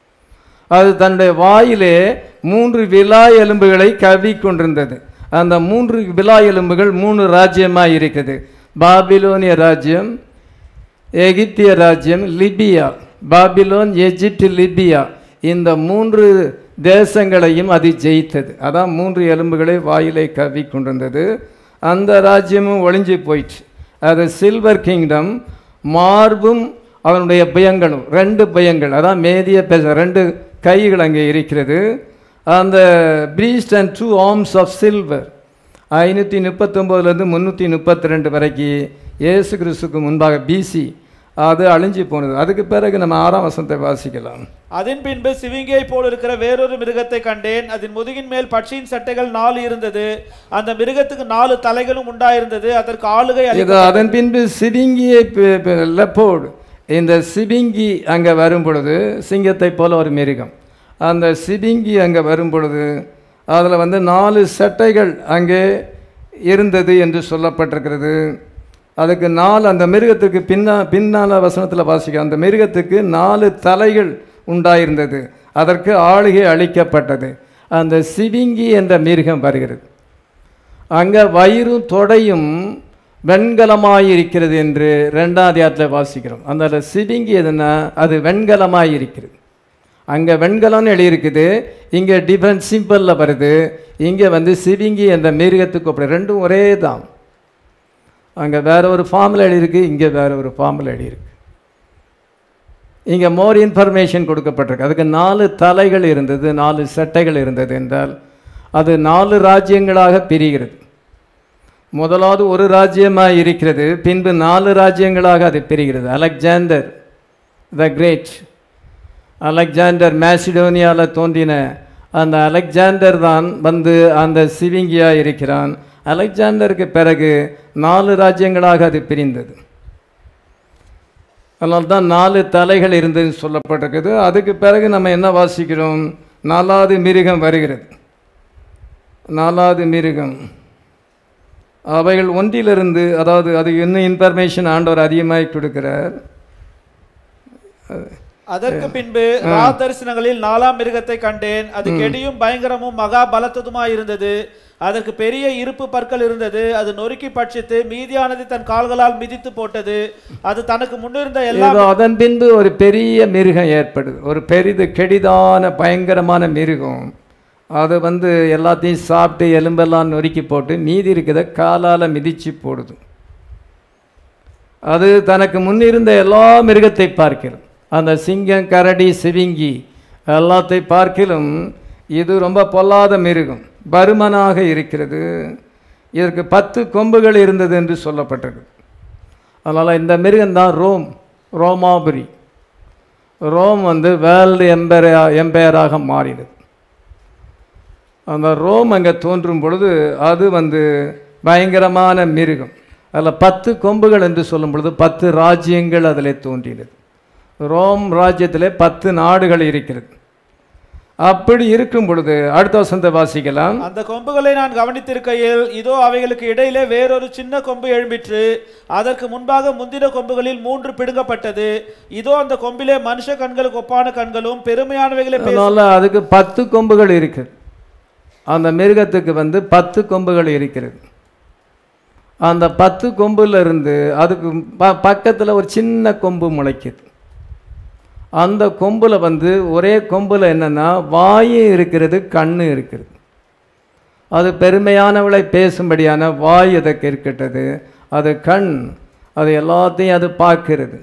அது தன்னுடைய வாயிலே மூன்று விலா எலும்புகளை கவி கொண்டிருந்தது அந்த மூன்று விலா எலும்புகள் மூணு ராஜ்யமாக இருக்குது பாபிலோனிய ராஜ்யம் எகிப்திய ராஜ்யம் லிபியா பாபிலோன் எஜிப்ட் லிபியா இந்த மூன்று தேசங்களையும் அது ஜெயித்தது அதான் மூன்று எலும்புகளை வாயிலை கவி கொண்டிருந்தது அந்த ராஜ்யமும் ஒளிஞ்சு போயிடுச்சு அது சில்வர் கிங்டம் மார்பும் அவனுடைய பயங்களும் ரெண்டு பயங்கள் அதான் மேதிய பேச ரெண்டு கைகள் அங்கே இருக்கிறது அந்த priest and two arms of silver ஐநூற்றி முப்பத்தொம்போதுலேருந்து முந்நூற்றி முப்பத்தி ரெண்டு வரைக்கும் இயேசு கிறிஸ்துக்கு முன்பாக பிசி அது அழிஞ்சு போனது அதுக்கு பிறகு நம்ம ஆறாம் வசனத்தை வாசிக்கலாம் அதன் பின்பு சிவிங்கியை போல் இருக்கிற வேறொரு மிருகத்தை கண்டேன் அதன் முதுகின் மேல் பட்சியின் சட்டைகள் நாலு இருந்தது அந்த மிருகத்துக்கு நாலு தலைகளும் உண்டாயிருந்தது அதற்கு ஆளுகை அளி- இது அதன் பின்பு சிபிங்கியை லெப்போடு இந்த சிபிங்கி அங்கே வரும் பொழுது சிங்கத்தை போல ஒரு மிருகம் அந்த சிபிங்கி அங்கே வரும் பொழுது அதில் வந்து நாலு சட்டைகள் அங்கே இருந்தது என்று சொல்லப்பட்டிருக்கிறது அதுக்கு நாலு அந்த மிருகத்துக்கு பின்னா பின்னால வசனத்தில் வாசிக்க அந்த மிருகத்துக்கு நாலு தலைகள் உண்டாயிருந்தது அதற்கு ஆளுகை அளிக்கப்பட்டது அந்த சிவிங்கி என்ற மிருகம் வருகிறது அங்கே வயிறும் தொடையும் வெண்கலமாயிருக்கிறது என்று ரெண்டாம் அதிகாரத்தில் வாசிக்கிறோம் அந்த சிவிங்கி எதுன்னா அது வெண்கலமாயிருக்கிறது அங்கே வெண்கலம்னு எழுதியிருக்குது இங்கே டிஃபரன்ஸ் சிம்பிளில் வருது இங்கே வந்து சிவிங்கி என்ற மிருகத்துக்கு அப்படி ரெண்டும் ஒரே தான் அங்கே வேற ஒரு ஃபார்மில் எழுதியிருக்கு இங்கே வேற ஒரு ஃபார்மில் எழுதியிருக்கு இங்கே மோர் இன்ஃபர்மேஷன் கொடுக்கப்பட்டிருக்கு அதுக்கு நாலு தலைகள் இருந்தது நாலு சட்டைகள் இருந்தது என்றால் அது நாலு ராஜ்யங்களாக பிரிகிறது முதலாவது ஒரு ராஜ்யமாக இருக்கிறது பின்பு நாலு ராஜ்யங்களாக அது பிரிகிறது அலெக்சாண்டர் த கிரேட் அலெக்சாண்டர் மேசிடோனியாவில் தோன்றின அந்த அலெக்சாண்டர் தான் வந்து அந்த சிவிங்கியா இருக்கிறான் அலெக்சாண்டருக்கு பிறகு நாலு ராஜ்யங்களாக அது பிரிந்தது அதனால தான் நாலு தலைகள் இருந்ததுன்னு சொல்லப்பட்டிருக்குது அதுக்கு பிறகு நம்ம என்ன வாசிக்கிறோம் நாலாவது மிருகம் வருகிறது நாலாவது மிருகம் அவைகள் ஒன்றிலிருந்து அதாவது அது இன்னும் இன்ஃபர்மேஷன் ஆண்டவர் அதிகமாக கொடுக்கிறார் அதற்கு பின்பு ரா தரிசனங்களில் நாலாம் மிருகத்தை கண்டேன் அது கெடியும் பயங்கரமும் மகா பலத்ததுமாய் இருந்தது அதற்கு பெரிய இருப்பு பற்கள் இருந்தது அது நொறுக்கி பட்சித்து மீதியானது தன் கால்களால் மிதித்து போட்டது அது தனக்கு முன்னிருந்த எல்லா ஏதோ அதன் பின்பு ஒரு பெரிய மிருகம் ஏற்படுது ஒரு பெரிது கெடிதான பயங்கரமான மிருகம் அது வந்து எல்லாத்தையும் சாப்பிட்டு எலும்பெல்லாம் நொறுக்கி போட்டு மீதி இருக்கிறத காலால் மிதிச்சு போடுது அது தனக்கு முன்னிருந்த எல்லா மிருகத்தை பார்க்கிறோம் அந்த சிங்கம் கரடி சிவிங்கி எல்லாத்தை பார்க்கிலும் இது ரொம்ப பொல்லாத மிருகம் பருமனாக இருக்கிறது இதற்கு பத்து கொம்புகள் இருந்தது என்று சொல்லப்பட்டிருக்கு அதனால் இந்த மிருகம்தான் ரோம் ரோமாபுரி ரோம் வந்து வேர்ல்டு எம்பையா எம்பையராக மாறினது அந்த ரோம் அங்கே தோன்றும் பொழுது அது வந்து பயங்கரமான மிருகம் அதில் பத்து கொம்புகள் என்று சொல்லும் பொழுது பத்து ராஜ்யங்கள் அதில் தோன்றினது ரோம் ராஜ்யத்திலே பத்து நாடுகள் இருக்கிறது அப்படி இருக்கும் பொழுது அடுத்த வசந்த வாசிக்கலாம் அந்த கொம்புகளை நான் கவனித்திருக்கையில் இதோ அவைகளுக்கு இடையிலே வேறொரு சின்ன கொம்பு எழும்பிற்று அதற்கு முன்பாக முந்தின கொம்புகளில் மூன்று பிடுங்கப்பட்டது இதோ அந்த கொம்பிலே மனுஷ கண்களுக்கு ஒப்பான கண்களும் பெருமையானவைகளை பேசும் அதனால் அதுக்கு பத்து கொம்புகள் இருக்குது அந்த மிருகத்துக்கு வந்து பத்து கொம்புகள் இருக்கிறது அந்த பத்து கொம்புல இருந்து அதுக்கு ப பக்கத்தில் ஒரு சின்ன கொம்பு முளைக்குது அந்த கொம்பில் வந்து ஒரே கொம்பில் என்னென்னா வாயும் இருக்கிறது கண்ணு இருக்கிறது அது பெருமையானவளை பேசும்படியான வாய் அதற்கு இருக்கட்டது அது கண் அது எல்லாத்தையும் அது பார்க்கிறது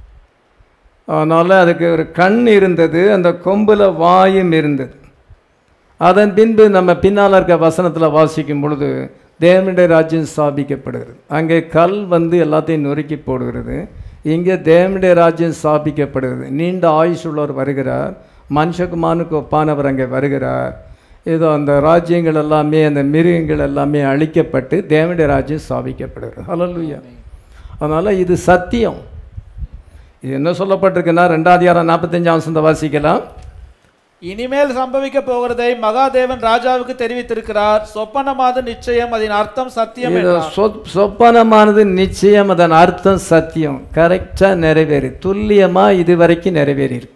அதனால் அதுக்கு ஒரு கண் இருந்தது அந்த கொம்பில் வாயும் இருந்தது அதன் பின்பு நம்ம பின்னால் இருக்க வசனத்தில் வாசிக்கும் பொழுது தேவனுடைய ராஜ்யம் ஸ்தாபிக்கப்படுகிறது அங்கே கல் வந்து எல்லாத்தையும் நொறுக்கி போடுகிறது இங்கே தேவனுடைய ராஜ்யம் ஸ்தாபிக்கப்படுகிறது நீண்ட ஆயுஷ் உள்ளவர் வருகிறார் மனுஷகுமானுக்கு ஒப்பானவர் அங்கே வருகிறார் ஏதோ அந்த ராஜ்யங்கள் எல்லாமே அந்த மிருகங்கள் எல்லாமே அழிக்கப்பட்டு தேவனுடைய ராஜ்யம் ஸ்தாபிக்கப்படுகிறது ஹalleluya அதனால் இது சத்தியம் இது என்ன சொல்லப்பட்டிருக்குன்னா ரெண்டாவது நாற்பத்தஞ்சாம் வசந்த வாசிக்கலாம் இனிமேல் சம்பவிக்க போகிறதை மகாதேவன் ராஜாவுக்கு தெரிவித்திருக்கிறார் சொப்பனமாத நிச்சயம் அதன் அர்த்தம் சத்தியம் இது என்றார். சொ- சொப்பனமானது நிச்சயம் அதன் அர்த்தம் சத்தியம் கரெக்டாக நிறைவேறி துல்லியமாக இது வரைக்கும் நிறைவேறியிருக்கு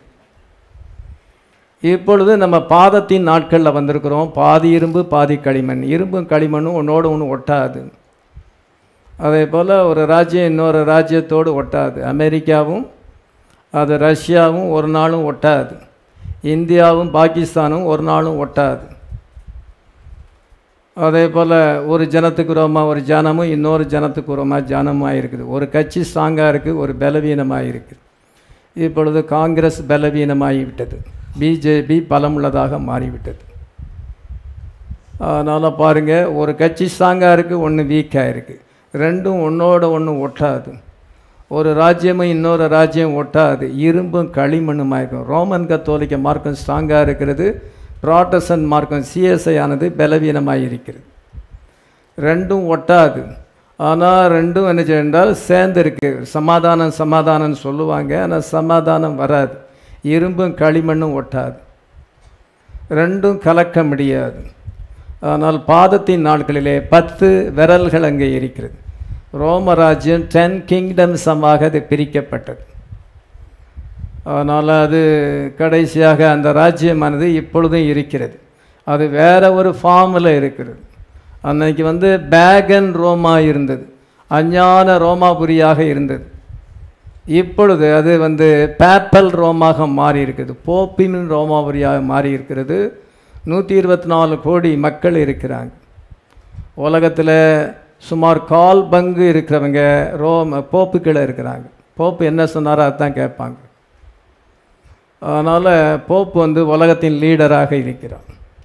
இப்பொழுது நம்ம பாதத்தின் நாட்களில் வந்திருக்கிறோம் பாதி இரும்பு பாதி களிமண் இரும்பும் களிமண்ணும் ஒன்றோடு ஒன்று ஒட்டாது அதே போல் ஒரு ராஜ்யம் இன்னொரு ராஜ்யத்தோடு ஒட்டாது அமெரிக்காவும் அது ரஷ்யாவும் ஒரு நாளும் ஒட்டாது இந்தியாவும் பாகிஸ்தானும் ஒரு நாளும் ஒட்டாது அதே போல் ஒரு ஜனத்துக்கு உரமாக ஒரு ஜனமும் இன்னொரு ஜனத்துக்கு உரமாக ஜனமாக இருக்குது ஒரு கட்சி ஸ்ட்ராங்காக இருக்குது ஒரு பலவீனமாக இருக்குது இப்பொழுது காங்கிரஸ் பலவீனமாகி விட்டது பிஜேபி பலமுள்ளதாக மாறிவிட்டது அதனால் பாருங்கள் ஒரு கட்சி ஸ்ட்ராங்காக இருக்குது ஒன்று வீக்காக இருக்குது ரெண்டும் ஒன்றோட ஒன்று ஒட்டாது ஒரு ராஜ்யமும் இன்னொரு ராஜ்யம் ஒட்டாது இரும்பும் களிமண்ணுமாக இருக்கும் ரோமன் கத்தோலிக்க மார்க்கம் ஸ்ட்ராங்காக இருக்கிறது ப்ராட்டஸ்டன்ட் மார்க்கம் சிஎஸ்ஐ ஆனது பலவீனமாக இருக்கிறது ரெண்டும் ஒட்டாது ஆனால் ரெண்டும் என்ன செய்ய என்றால் சேர்ந்து இருக்கு சமாதானம் சமாதானம்னு சொல்லுவாங்க ஆனால் சமாதானம் வராது இரும்பும் களிமண்ணும் ஒட்டாது ரெண்டும் கலக்க முடியாது ஆனால் பாதத்தின் நாட்களிலே பத்து விரல்கள் அங்கே இருக்கிறது ரோமராஜ்யம் டென் கிங்டம்ஸமாக அது பிரிக்கப்பட்டது அதனால் அது கடைசியாக அந்த ராஜ்யமானது இப்பொழுதும் இருக்கிறது அது வேற ஒரு ஃபார்மில் இருக்கிறது அன்னைக்கு வந்து பேகன் ரோமா இருந்தது அஞ்ஞான ரோமாபுரியாக இருந்தது இப்பொழுது அது வந்து பேப்பல் ரோமாக மாறி இருக்குது போப்பின் ரோமாபுரியாக மாறி இருக்கிறது நூற்றி இருபத்தி நாலு கோடி மக்கள் இருக்கிறாங்க உலகத்தில் சுமார் கால் பங்கு இருக்கிறவங்க ரோம போப்புக்களை இருக்கிறாங்க போப்பு என்ன சொன்னாரோ அதுதான் கேட்பாங்க அதனால் போப்பு வந்து உலகத்தின் லீடராக இருக்கிறார்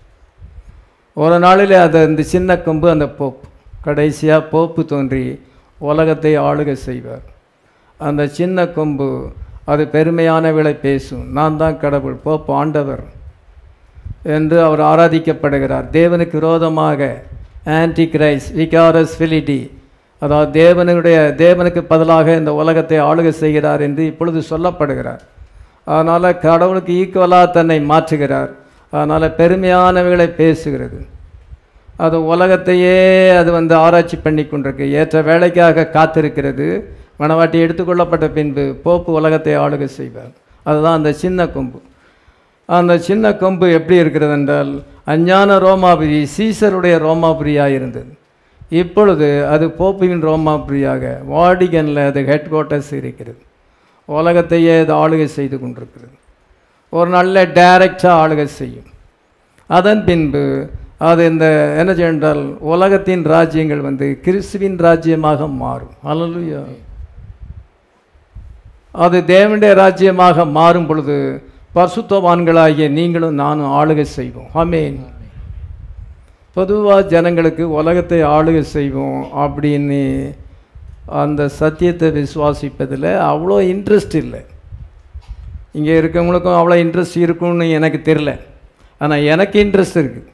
ஒரு நாளில் அது அந்த சின்ன கொம்பு அந்த போப்பு கடைசியாக போப்பு தோன்றி உலகத்தை ஆளுகை செய்வார் அந்த சின்ன கொம்பு அது பெருமையானவளை பேசும் நான் தான் கடவுள் போப்பு ஆண்டவர் என்று அவர் ஆராதிக்கப்படுகிறார் தேவனுக்கு விரோதமாக ஆன்டி கிரைஸ் விகாரஸ் ஃபிலிட்டி அதாவது தேவனுடைய தேவனுக்கு பதிலாக இந்த உலகத்தை ஆளுகை செய்கிறார் என்று இப்பொழுது சொல்லப்படுகிறார் அதனால் கடவுளுக்கு ஈக்குவலாக தன்னை மாற்றுகிறார் அதனால் பெருமையானவைகளை பேசுகிறது அது உலகத்தையே அது வந்து ஆராய்ச்சி பண்ணி கொண்டிருக்கு ஏற்ற வேலைக்காக காத்திருக்கிறது மணவாட்டி எடுத்துக்கொள்ளப்பட்ட பின்பு போப்பு உலகத்தை ஆளுகை செய்வார் அதுதான் அந்த சின்ன கொம்பு அந்த சின்ன கொம்பு எப்படி இருக்கிறது என்றால் அஞ்ஞான ரோமாபுரி சீசருடைய ரோமாபுரியாக இருந்தது இப்பொழுது அது போப்புவின் ரோமாபுரியாக வாடிகனில் அது ஹெட் குவார்ட்டர்ஸ் இருக்கிறது உலகத்தையே அது ஆளுகை செய்து கொண்டிருக்கிறது ஒரு நல்ல டைரக்டாக ஆளுகை செய்யும் அதன் பின்பு அது இந்த என்ன செய்தால் உலகத்தின் ராஜ்யங்கள் வந்து கிறிஸ்துவின் ராஜ்யமாக மாறும் அல்லலுயா அது தேவனுடைய ராஜ்யமாக மாறும் பொழுது பரிசுத்தவான்களாகிய நீங்களும் நானும் ஆளுகை செய்வோம் ஆமென் பொதுவாக ஜனங்களுக்கு உலகத்தை ஆளுகை செய்வோம் அப்படின்னு அந்த சத்தியத்தை விசுவாசிப்பதில் அவ்வளோ இன்ட்ரெஸ்ட் இல்லை இங்கே இருக்கவங்களுக்கும் அவ்வளோ இன்ட்ரெஸ்ட் இருக்கும்னு எனக்கு தெரில ஆனால் எனக்கு இன்ட்ரெஸ்ட் இருக்குது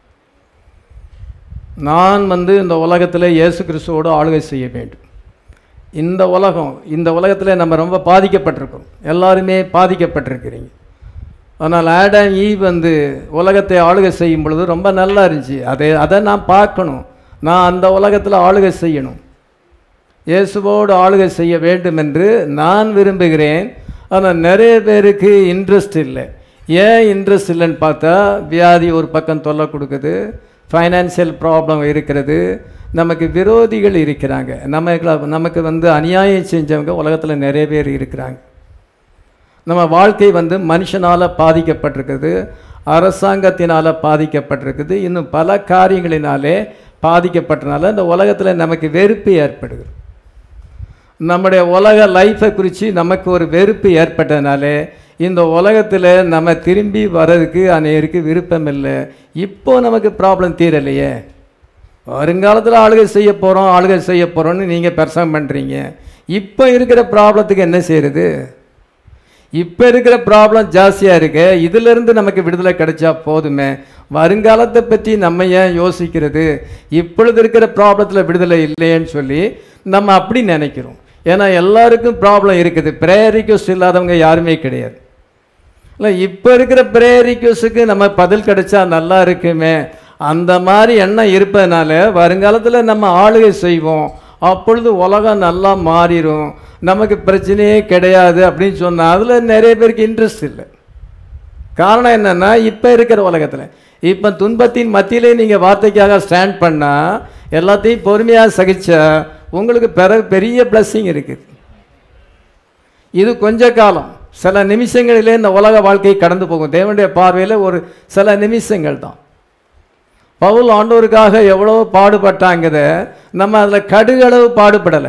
நான் வந்து இந்த உலகத்தில் இயேசு கிறிஸ்துவோடு ஆளுகை செய்ய வேண்டும் இந்த உலகம் இந்த உலகத்தில் நம்ம ரொம்ப பாதிக்கப்பட்டிருக்கோம் எல்லாருமே பாதிக்கப்பட்டிருக்கிறீங்க ஆனால் ஆடம் ஈ வந்து உலகத்தை ஆளுகை செய்யும் பொழுது ரொம்ப நல்லா இருந்துச்சு அதை அதை நான் பார்க்கணும் நான் அந்த உலகத்தில் ஆளுகை செய்யணும் இயேசுவோடு ஆளுகை செய்ய வேண்டும் என்று நான் விரும்புகிறேன் ஆனால் நிறைய பேருக்கு இன்ட்ரெஸ்ட் இல்லை ஏன் இன்ட்ரெஸ்ட் இல்லைன்னு பார்த்தா வியாதி ஒரு பக்கம் தொல்லை கொடுக்குது ஃபைனான்சியல் ப்ராப்ளம் இருக்கிறது நமக்கு விரோதிகள் இருக்கிறாங்க நமக்கு நமக்கு வந்து அநியாயம் செஞ்சவங்க உலகத்தில் நிறைய பேர் இருக்கிறாங்க நம்ம வாழ்க்கை வந்து மனுஷனால் பாதிக்கப்பட்டிருக்குது அரசாங்கத்தினால் பாதிக்கப்பட்டிருக்குது இன்னும் பல காரியங்களினாலே பாதிக்கப்பட்டனால இந்த உலகத்தில் நமக்கு வெறுப்பு ஏற்படுது நம்முடைய உலக லைஃப்பை குறித்து நமக்கு ஒரு வெறுப்பு ஏற்பட்டதுனாலே இந்த உலகத்தில் நம்ம திரும்பி வர்றதுக்கு அநேருக்கு விருப்பம் இல்லை இப்போ நமக்கு ப்ராப்ளம் தீரலையே வருங்காலத்தில் ஆளுகை செய்ய போகிறோம் ஆளுகை செய்ய போகிறோன்னு நீங்கள் பெருசாக பண்ணுறீங்க இப்போ இருக்கிற ப்ராப்ளத்துக்கு என்ன செய்கிறது இப்போ இருக்கிற ப்ராப்ளம் ஜாஸ்தியாக இருக்கு இதிலிருந்து நமக்கு விடுதலை கிடைச்சா போதுமே வருங்காலத்தை பற்றி நம்ம ஏன் யோசிக்கிறது இப்பொழுது இருக்கிற ப்ராப்ளத்தில் விடுதலை இல்லையேன்னு சொல்லி நம்ம அப்படி நினைக்கிறோம் ஏன்னா எல்லாருக்கும் ப்ராப்ளம் இருக்குது ப்ரேயர் ரிக்வஸ்ட் இல்லாதவங்க யாருமே கிடையாது இல்லை இப்போ இருக்கிற ப்ரேயர் ரிக்வஸ்ட்டுக்கு நம்ம பதில் கிடைச்சா நல்லா இருக்குமே அந்த மாதிரி எண்ணம் இருப்பதனால வருங்காலத்தில் நம்ம ஆளுகை செய்வோம் அப்பொழுது உலகம் நல்லா மாறிடும் நமக்கு பிரச்சனையே கிடையாது அப்படின்னு சொன்னால் அதில் நிறைய பேருக்கு இன்ட்ரெஸ்ட் இல்லை காரணம் என்னென்னா இப்போ இருக்கிற உலகத்தில் இப்போ துன்பத்தின் மத்தியிலே நீங்கள் வார்த்தைக்காக ஸ்டாண்ட் பண்ணால் எல்லாத்தையும் பொறுமையாக சகிச்சா உங்களுக்கு பெற பெரிய பிளஸ்ஸிங் இருக்குது இது கொஞ்ச காலம் சில நிமிஷங்களிலே இந்த உலக வாழ்க்கை கடந்து போகும் தேவனுடைய பார்வையில் ஒரு சில நிமிஷங்கள் தான் பவுல் ஆண்டோருக்காக எவ்வளோ பாடுபட்டாங்கத நம்ம அதில் கடுகளவு பாடுபடலை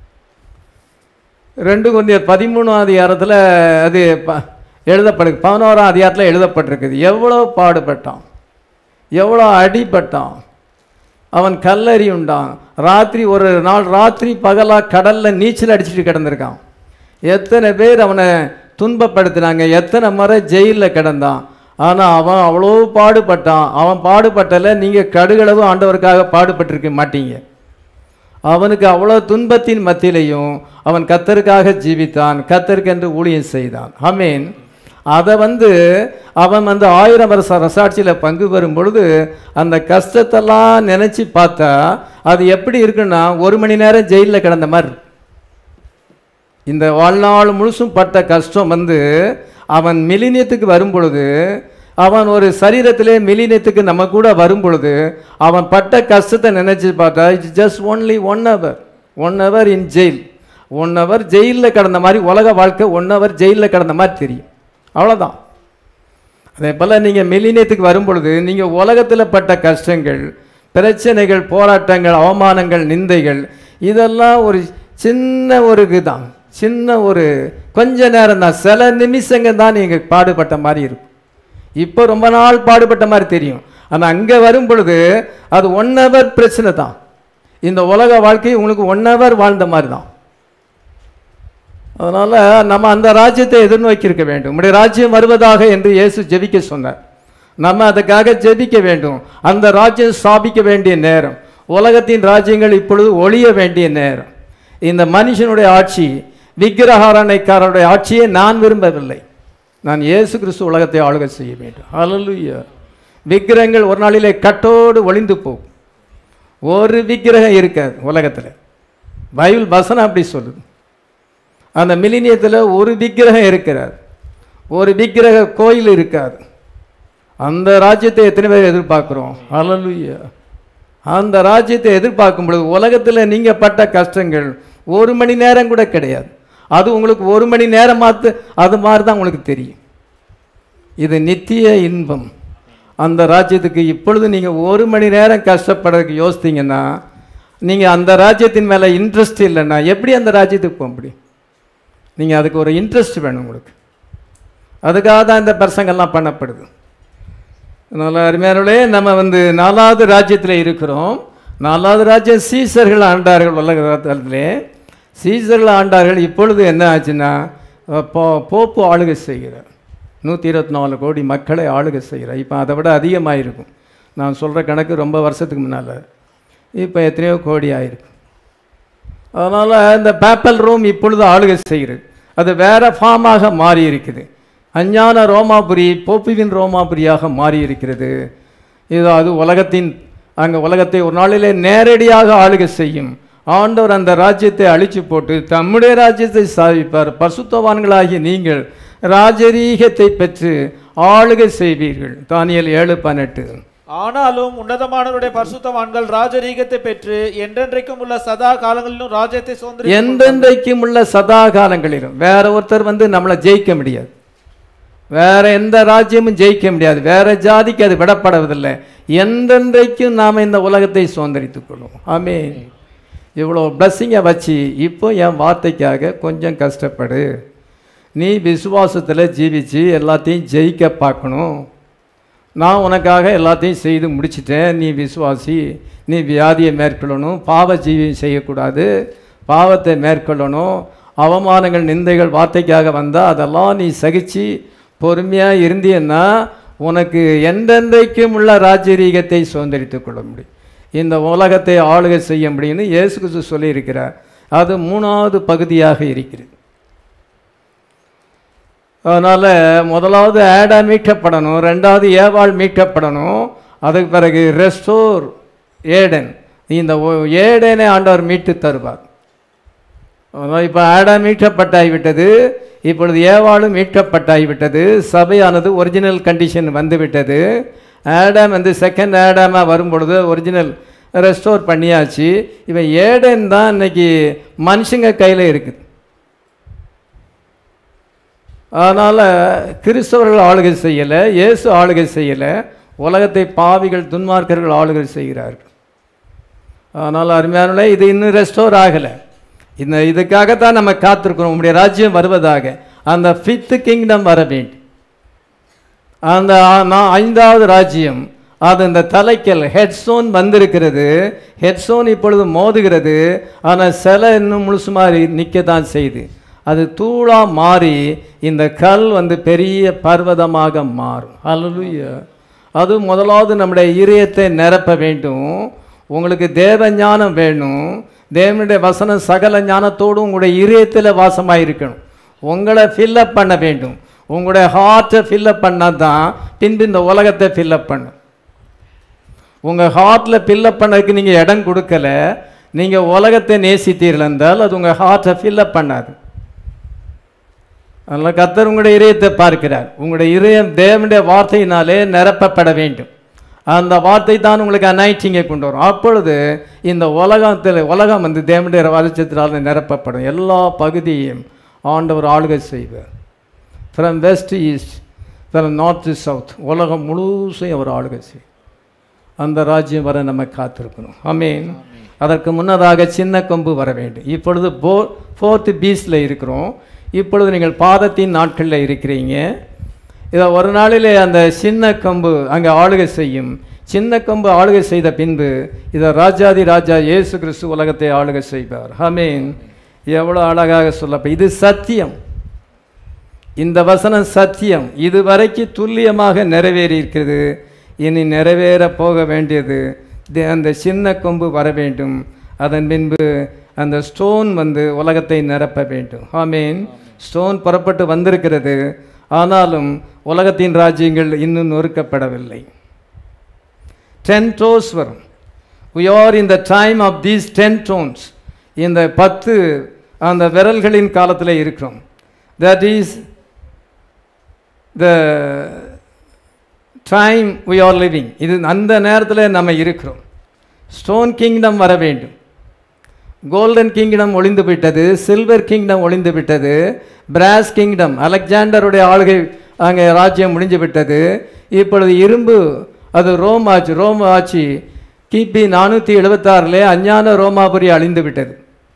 ரெண்டு கொஞ்சம் பதிமூணாம் அதிகாரத்தில் அது ப எழுதப்படு பதினோராம் அதிகாரத்தில் எழுதப்பட்டிருக்குது எவ்வளோ பாடுபட்டான் எவ்வளோ அடிபட்டான் அவன் கல்லறி உண்டான் ராத்திரி ஒரு நாள் ராத்திரி பகலாக கடலில் நீச்சல் அடிச்சுட்டு கிடந்திருக்கான் எத்தனை பேர் அவனை துன்பப்படுத்தினாங்க எத்தனை முறை ஜெயிலில் கிடந்தான் ஆனால் அவன் அவ்வளோ பாடுபட்டான் அவன் பாடுபட்டல நீங்கள் கடுகளவு ஆண்டவருக்காக பாடுபட்டிருக்க மாட்டீங்க அவனுக்கு அவ்வளோ துன்பத்தின் மத்தியிலையும் அவன் கத்தருக்காக ஜீவித்தான் கத்தருக்கென்று ஊழியம் செய்தான் ஆமீன் அதை வந்து அவன் வந்து ஆயிரம் வருஷ ரசாட்சியில் பங்கு பெறும் பொழுது அந்த கஷ்டத்தெல்லாம் நினச்சி பார்த்தா அது எப்படி இருக்குன்னா ஒரு மணி நேரம் ஜெயிலில் கிடந்த மாதிரி இருக்கு. இந்த வாழ்நாள் முழுசும் பட்ட கஷ்டம் வந்து அவன் மிலினியத்துக்கு வரும் பொழுது அவன் ஒரு சரீரத்திலே மிலினியத்துக்கு நம்ம கூட வரும் பொழுது அவன் பட்ட கஷ்டத்தை நினைச்சு பார்த்தா it's just only one hour one hour in jail one hour ஜெயிலில் கடந்த மாதிரி உலக வாழ்க்கை ஒன் ஹவர் ஜெயிலில் கடந்த மாதிரி தெரியும் அவ்வளோதான் அதே போல் நீங்கள் மில்லினியத்துக்கு வரும் பொழுது நீங்கள் உலகத்தில் பட்ட கஷ்டங்கள் பிரச்சனைகள் போராட்டங்கள் அவமானங்கள் நிந்தைகள் இதெல்லாம் ஒரு சின்ன ஒரு இதுதான் சின்ன ஒரு கொஞ்ச நேரம் தான் சில நிமிஷங்க தான் நீங்கள் பாடுபட்ட மாதிரி இருக்கும் இப்போ ரொம்ப நாள் பாடுபட்ட மாதிரி தெரியும் ஆனால் அங்கே வரும் பொழுது அது ஒன் ஹவர் பிரச்சனை தான் இந்த உலக வாழ்க்கை உங்களுக்கு ஒன் ஹவர் வாழ்ந்த மாதிரி தான் அதனால் நம்ம அந்த ராஜ்யத்தை எதிர்நோக்கியிருக்க வேண்டும் உடைய ராஜ்யம் வருவதாக என்று இயேசு ஜெபிக்க சொன்னார் நம்ம அதுக்காக ஜெபிக்க வேண்டும் அந்த ராஜ்யம் ஸ்தாபிக்க வேண்டிய நேரம் உலகத்தின் ராஜ்யங்கள் இப்பொழுது ஒழிய வேண்டிய நேரம் இந்த மனுஷனுடைய ஆட்சி விக்கிரகாரணைக்காரருடைய ஆட்சியை நான் விரும்பவில்லை நான் இயேசு கிறிஸ்து உலகத்தை ஆளுகை செய்ய வேண்டும் ஹalleluya விக்கிரகங்கள் ஒரு நாளிலே கட்டோடு ஒளிந்து போகும் ஒரு விக்கிரகம் இருக்காது உலகத்தில் பைபிள் வசனம் அப்படி சொல்லுது அந்த மிலினியத்தில் ஒரு விக்கிரகம் இருக்கிறார் ஒரு விக்கிரக கோயில் இருக்காது அந்த ராஜ்யத்தை எத்தனை பேர் எதிர்பார்க்குறோம் ஹalleluya அந்த ராஜ்யத்தை எதிர்பார்க்கும் பொழுது உலகத்தில் நீங்கள் பட்ட கஷ்டங்கள் ஒரு மணி நேரம் கூட கிடையாது அது உங்களுக்கு ஒரு மணி நேரம் மாத்து அது மாதிரி தான் உங்களுக்கு தெரியும் இது நித்திய இன்பம் அந்த ராஜ்யத்துக்கு இப்பொழுது நீங்கள் ஒரு மணி நேரம் கஷ்டப்படுறதுக்கு யோசித்தீங்கன்னா நீங்கள் அந்த ராஜ்யத்தின் மேலே இன்ட்ரெஸ்ட் இல்லைன்னா எப்படி அந்த ராஜ்யத்துக்கு போக முடியும் நீங்கள் அதுக்கு ஒரு இன்ட்ரெஸ்ட் வேணும் உங்களுக்கு அதுக்காக தான் இந்த பிரசங்கெல்லாம் பண்ணப்படுது அதனால் அருமையானவர்களே நம்ம வந்து நாலாவது ராஜ்யத்தில் இருக்கிறோம் நாலாவது ராஜ்யம் சீசர்கள் ஆண்டார்கள் உலகத்திலே சீசர்கள் ஆண்டார்கள் இப்பொழுது என்ன ஆச்சுன்னா போ போப்பு ஆளுகை செய்கிறார் நூற்றி இருபத்தி நாலு கோடி மக்களை ஆளுகை செய்கிறார் இப்போ அதை விட அதிகமாக இருக்கும் நான் சொல்கிற கணக்கு ரொம்ப வருஷத்துக்கு முன்னால் இப்போ எத்தனையோ கோடி ஆயிருக்கு அதனால் இந்த பேப்பல் ரூம் இப்பொழுது ஆளுகை செய்கிறது அது வேற ஃபார்மாக மாறி இருக்குது அஞ்ஞான ரோமாபுரி போப்புவின் ரோமாபுரியாக மாறி இருக்கிறது இது அது உலகத்தின் அங்கே உலகத்தை ஒரு நாளிலே நேரடியாக ஆளுகை செய்யும் ஆண்டவர் அந்த ராஜ்யத்தை அழிச்சு போட்டு தம்முடைய ராஜ்யத்தை சாதிப்பார் பசுத்தவான்களாகிய நீங்கள் ராஜரீகத்தை பெற்று ஆளுகை செய்வீர்கள் தானியல் ஏழு பன்னெண்டு ஆனாலும் உன்னதமானவருடைய பரிசுத்தவான்கள் ராஜரீகத்தை பெற்று என்றென்றைக்கும் உள்ள சதா காலங்களிலும் ராஜ்யத்தை சுதந்திரி எந்தெந்தைக்கும் உள்ள சதா காலங்களிலும் வேற ஒருத்தர் வந்து நம்மளை ஜெயிக்க முடியாது வேற எந்த ராஜ்யமும் ஜெயிக்க முடியாது வேற ஜாதிக்கு அது விடப்படுவதில்லை எந்தெந்தைக்கும் நாம் இந்த உலகத்தை சுதந்திரித்துக் கொள்வோம் ஆமே இவ்வளோ பிளஸ்ஸிங்கை வச்சு இப்போ என் வார்த்தைக்காக கொஞ்சம் கஷ்டப்படு நீ விசுவாசத்தில் ஜீவிச்சு எல்லாத்தையும் ஜெயிக்க பார்க்கணும் நான் உனக்காக எல்லாத்தையும் செய்து முடிச்சிட்டேன் நீ விசுவாசி நீ வியாதியை மேற்கொள்ளணும் பாவ ஜீவியம் செய்யக்கூடாது பாவத்தை மேற்கொள்ளணும் அவமானங்கள் நிந்தைகள் வார்த்தைக்காக வந்தால் அதெல்லாம் நீ சகிச்சு பொறுமையாக இருந்தீன்னா உனக்கு எந்தெந்தைக்கும் உள்ள ராஜரீகத்தை சுதந்திரித்துக் கொள்ள முடியும் இந்த உலகத்தை ஆளுகை செய்ய முடியும்னு இயேசு கிறிஸ்து சொல்லியிருக்கிறார் அது மூணாவது பகுதியாக இருக்கிறது அதனால் முதலாவது ஆடா மீட்கப்படணும் ரெண்டாவது ஏவாள் மீட்கப்படணும் அதுக்கு பிறகு ரெஸ்டோர் ஏடன் இந்த ஒ- ஏடனை ஆண்டவர் மீட்டு தருவார் அதனால் இப்போ ஆடா மீட்கப்பட்டாகிவிட்டது இப்பொழுது ஏவாளும் மீட்கப்பட்டாகிவிட்டது சபையானது ஒரிஜினல் கண்டிஷன் வந்துவிட்டது ஆடம் வந்து செகண்ட் ஆடாமாக வரும்பொழுது ஒரிஜினல் ரெஸ்டோர் பண்ணியாச்சு இப்போ ஏடன் தான் இன்னைக்கு மனுஷங்க கையில் இருக்குது அதனால் கிறிஸ்தவர்கள் ஆளுகை செய்யலை இயேசு ஆளுகை செய்யலை உலகத்தை பாவிகள் துன்மார்க்கர்கள் ஆளுகை செய்கிறார்கள் அதனால் அருமையானே இது இன்னும் ரெஸ்டோர் ஆகலை இந்த இதுக்காகத்தான் நம்ம காத்திருக்கிறோம் உங்களுடைய ராஜ்யம் வருவதாக அந்த ஃபிஃப்த்து கிங்டம் வர வேண்டும் அந்த ஆ- நான் ஐந்தாவது ராஜ்யம் அது இந்த தலைக்கல் ஹெட்ஸோன் வந்திருக்கிறது ஹெட்ஸோன் இப்பொழுது மோதுகிறது ஆனால் சிலை இன்னும் முழுசுமாரி நிற்க தான் செய்யுது அது தூளாக மாறி இந்த கல் வந்து பெரிய பர்வதமாக மாறும் அல்லலுயா அது முதலாவது நம்முடைய இதயத்தை நிரப்ப வேண்டும் உங்களுக்கு தேவ ஞானம் வேணும் தேவனுடைய வசனம் சகல ஞானத்தோடு உங்களுடைய இதயத்தில் வாசமாக இருக்கணும் உங்களை ஃபில்லப் பண்ண வேண்டும் உங்களுடைய ஹார்ட்டை ஃபில்லப் பண்ணால் தான் பின்பு இந்த உலகத்தை ஃபில்லப் பண்ணும் உங்கள் ஹார்ட்டில் ஃபில்லப் பண்ணதுக்கு நீங்கள் இடம் கொடுக்கல நீங்கள் உலகத்தை நேசித்தீர்கள் என்றால் அது உங்கள் ஹார்ட்டை ஃபில்லப் பண்ணாது அதனால் கர்த்தர் உங்களுடைய இதயத்தை பார்க்கிறார் உங்களுடைய இதயம் தேவனுடைய வார்த்தையினாலே நிரப்பப்பட வேண்டும் அந்த வார்த்தை தான் உங்களுக்கு அனைட்டிங்கை கொண்டு வரும் அப்பொழுது இந்த உலகத்தில் உலகம் வந்து தேவனுடைய வளர்ச்சத்தினால் நிரப்பப்படும் எல்லா பகுதியையும் ஆண்டவர் ஆளுகை செய்வார் from west east from north to south உலகம் முழுசையும் அவர் ஆளுகை செய்வார் அந்த ராஜ்யம் வர நம்ம காத்திருக்கணும் ஆமீன் அதற்கு முன்னதாக சின்ன கொம்பு வர வேண்டும் இப்பொழுது போ ஃபோர்த்து பீஸில் இருக்கிறோம் இப்பொழுது நீங்கள் பாதத்தின் நாட்களில் இருக்கிறீங்க இதை ஒரு நாளிலே அந்த சின்ன கம்பு அங்கே ஆளுகை செய்யும் சின்ன கம்பு ஆளுகை செய்த பின்பு இதை ராஜாதி ராஜா இயேசு கிறிஸ்து உலகத்தை ஆளுகை செய்வார் ஆமீன் எவ்வளோ அழகாக சொல்லப்ப இது சத்தியம் இந்த வசனம் சத்தியம் இதுவரைக்கும் துல்லியமாக நிறைவேறி இருக்கிறது இனி நிறைவேற போக வேண்டியது தி- அந்த சின்ன கொம்பு வர வேண்டும் அதன் பின்பு அந்த ஸ்டோன் வந்து உலகத்தை நிரப்ப வேண்டும் ஆமீன் ஸ்டோன் புறப்பட்டு வந்திருக்கிறது ஆனாலும் உலகத்தின் ராஜ்யங்கள் இன்னும் நொறுக்கப்படவில்லை டென் டோஸ் வரும் we are in the time of these ten tones இந்த பத்து அந்த விரல்களின் காலத்தில் இருக்கிறோம் that is the time we are living இது அந்த நேரத்தில் நம்ம இருக்கிறோம் ஸ்டோன் கிங்டம் வர வேண்டும் கோல்டன் கிங்டம் ஒளிந்து விட்டது சில்வர் கிங்டம் ஒளிந்து விட்டது பிராஸ் கிங்டம் அலெக்சாண்டருடைய ஆளுகை அங்கே ராஜ்யம் முடிஞ்சு விட்டது இப்பொழுது இரும்பு அது ரோம் ஆட்சி ரோம் ஆட்சி கிபி நானூற்றி எழுபத்தாறிலே அஞ்ஞான ரோமாபுரி அழிந்து விட்டது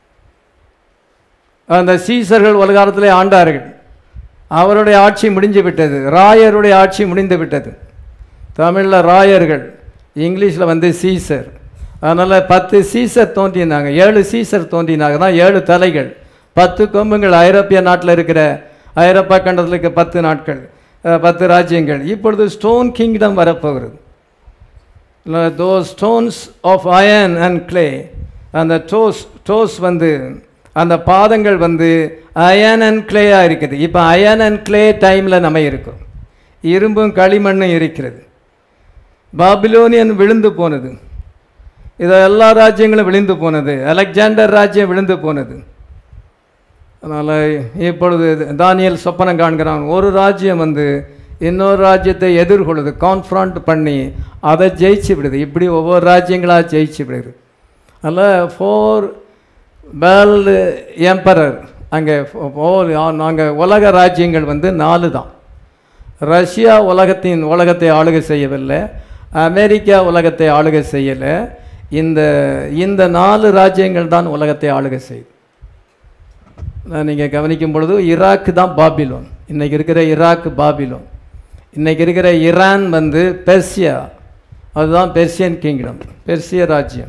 அந்த சீசர்கள் ஒரு காலத்திலே ஆண்டார்கள் அவருடைய ஆட்சி முடிஞ்சு விட்டது ராயருடைய ஆட்சி முடிந்து விட்டது தமிழில் ராயர்கள் இங்கிலீஷில் வந்து சீசர் அதனால் பத்து சீசர் தோன்றினாங்க ஏழு சீசர் தோன்றினாங்க தான் ஏழு தலைகள் பத்து கொம்புங்கள் ஐரோப்பிய நாட்டில் இருக்கிற ஐரோப்பா கண்டத்தில் இருக்க பத்து நாட்கள் அஹ், பத்து ராஜ்யங்கள் இப்பொழுது ஸ்டோன் கிங்டம் வரப்போகிறது those stones of iron and clay அந்த டோஸ் டோஸ் வந்து அந்த பாதங்கள் வந்து அயன் அண்ட் கிளேயாக இருக்குது இப்போ அயன் அண்ட் clay டைமில் நம்ம இருக்கோம் இரும்பும் களிமண்ணும் இருக்கிறது பாபிலோனியன் விழுந்து போனது இதை எல்லா ராஜ்யங்களும் விழுந்து போனது அலெக்சாண்டர் ராஜ்யம் விழுந்து போனது அதனால் இப்பொழுது தானியல் சொப்பனம் காண்கிறான் ஒரு ராஜ்யம் வந்து இன்னொரு ராஜ்யத்தை எதிர்கொள்ளுது கான்ஃப்ராண்ட் பண்ணி அதை ஜெயிச்சு விடுது இப்படி ஒவ்வொரு ராஜ்யங்களாக ஜெயிச்சு விடுது அதில் ஃபோர் வேர்ல்டு எம்பரர் அங்கே அங்கே உலக ராஜ்யங்கள் வந்து நாலு தான் ரஷ்யா உலகத்தின் உலகத்தை ஆளுகை செய்யவில்லை அமெரிக்கா உலகத்தை ஆளுகை செய்யலை இந்த இந்த நாலு ராஜ்யங்கள் தான் உலகத்தை ஆளுகை செய்யுது நீங்கள் கவனிக்கும் பொழுது ஈராக்கு தான் பாபிலோன் இன்னைக்கு இருக்கிற ஈராக் பாபிலோன் இன்னைக்கு இருக்கிற ஈரான் வந்து பெர்சியா அதுதான் பெர்சியன் கிங்டம் பெர்சிய ராஜ்யம்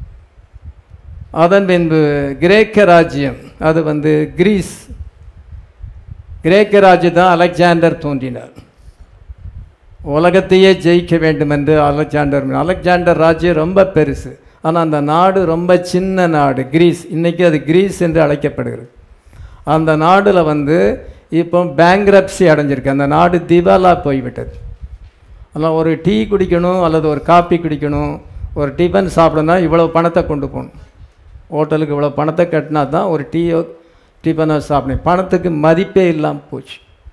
அதன் பின்பு கிரேக்க ராஜ்யம் அது வந்து கிரீஸ் கிரேக்க ராஜ்யம் தான் அலெக்சாண்டர் தோன்றினார் உலகத்தையே ஜெயிக்க வேண்டும் என்று அலெக்சாண்டர் அலெக்சாண்டர் ராஜ்யம் ரொம்ப பெருசு ஆனால் அந்த நாடு ரொம்ப சின்ன நாடு கிரீஸ் இன்னைக்கு அது கிரீஸ் என்று அழைக்கப்படுகிறது அந்த நாடில் வந்து இப்போ பேங்க்ரப்சி அடைஞ்சிருக்கு அந்த நாடு திவாலா போய்விட்டது அதனால் ஒரு டீ குடிக்கணும் அல்லது ஒரு காப்பி குடிக்கணும் ஒரு டிஃபன் சாப்பிடணும்னா இவ்வளோ பணத்தை கொண்டு போகணும் ஹோட்டலுக்கு இவ்வளோ பணத்தை கட்டினா தான் ஒரு டீயோ டிஃபனோ சாப்பிடணும் பணத்துக்கு மதிப்பே இல்லாமல் போச்சு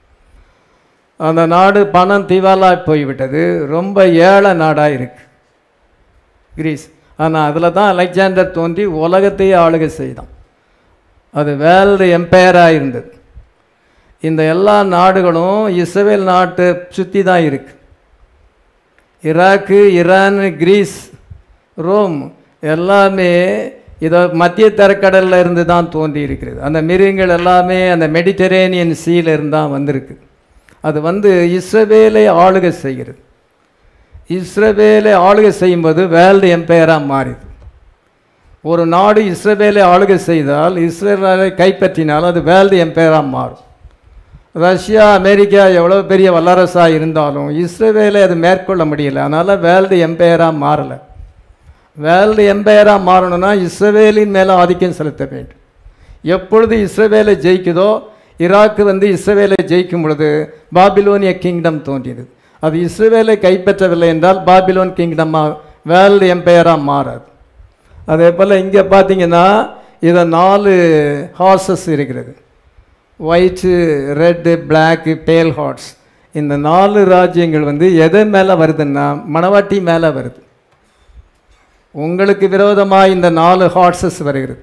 அந்த நாடு பணம் திவாலா போய்விட்டது ரொம்ப ஏழை நாடாக இருக்கு கிரீஸ் ஆனால் அதில் தான் அலெக்சாண்டர் தோன்றி உலகத்தையே ஆளுகை செய்தான் அது வேர்ல்டு எம்பையராக இருந்தது இந்த எல்லா நாடுகளும் இஸ்ரேல் நாட்டை சுற்றி தான் இருக்கு ஈராக்கு ஈரான் கிரீஸ் ரோம் எல்லாமே இதோ மத்திய தரக்கடலில் இருந்து தான் தோன்றி இருக்கிறது அந்த மிருகங்கள் எல்லாமே அந்த மெடிட்டரேனியன் சீல இருந்து தான் வந்திருக்கு அது வந்து இஸ்ரவேலை ஆளுகை செய்கிறது இஸ்ரவேலை ஆளுகை செய்யும்போது வேர்ல்டு எம்பையராக மாறிது ஒரு நாடு இஸ்ரவேலை ஆளுகை செய்தால் இஸ்ரேலை கைப்பற்றினால் அது வேர்ல்டு எம்பையராக மாறும் ரஷ்யா அமெரிக்கா எவ்வளோ பெரிய வல்லரசாக இருந்தாலும் இஸ்ரேலை அது மேற்கொள்ள முடியல அதனால் வேர்ல்டு எம்பையராக மாறலை வேர்ல்டு எம்பையராக மாறணும்னா இஸ்ரவேலின் மேலே ஆதிக்கம் செலுத்த வேண்டும் எப்பொழுது இஸ்ரவேலை ஜெயிக்குதோ ஈராக்கு வந்து இஸ்ரவேலை ஜெயிக்கும் பொழுது பாபிலோனிய கிங்டம் தோன்றியது அது இஸ்ரவேலை கைப்பற்றவில்லை என்றால் பாபிலோன் கிங்டமாக வேர்ல்டு எம்பையராக மாறாது அதே போல் இங்கே பார்த்தீங்கன்னா இதை நாலு ஹார்சஸ் இருக்கிறது white red black pale horse இந்த நாலு ராஜ்யங்கள் வந்து எது மேலே வருதுன்னா மணவாட்டி மேலே வருது உங்களுக்கு விரோதமாக இந்த நாலு ஹார்சஸ் வருகிறது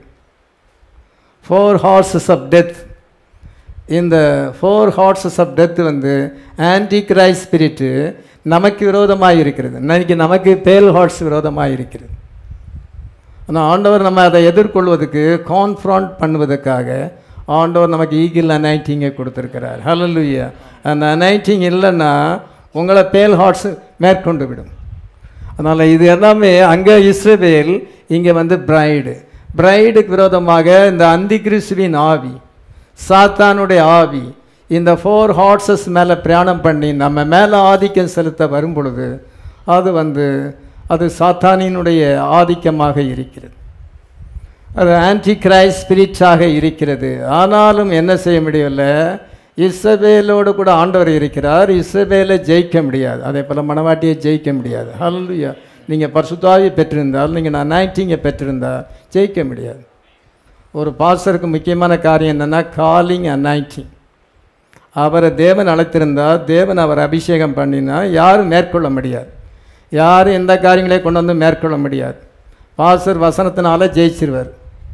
ஃபோர் ஹார்சஸ் ஆஃப் டெத் இந்த ஃபோர் ஹார்சஸ் ஆஃப் டெத் வந்து ஆன்டி கிரைஸ் ஸ்பிரிட்டு நமக்கு விரோதமாக இருக்கிறது இன்னைக்கு நமக்கு பேல் ஹார்ஸ் விரோதமாக இருக்கிறது ஆனால் ஆண்டவர் நம்ம அதை எதிர்கொள்வதற்கு கான்ஃப்ராண்ட் பண்ணுவதற்காக ஆண்டவர் நமக்கு ஈகிள் அனைட்டிங்கை கொடுத்துருக்கிறார் ஹலலுயா அந்த அனைட்டிங் இல்லைன்னா உங்களை பேல் ஹார்ட்ஸ் மேற்கொண்டு விடும் அதனால் இது எல்லாமே அங்கே இஸ்ரவேல் இங்கே வந்து பிரைடு பிரைடுக்கு விரோதமாக இந்த அந்தி கிறிஸ்துவின் ஆவி சாத்தானுடைய ஆவி இந்த ஃபோர் ஹார்சஸ் மேலே பிரயாணம் பண்ணி நம்ம மேலே ஆதிக்கம் செலுத்த வரும் பொழுது அது வந்து அது சாத்தானினுடைய ஆதிக்கமாக இருக்கிறது அது ஆன்டி கிரைஸ்ட் ஸ்பிரிட்டாக இருக்கிறது ஆனாலும் என்ன செய்ய முடியவில்லை இஸ்ரவேலோடு கூட ஆண்டவர் இருக்கிறார் இஸ்ரவேலை ஜெயிக்க முடியாது அதே போல் மணவாட்டியை ஜெயிக்க முடியாது ஹல்லுயா நீங்கள் பரிசுத்தாவியை பெற்றிருந்தால் நீங்கள் அனாயிட்டிங்கை பெற்றிருந்தால் ஜெயிக்க முடியாது ஒரு பாஸ்டருக்கு முக்கியமான காரியம் என்னென்னா காலிங் அனாயிட்டிங் அவரை தேவன் அழைத்திருந்தால் தேவன் அவர் அபிஷேகம் பண்ணினா யாரும் மேற்கொள்ள முடியாது யாரும் எந்த காரியங்களையும் கொண்டு வந்து மேற்கொள்ள முடியாது பாஸ்டர் வசனத்தினால ஜெயிச்சிருவார்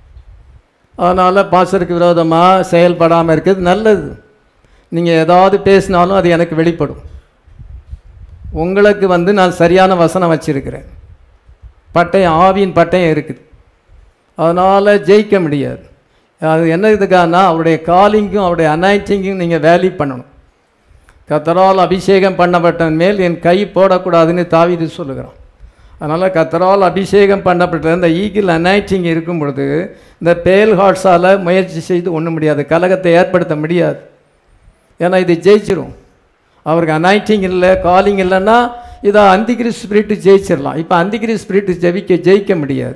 அதனால் பாஸ்டருக்கு விரோதமாக செயல்படாமல் இருக்கிறது நல்லது நீங்கள் ஏதாவது பேசினாலும் அது எனக்கு வெளிப்படும் உங்களுக்கு வந்து நான் சரியான வசனம் வச்சிருக்கிறேன் பட்டயம் ஆவியின் பட்டயம் இருக்குது அதனால் ஜெயிக்க முடியாது அது என்ன இதுக்கானா அவருடைய காலிங்கும் அவருடைய அனாய்டிங்கும் நீங்கள் வேல்யூ பண்ணணும் கத்தரால் அபிஷேகம் பண்ணப்பட்டவன் மேல் என் கை போடக்கூடாதுன்னு தாவிது சொல்லுகிறான் அதனால் கத்தரால் அபிஷேகம் பண்ணப்பட்ட இந்த ஈகிள் அனாய்டிங் இருக்கும் பொழுது இந்த பேல் ஹார்ட்ஸால் முயற்சி செய்து ஒன்றும் முடியாது கலகத்தை ஏற்படுத்த முடியாது ஏன்னா இது ஜெயிச்சிரும் அவருக்கு அனாய்டிங் இல்லை காலிங் இல்லைன்னா இதை அந்திகிரி ஸ்பிரிட்டு ஜெயிச்சிடலாம் இப்போ அந்திகிரி ஸ்பிரிட்டு ஜெயிக்க ஜெயிக்க முடியாது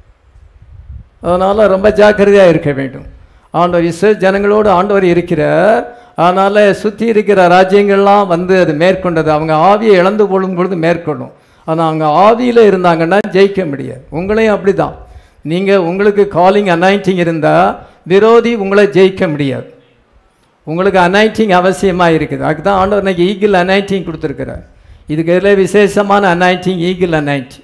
அதனால் ரொம்ப ஜாக்கிரதையாக இருக்க வேண்டும் ஆண்டவர் இஸ்ரே ஜனங்களோடு ஆண்டவர் இருக்கிறார் அதனால் சுற்றி இருக்கிற ராஜ்யங்கள்லாம் வந்து அது மேற்கொண்டது அவங்க ஆவியை இழந்து கொள்ளும் பொழுது மேற்கொள்ளும் ஆனால் அவங்க ஆவியில் இருந்தாங்கன்னா ஜெயிக்க முடியாது உங்களையும் அப்படி தான் நீங்கள் உங்களுக்கு காலிங் அனாயிண்டிங் இருந்தால் விரோதி உங்களை ஜெயிக்க முடியாது உங்களுக்கு அனாயிட்டிங் அவசியமாக இருக்குது அதுக்கு தான் ஆண்டவர் இன்னைக்கு ஈகிள் அனாயிட்டிங் கொடுத்துருக்கிறார் இதுக்கு இதில் விசேஷமான அனாயிட்டிங் ஈகிள் அனாயிட்டிங்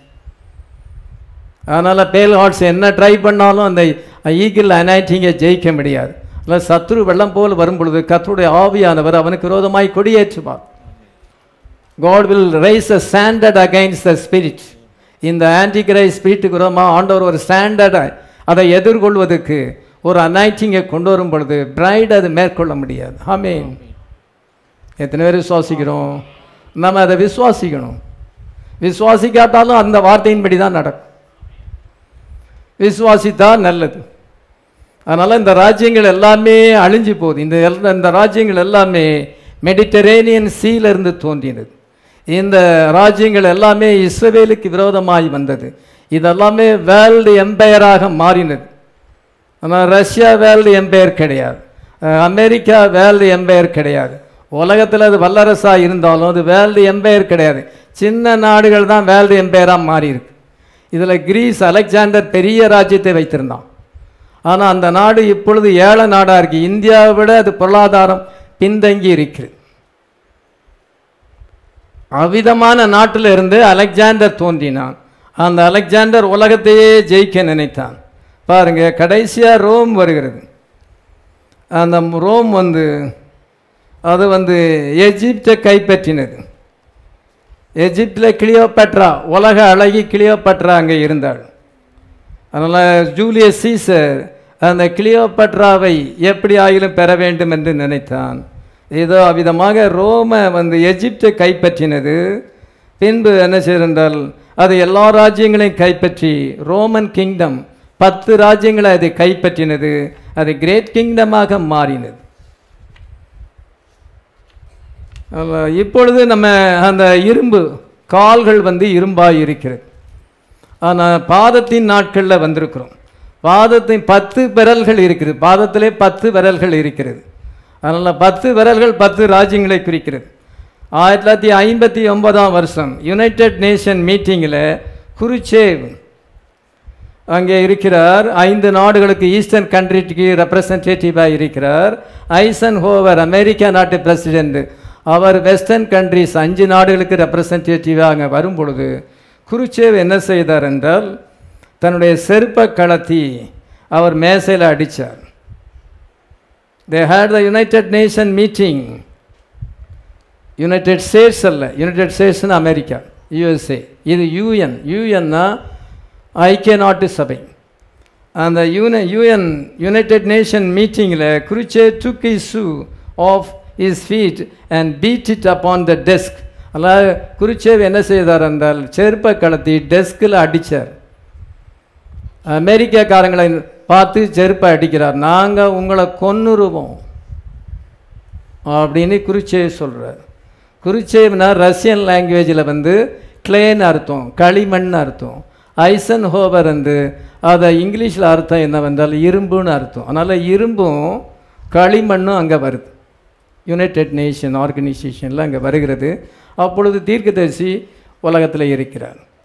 அதனால் பேல் ஹார்ட்ஸ் என்ன ட்ரை பண்ணாலும் அந்த ஈகிள் அனாயிட்டிங்கை ஜெயிக்க முடியாது இல்லை சத்ரு வெள்ளம் போல் வரும் பொழுது கர்த்தருடைய ஆவியானவர் அவனுக்கு விரோதமாய் கொடியேற்றுவார் God will raise a standard against the spirit இந்த ஆன்டிகிரை ஸ்பிரிட்டுக்கு விரோதமாக ஆண்டவர் ஒரு ஸ்டாண்டர்டை அதை எதிர்கொள்வதற்கு ஒரு அனாய்டிங்கை கொண்டு வரும் பொழுது பிரைட் அது மேற்கொள்ள முடியாது ஆமேன் எத்தனை பேர் விசுவாசிக்கிறோம் நம்ம அதை விசுவாசிக்கணும் விசுவாசிக்காட்டாலும் அந்த வார்த்தையின்படி தான் நடக்கும் விசுவாசித்தா நல்லது அதனால் இந்த ராஜ்யங்கள் எல்லாமே அழிஞ்சு போகுது இந்த எல்லா இந்த ராஜ்யங்கள் எல்லாமே மெடிட்டரேனியன் சீல தோன்றினது இந்த ராஜ்யங்கள் எல்லாமே இஸ்ரவேலுக்கு விரோதமாய் வந்தது இதெல்லாமே வேர்ல்டு எம்பையராக மாறினது ஆனால் ரஷ்யா வேர்ல்டு எம்பையர் கிடையாது அஹ் அமெரிக்கா வேர்ல்டு எம்பையர் கிடையாது உலகத்தில் அது வல்லரசாக இருந்தாலும் அது வேர்ல்டு எம்பையர் கிடையாது சின்ன நாடுகள் தான் வேர்ல்டு எம்பையராக மாறி இருக்கு இதில் கிரீஸ் அலெக்சாண்டர் பெரிய ராஜ்யத்தை வைத்திருந்தான் ஆனால் அந்த நாடு இப்பொழுது ஏழை நாடாக இருக்கு இந்தியாவை விட அது பொருளாதாரம் பின்தங்கி இருக்கிறது அவ்விதமான நாட்டில் இருந்து அலெக்சாண்டர் தோன்றினான் அந்த அலெக்சாண்டர் உலகத்தையே ஜெயிக்க நினைத்தான் பாருங்க கடைசியாக ரோம் வருகிறது அந்த ரோம் வந்து அது வந்து எஜிப்தை கைப்பற்றினது எஜிப்டில் கிளியோபட்ரா உலக அழகி கிளியோபட்ரா அங்கே இருந்தாள் அதனால் ஜூலியஸ் சீசர் அந்த கிளியோபட்ராவை எப்படி ஆகிலும் பெற வேண்டும் என்று நினைத்தான் ஏதோ அவ்விதமாக ரோம வந்து எஜிப்தை கைப்பற்றினது பின்பு என்ன செய்தால் அது எல்லா ராஜ்யங்களையும் கைப்பற்றி ரோமன் கிங்டம் பத்து ராஜ்யங்களை அதை கைப்பற்றினது அது கிரேட் கிங்டமாக மாறினது ஆமா, இப்பொழுது நம்ம அந்த இரும்பு கால்கள் வந்து இரும்பாய் இருக்கிறது ஆனால் பாதத்தின் நாட்களில் வந்திருக்கிறோம் பாதத்தின் பத்து விரல்கள் இருக்குது பாதத்திலே பத்து விரல்கள் இருக்கிறது அதனால் பத்து விரல்கள் பத்து ராஜ்யங்களை குறிக்கிறது ஆயிரத்தி தொள்ளாயிரத்தி ஐம்பத்தி ஒன்பதாம் வருஷம் யுனைடெட் நேஷன் மீட்டிங்கில் குருச்சேவ் அங்கே இருக்கிறார் ஐந்து நாடுகளுக்கு ஈஸ்டர்ன் கண்ட்ரிக்கு ரெப்ரசன்டேட்டிவாக இருக்கிறார் ஐசன் ஹோவர் அமெரிக்கா நாட்டு பிரசிடென்ட் அவர் வெஸ்டர்ன் கண்ட்ரிஸ் அஞ்சு நாடுகளுக்கு ரெப்ரசன்டேட்டிவாக அங்கே வரும் பொழுது குருச்சேவ் என்ன செய்தார் என்றால் தன்னுடைய செருப்பை கலத்தி அவர் மேசையில் அடித்தார் they had the united nation meeting united states அல்ல யுனைடெட் ஸ்டேட்ஸ்னு அமெரிக்கா யுஎஸ்ஏ இது யூஎன் யூஎன்னா ஐக்கிய நாட்டு சபை அந்த யூன யூஎன் யுனைடெட் நேஷன் மீட்டிங்கில் Khrushchev took his shoe off his feet and beat it upon the desk அதாவது குருச்சேவ் என்ன செய்தார் என்றால் செருப்பை கலத்தி டெஸ்கில் அடித்தார் அமெரிக்காக்காரங்களை பார்த்து செருப்பை அடிக்கிறார் நாங்கள் உங்களை கொன்னுருவோம் அப்படின்னு குருச்சேவ் சொல்கிறார் குருச்சேவ்னா ரஷ்யன் லாங்குவேஜில் வந்து கிளேன் அர்த்தம் களிமண் அர்த்தம் ஐசன் ஹோவர் வந்து அதை இங்கிலீஷில் அர்த்தம் என்னவென்றால் இரும்புன்னு அர்த்தம் அதனால் இரும்பும் களிமண்ணும் அங்கே வருது யுனைடெட் நேஷன் ஆர்கனைசேஷனில் அங்கே வருகிறது அப்பொழுது தீர்க்கதரிசி உலகத்தில் இருக்கிறார்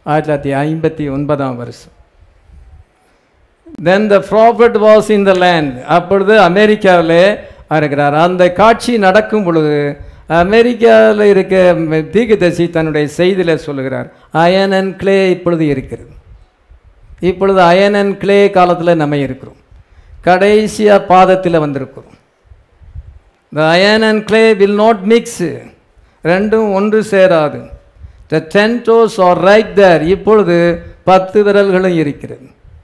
ஆயிரத்தி தொள்ளாயிரத்தி ஐம்பத்தி ஒன்பதாம் வருஷம் then the prophet was in the land அப்பொழுது அமெரிக்காவிலே இருக்கிறார் அந்த காட்சி நடக்கும் பொழுது அமெரிக்காவில் இருக்க தீர்க்கதரிசி தன்னுடைய செய்தியில் சொல்லுகிறார் அயன் அண்ட் கிளே இப்பொழுது இருக்கிறது இப்பொழுது அயன் அண்ட் கிளே காலத்தில் நம்ம இருக்கிறோம் கடைசியாக பாதத்தில் வந்திருக்கிறோம் the iron and clay will not mix ரெண்டும் ஒன்று சேராது the ten toes are right there இப்பொழுது பத்து விரல்களும் இருக்கிறது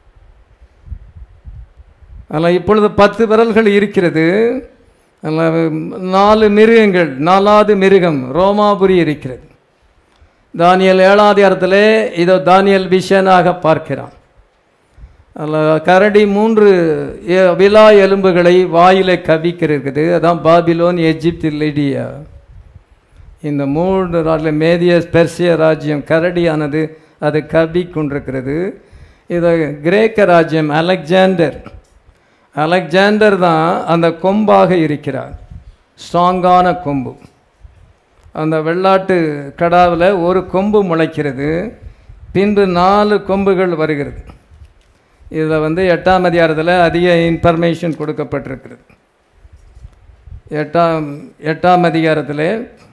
அதில் இப்பொழுது பத்து விரல்கள் இருக்கிறது அதில் நாலு மிருகங்கள் நாலாவது மிருகம் ரோமாபுரி இருக்கிறது தானியல் ஏழாவது இடத்துல இதோ தானியல் விஷனாக பார்க்கிறான் அதில் கரடி மூன்று எ- விலா எலும்புகளை வாயில கவிக்கிறது அதான் பாபிலோன் எஜிப்து லிடியா இந்த மூன்று நாட்டில் மேதிய பெர்சிய ராஜ்யம் கரடியானது அது கவி கொண்டிருக்கிறது இது கிரேக்க ராஜ்யம் அலெக்சாண்டர் அலெக்சாண்டர் தான் அந்த கொம்பாக இருக்கிறார் ஸ்ட்ராங்கான கொம்பு அந்த வெள்ளாட்டு கடாவில் ஒரு கொம்பு முளைக்கிறது பின்பு நாலு கொம்புகள் வருகிறது இதில் வந்து எட்டாம் அதிகாரத்தில் அதிக இன்ஃபர்மேஷன் கொடுக்கப்பட்டிருக்கிறது எட்டாம் எட்டாம் அதிகாரத்தில்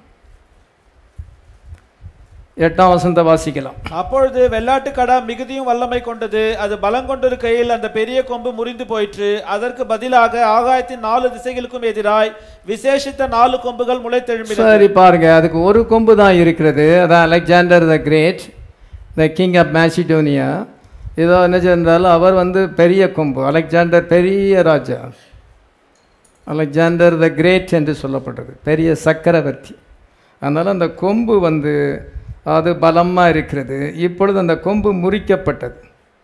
எட்டாம் வசந்த வாசிக்கலாம் அப்பொழுது வெள்ளாட்டு கடா மிகுதியும் வல்லமை கொண்டது அது பலம் கொண்டிருக்கையில் அந்த பெரிய கொம்பு முறிந்து போயிற்று அதற்கு பதிலாக ஆகாயத்தின் நாலு திசைகளுக்கும் எதிராய் விசேஷித்த நாலு கொம்புகள் முளைத்தெழும்பின சரி பாருங்க அதுக்கு ஒரு கொம்பு தான் இருக்கிறது அதான் Alexander the great the king of Macedonia இதோ என்ன சென்றாலும் அவர் வந்து பெரிய கொம்பு அலெக்சாண்டர் பெரிய ராஜா அலெக்சாண்டர் த கிரேட் என்று சொல்லப்பட்டது பெரிய சக்கரவர்த்தி அதனால் அந்த கொம்பு வந்து அது பலமாக இருக்கிறது இப்பொழுது அந்த கொம்பு முறிக்கப்பட்டது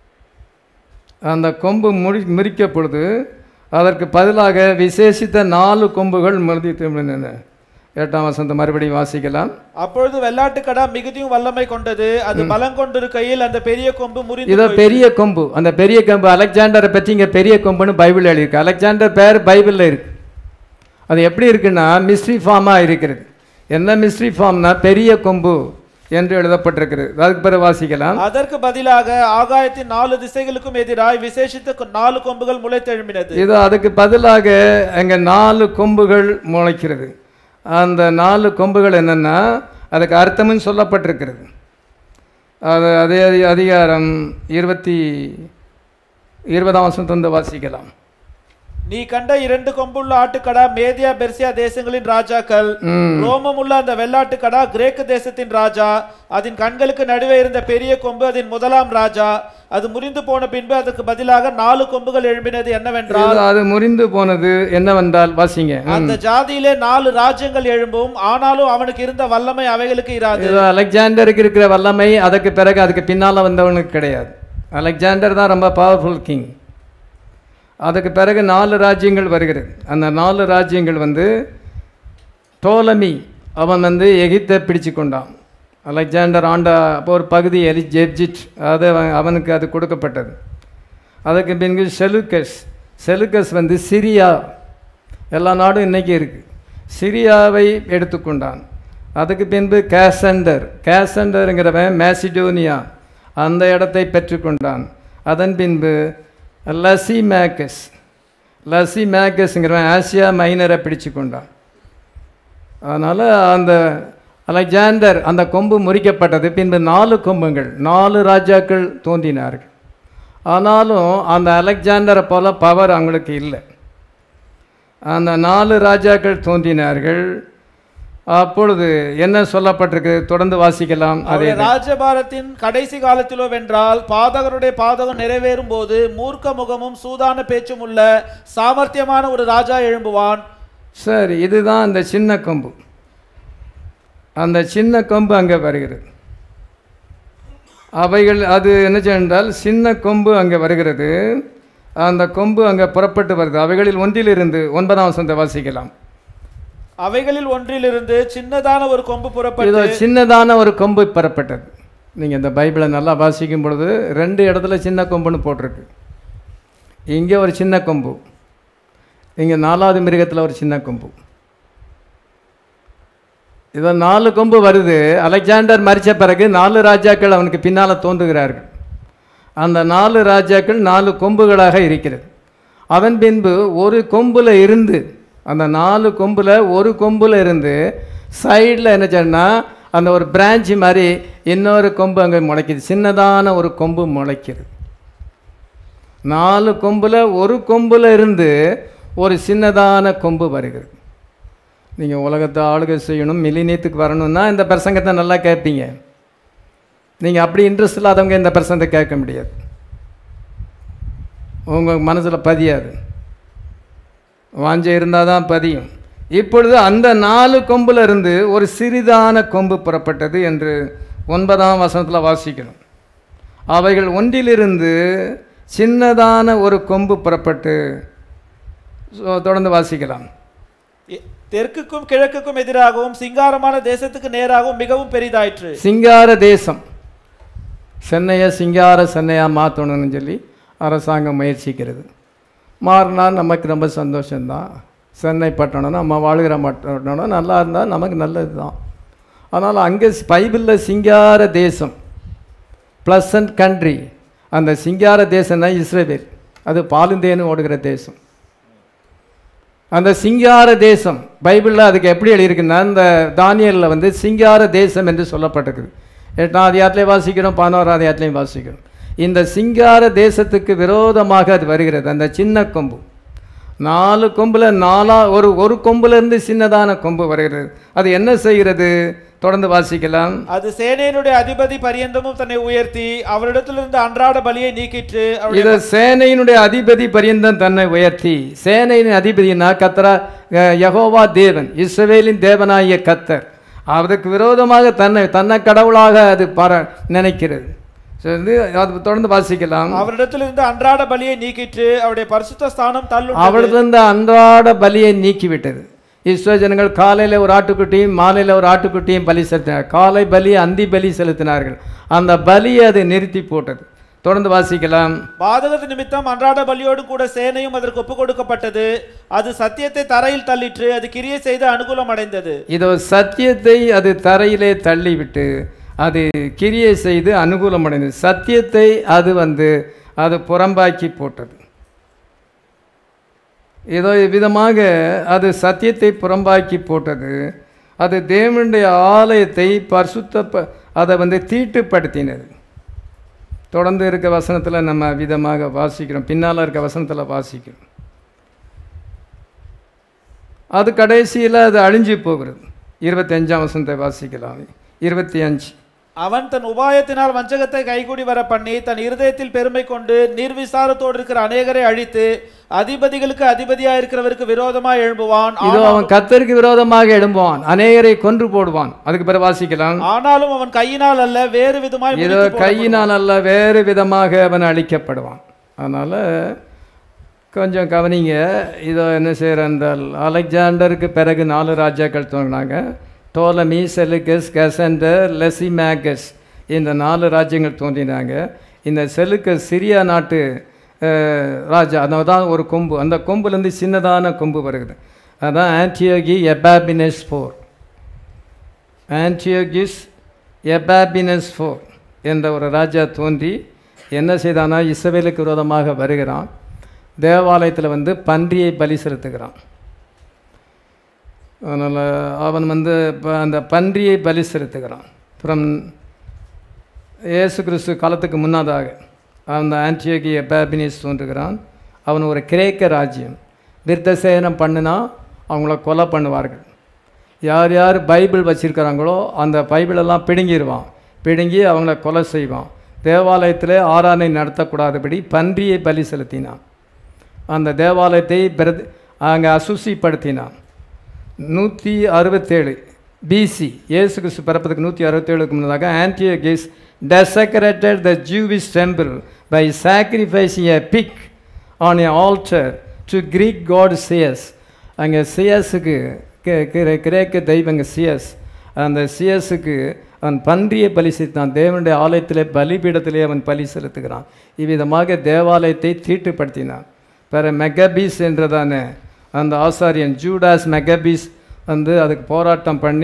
அந்த கொம்பு முறி முறிக்க பொழுது அதற்கு பதிலாக விசேஷித்த நாலு கொம்புகள் முறித்து எட்டாம் வசந்த மறுபடியும் வாசிக்கலாம் அப்பொழுது வெள்ளாட்டு கடா மிகுதியும் வல்லமை கொண்டது அது பலம் கொண்டிருக்கையில் அந்த பெரிய கொம்பு முறிந்து இதோ போயிற்று. பெரிய கொம்பு அந்த பெரிய கொம்பு அலெக்சாண்டரை பற்றி இங்கே பெரிய கொம்புன்னு பைபிள் எழுதியிருக்கு அலெக்சாண்டர் பேர் பைபிளில் இருக்கு அது எப்படி இருக்குன்னா மிஸ்ட்ரி ஃபார்மாக இருக்கிறது என்ன மிஸ்ட்ரி ஃபார்ம்னா பெரிய கொம்பு என்று எழுதப்பட்டிருக்கிறது அதுக்கு பிறகு வாசிக்கலாம் அதற்கு பதிலாக ஆகாயத்தின் நாலு திசைகளுக்கும் எதிராய் விசேஷித்த கொ- நாலு கொம்புகள் முளைத்தெழும்பினது இது அதுக்கு பதிலாக அங்கே நாலு கொம்புகள் முளைக்கிறது அந்த நாலு கொம்புகள் என்னென்னா அதுக்கு அர்த்தமும் சொல்லப்பட்டிருக்கிறது அது அதே அதி- அதிகாரம் இருபத்தி இருபதாம் வருஷம் தந்து வாசிக்கலாம் நீ கண்ட இரண்டு கொம்புள்ள ஆட்டுக்கடா மேதியா பெர்சியா தேசங்களின் ராஜாக்கள் ரோமமுள்ள அந்த வெள்ளாட்டுக்கடா கிரேக்க தேசத்தின் ராஜா அதன் கண்களுக்கு நடுவே இருந்த பெரிய கொம்பு அதன் முதலாம் ராஜா அது முறிந்து போன பின்பு அதற்கு பதிலாக நாலு கொம்புகள் எழும்பினது என்னவென்றால் இது அது முறிந்து போனது என்னவென்றால் வாசிங்க ம். அந்த ஜாதியிலே நாலு ராஜ்யங்கள் எழும்பும் ஆனாலும் அவனுக்கு இருந்த வல்லமை அவைகளுக்கு இராது இது அலெக்சாண்டருக்கு இருக்கிற வல்லமை அதுக்கு பிறகு அதுக்கு பின்னால் வந்தவனுக்கு கிடையாது அலெக்சாண்டர் தான் ரொம்ப பவர்ஃபுல் கிங் அதுக்கு பிறகு நாலு ராஜ்யங்கள் வருகிறது அந்த நாலு ராஜ்யங்கள் வந்து டோலமி அவன் வந்து எகிப்தை பிடிச்சு கொண்டான் அலெக்சாண்டர் ஆண்ட அப்போ ஒரு பகுதி எலி ஜெப்ஜிட் அது அவன் அவனுக்கு அது கொடுக்கப்பட்டது அதுக்கு பின்பு செலுக்கஸ் செலுக்கஸ் வந்து சிரியா எல்லா நாடும் இன்றைக்கி இருக்குது சிரியாவை எடுத்துக்கொண்டான் அதுக்கு பின்பு கேசண்டர் கேசண்டருங்கிறவன் மேசிடோனியா அந்த இடத்தை பெற்றுக்கொண்டான் அதன் பின்பு லசி மேக்கஸ் லசி மேக்கஸ்ங்கிறவன் ஆசியா மைனரை பிடிச்சு கொண்டான் அதனால் அந்த அலெக்சாண்டர் அந்த கொம்பு முறிக்கப்பட்டது பின்பு நாலு கொம்புகள் நாலு ராஜாக்கள் தோன்றினார்கள் ஆனாலும் அந்த அலெக்சாண்டரை போல பவர் அவங்களுக்கு இல்லை அந்த நாலு ராஜாக்கள் தோன்றினார்கள் அப்பொழுது என்ன சொல்லப்பட்டிருக்கு தொடர்ந்து வாசிக்கலாம் அதே அவருடைய ராஜபாரத்தின் கடைசி காலத்திலோ வென்றால் பாதகருடைய பாதகம் நிறைவேறும் போது மூர்க்க முகமும் சூதான பேச்சும் உள்ள சாமர்த்தியமான ஒரு ராஜா எழும்புவான் சரி இதுதான் அந்த சின்ன கொம்பு அந்த சின்ன கொம்பு அங்கே வருகிறது அவைகள் அது என்ன என்றால் சின்ன கொம்பு அங்கே வருகிறது அந்த கொம்பு அங்கே புறப்பட்டு வருது அவைகளில் ஒன்றிலிருந்து ஒன்பதாம் வசந்த வாசிக்கலாம் அவைகளில் ஒன்றிலிருந்து சின்னதான ஒரு கொம்பு இதோ புறப்பட்டு சின்னதான ஒரு கொம்பு பெறப்பட்டது நீங்கள் இந்த பைபிளை நல்லா வாசிக்கும் பொழுது ரெண்டு இடத்துல சின்ன கொம்புன்னு போட்டிருக்கு இங்கே ஒரு சின்ன கொம்பு இங்கே நாலாவது மிருகத்தில் ஒரு சின்ன கொம்பு இதோ நாலு கொம்பு வருது அலெக்சாண்டர் மரித்த பிறகு நாலு ராஜாக்கள் அவனுக்கு பின்னால் தோன்றுகிறார்கள் அந்த நாலு ராஜாக்கள் நாலு கொம்புகளாக இருக்கிறது அதன் பின்பு ஒரு கொம்பில் இருந்து அந்த நாலு கொம்பில் ஒரு கொம்பில் இருந்து சைடில் என்ன சொன்னால் அந்த ஒரு பிரான்ச் மாதிரி இன்னொரு கொம்பு அங்கே முளைக்குது சின்னதான ஒரு கொம்பு முளைக்குது நாலு கொம்பில் ஒரு கொம்பில் இருந்து ஒரு சின்னதான கொம்பு வருகிறது நீங்கள் உலகத்தை ஆளுகை செய்யணும் மில்லினியத்துக்கு வரணும்னா இந்த பிரசங்கத்தை நல்லா கேட்பீங்க நீங்கள் அப்படி இன்ட்ரெஸ்ட் இல்லாதவங்க இந்த பிரசங்கத்தை கேட்க முடியாது உங்கள் மனசில் பதியாது வாஞ்சை இருந்தால் தான் பதியும் இப்பொழுது அந்த நாலு கொம்பில் இருந்து ஒரு சிறிதான கொம்பு புறப்பட்டது என்று ஒன்பதாம் வசனத்தில் வாசிக்கணும் அவைகள் ஒன்றிலிருந்து சின்னதான ஒரு கொம்பு புறப்பட்டு So, தொடர்ந்து வாசிக்கலாம் எ- தெற்குக்கும் கிழக்குக்கும் எதிராகவும் சிங்காரமான தேசத்துக்கு நேராகவும் மிகவும் பெரிதாயிற்று சிங்கார தேசம் சென்னையை சிங்கார சென்னையாக மாற்றணும்னு சொல்லி அரசாங்கம் முயற்சிக்கிறது மாறினா நமக்கு ரொம்ப சந்தோஷம்தான் சென்னை பட்டணம் நம்ம வாழ்கிற பட்டணம் நல்லா இருந்தால் நமக்கு நல்லது தான் ஆனால் அங்கே பைபிளில் சிங்கார தேசம் ப்ளசன்ட் கண்ட்ரி அந்த சிங்கார தேசம்னா இஸ்ரேல் அது பாலுந்தேன்னு ஓடுகிற தேசம் அந்த சிங்கார தேசம் பைபிளில் அதுக்கு எப்படி எழுதியிருக்குன்னா இந்த தானியலில் வந்து சிங்கார தேசம் என்று சொல்லப்பட்டிருக்குது எட்டாம் அதிகாரத்திலையும் வாசிக்கிறோம் பதினோராம் அதிகாரத்திலையும் வாசிக்கிறோம் இந்த சிங்கார தேசத்துக்கு விரோதமாக அது வருகிறது அந்த சின்ன கொம்பு நாலு கொம்பில் நாலா ஒரு ஒரு கொம்புலேருந்து சின்னதான கொம்பு வருகிறது அது என்ன செய்கிறது தொடர்ந்து வாசிக்கலாம் அது சேனையினுடைய அதிபதி பரியந்தமும் தன்னை உயர்த்தி அவரிடத்திலிருந்து அன்றாட பலியை நீக்கிற்று அவருடைய இத சேனையினுடைய அதிபதி பரியந்தம் தன்னை உயர்த்தி சேனையின் அதிபதினா கத்தரா அஹ், யெகோவா தேவன் இஸ்ரவேலின் தேவனாகிய கத்தர் அதுக்கு விரோதமாக தன்னை தன்னை கடவுளாக அது பார நினைக்கிறது So, இது அது தொடர்ந்து வாசிக்கலாம் அவரிடத்திலிருந்து அன்றாட பலியை நீக்கிற்று அவருடைய பரிசுத்த ஸ்தானம் தள்ளு அவளிருந்து அன்றாட பலியை நீக்கிவிட்டது இஸ்ரோ ஜனங்கள் காலையில் ஒரு ஆட்டுக்குட்டியும் மாலையில் ஒரு ஆட்டுக்குட்டியும் பலி செலுத்தினார் காலை பலி அந்தி பலி செலுத்தினார்கள் அந்த பலியை அது நிறுத்தி போட்டது தொடர்ந்து வாசிக்கலாம் பாதகத்து நிமித்தம் அன்றாட பலியோடு கூட சேனையும் அதற்கு ஒப்பு கொடுக்கப்பட்டது அது சத்தியத்தை தரையில் தள்ளிற்று அது கிரியை செய்து அனுகூலம் அடைந்தது இதோ சத்தியத்தை அது தரையிலே தள்ளிவிட்டு அது கிரியை செய்து அனுகூலம் அடைந்தது சத்தியத்தை அது வந்து அது புறம்பாக்கி போட்டது ஏதோ விதமாக அது சத்தியத்தை புறம்பாக்கி போட்டது அது தேவனுடைய ஆலயத்தை பரிசுத்த ப- அதை வந்து தீட்டுப்படுத்தினது தொடர்ந்து இருக்க வசனத்தில் நம்ம விதமாக வாசிக்கிறோம் பின்னால் இருக்க வசனத்தில் வாசிக்கிறோம் அது கடைசியில் அது அழிஞ்சு போகிறது இருபத்தஞ்சாம் வசனத்தை வாசிக்கலாம் இருபத்தி அஞ்சு அவன் தன் உபாயத்தினால் வஞ்சகத்தை கைகூடி வர பண்ணி தன் இருதயத்தில் பெருமை கொண்டு நிர்விசாரத்தோடு இருக்கிற அநேகரை அழித்து அதிபதிகளுக்கு அதிபதியா இருக்கிறவருக்கு விரோதமாய் எழும்புவான் இதோ அவன் கத்தருக்கு விரோதமாக எழும்புவான் அநேகரை கொன்று போடுவான் அதுக்கு பிறகு வாசிக்கலாம் ஆனாலும் அவன் கையினால் அல்ல வேறு விதமாய் இதோ முறித்து போடப்படுவான். கையினால் அல்ல வேறு விதமாக அவன் அழிக்கப்படுவான் அதனால் கொஞ்சம் கவனிங்க இதோ என்ன செய்கிற என்றால் அலெக்சாண்டருக்கு பிறகு நாலு ராஜாக்கள் தோன்றினாங்க டோலமி செலுக்கஸ் கசண்டர் லெசிமேகஸ் இந்த நாலு ராஜ்யங்கள் தோன்றினாங்க இந்த செலுக்கஸ் சிரியா நாட்டு அஹ், ராஜா அதான் ஒரு கொம்பு அந்த கொம்புலேருந்து சின்னதான கொம்பு வருகிறது அதான் ஆன்டியோகி எபாபினஸ் போர் ஆன்டியோகிஸ் எபாபினஸ் ஃபோர் என்ற ஒரு ராஜா தோன்றி என்ன செய்தானா இஸ்ரவேலுக்கு விரோதமாக வருகிறான் தேவாலயத்தில் வந்து பன்றியை பலி செலுத்துகிறான் அதனால் அவன் வந்து இப்போ அந்த பன்றியை பலி செலுத்துகிறான் ஃப்ரம் இயேசு கிறிஸ்து காலத்துக்கு முன்னதாக அந்த ஆன்டியோகி எபாபினிஸ் தோன்றுகிறான் அவன் ஒரு கிரேக்க ராஜ்யம் விருத்தசேனம் பண்ணினா அவங்கள கொலை பண்ணுவார்கள் யார் யார் பைபிள் வச்சிருக்கிறாங்களோ அந்த பைபிளெல்லாம் பிடுங்கிடுவான் பிடுங்கி அவங்கள கொலை செய்வான் தேவாலயத்தில் ஆராதனை நடத்தக்கூடாதபடி பன்றியை பலி செலுத்தினான் அந்த தேவாலயத்தை பிரத் அங்கே அசுசிப்படுத்தினான் நூற்றி அறுபத்தேழு பிசி இயேசு கிறிஸ்து பிறப்பதுக்கு நூற்றி அறுபத்தேழுக்கு முன்னதாக Antiochus desecrated the Jewish temple by sacrificing a pig on a altar to Greek god Zeus அங்கே சியஸுக்கு கிரேக்க தெய்வங்க சியஸ் அந்த சியஸுக்கு அவன் பன்றியை பலி செலுத்தான் தேவனுடைய ஆலயத்திலே பலிபீடத்திலே அவன் பலி செலுத்துகிறான் இவ்விதமாக தேவாலயத்தை தீட்டுப்படுத்தினான் பிற மெகபீஸ் என்றதான அந்த ஆசாரியன் ஜூடாஸ் மெகபீஸ் வந்து அதுக்கு போராட்டம் பண்ணி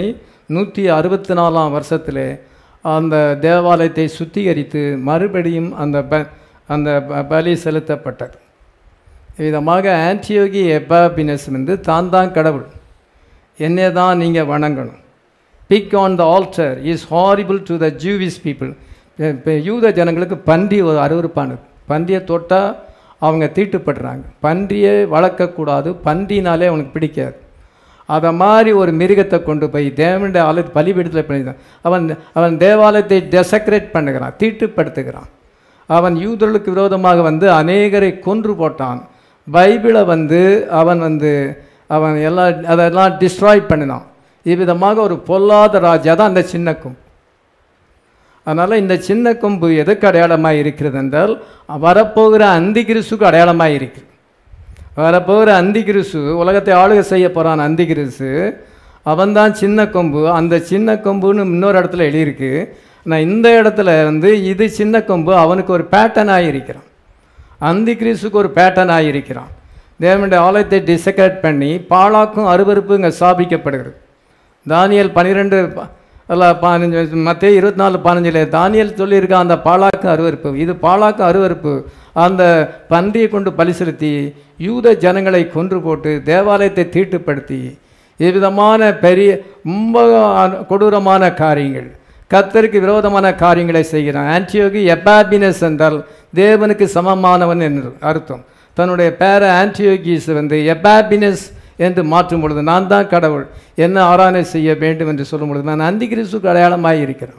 நூற்றி அறுபத்தி நாலாம் வருஷத்தில் அந்த தேவாலயத்தை சுத்திகரித்து மறுபடியும் அந்த ப அந்த ப- பலி செலுத்தப்பட்டது விதமாக ஆன்டியோகி எபாபினஸ் வந்து தான் தான் கடவுள் என்னை தான் நீங்கள் வணங்கணும் pig on the altar is horrible to the Jewish people இப்போ யூத ஜனங்களுக்கு பன்றி ஒரு அருவருப்பானது பன்றியை தொட்டால் அவங்க தீட்டுப்படுறாங்க பன்றியை வளர்க்கக்கூடாது பன்றினாலே அவனுக்கு பிடிக்காது அதை மாதிரி ஒரு மிருகத்தை கொண்டு போய் தேவனுடைய ஆலய பலிபீடத்தில் பண்ணிதான் அவன் அவன் தேவாலயத்தை டெசக்ரேட் பண்ணுகிறான் தீட்டுப்படுத்துகிறான் அவன் யூதர்களுக்கு விரோதமாக வந்து அநேகரை கொன்று போட்டான் பைபிளை வந்து அவன் வந்து அவன் எல்லாம் அதெல்லாம் டிஸ்ட்ராய் பண்ணினான் இவ்விதமாக ஒரு பொல்லாத ராஜா தான் அந்த சின்ன கொம்பு அதனால் இந்த சின்ன கொம்பு எதுக்கு அடையாளமாக இருக்கிறது என்றால் வரப்போகிற அந்தி கிறிஸ்துக்கு அடையாளமாக இருக்குது வரப்போகிற அந்தி கிறிஸ்து உலகத்தை ஆளுகை செய்ய போகிறான் அந்தி கிறிஸ்து அவன்தான் சின்ன கொம்பு அந்த சின்ன கொம்புன்னு இன்னொரு இடத்துல எழுதியிருக்கு நான் இந்த இடத்துல வந்து இது சின்ன கொம்பு அவனுக்கு ஒரு பேட்டர்னாக இருக்கிறான் அந்தி கிறிஸ்துக்கு ஒரு பேட்டர்னாக இருக்கிறான் தேவனுடைய ஆலயத்தை டிசக்ரேட் பண்ணி பாழாக்கும் அருவருப்பு இங்கே ஸ்தாபிக்கப்படுகிறது தானியல் பன்னிரெண்டு அல்ல பதினஞ்சு மத்திய இருபத்தி நாலு பதினஞ்சில் தானியல் சொல்லியிருக்கான் அந்த பாலாக்கு அருவருப்பு இது பாலாக்கு அருவருப்பு அந்த பன்றியை கொண்டு பலி செலுத்தி யூத ஜனங்களை கொன்று போட்டு தேவாலயத்தை தீட்டுப்படுத்தி இவ்விதமான பெரிய ரொம்ப கொடூரமான காரியங்கள் கர்த்தருக்கு விரோதமான காரியங்களை செய்கிறான் ஆன்டியோகி எபாபினஸ் என்றால் தேவனுக்கு சமமானவன் என்று அர்த்தம் தன்னுடைய பேர ஆன்டியோகிஸ் வந்து எபாபினஸ் என்று மாற்றும் பொழுது நான் தான் கடவுள் என்ன ஆராதனை செய்ய வேண்டும் என்று சொல்லும் பொழுது நான் அந்தி கிறிஸ்துக்கு அடையாளமாக இருக்கிறான்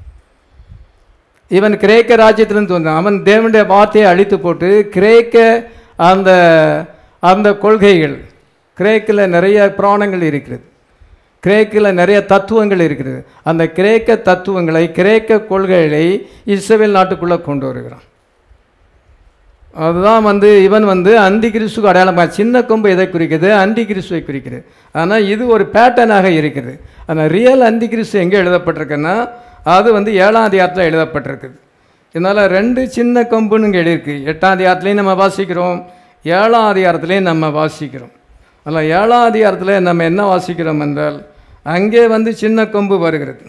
இவன் கிரேக்க ராஜ்யத்திலிருந்து வந்தான் அவன் தேவனுடைய வார்த்தையை அழித்து போட்டு கிரேக்க அந்த அந்த கொள்கைகள் கிரேக்கில் நிறைய புராணங்கள் இருக்கிறது கிரேக்கில் நிறைய தத்துவங்கள் இருக்கிறது அந்த கிரேக்க தத்துவங்களை கிரேக்க கொள்கைகளை இஸ்ரேல் நாட்டுக்குள்ளே கொண்டு வருகிறான் அதுதான் வந்து இவன் வந்து அந்தி கிறிஸ்துக்கு அடையாளமாக சின்ன கொம்பு எதை குறிக்குது அந்தி கிறிஸ்துவை குறிக்கிறது ஆனால் இது ஒரு பேட்டர்னாக இருக்குது ஆனால் ரியல் அந்தி கிறிஸ்து எங்கே எழுதப்பட்டிருக்குன்னா அது வந்து ஏழாம் அதிகாரத்தில் எழுதப்பட்டிருக்குது இதனால் ரெண்டு சின்ன கொம்புன்னு இங்கே எழுதியிருக்கு எட்டாம் அதிகாரத்துலேயும் நம்ம வாசிக்கிறோம் ஏழாம் அதிகாரத்துலேயும் நம்ம வாசிக்கிறோம் அதில் ஏழாம் அதிகாரத்தில் நம்ம என்ன வாசிக்கிறோம் என்றால் அங்கே வந்து சின்ன கொம்பு வருகிறது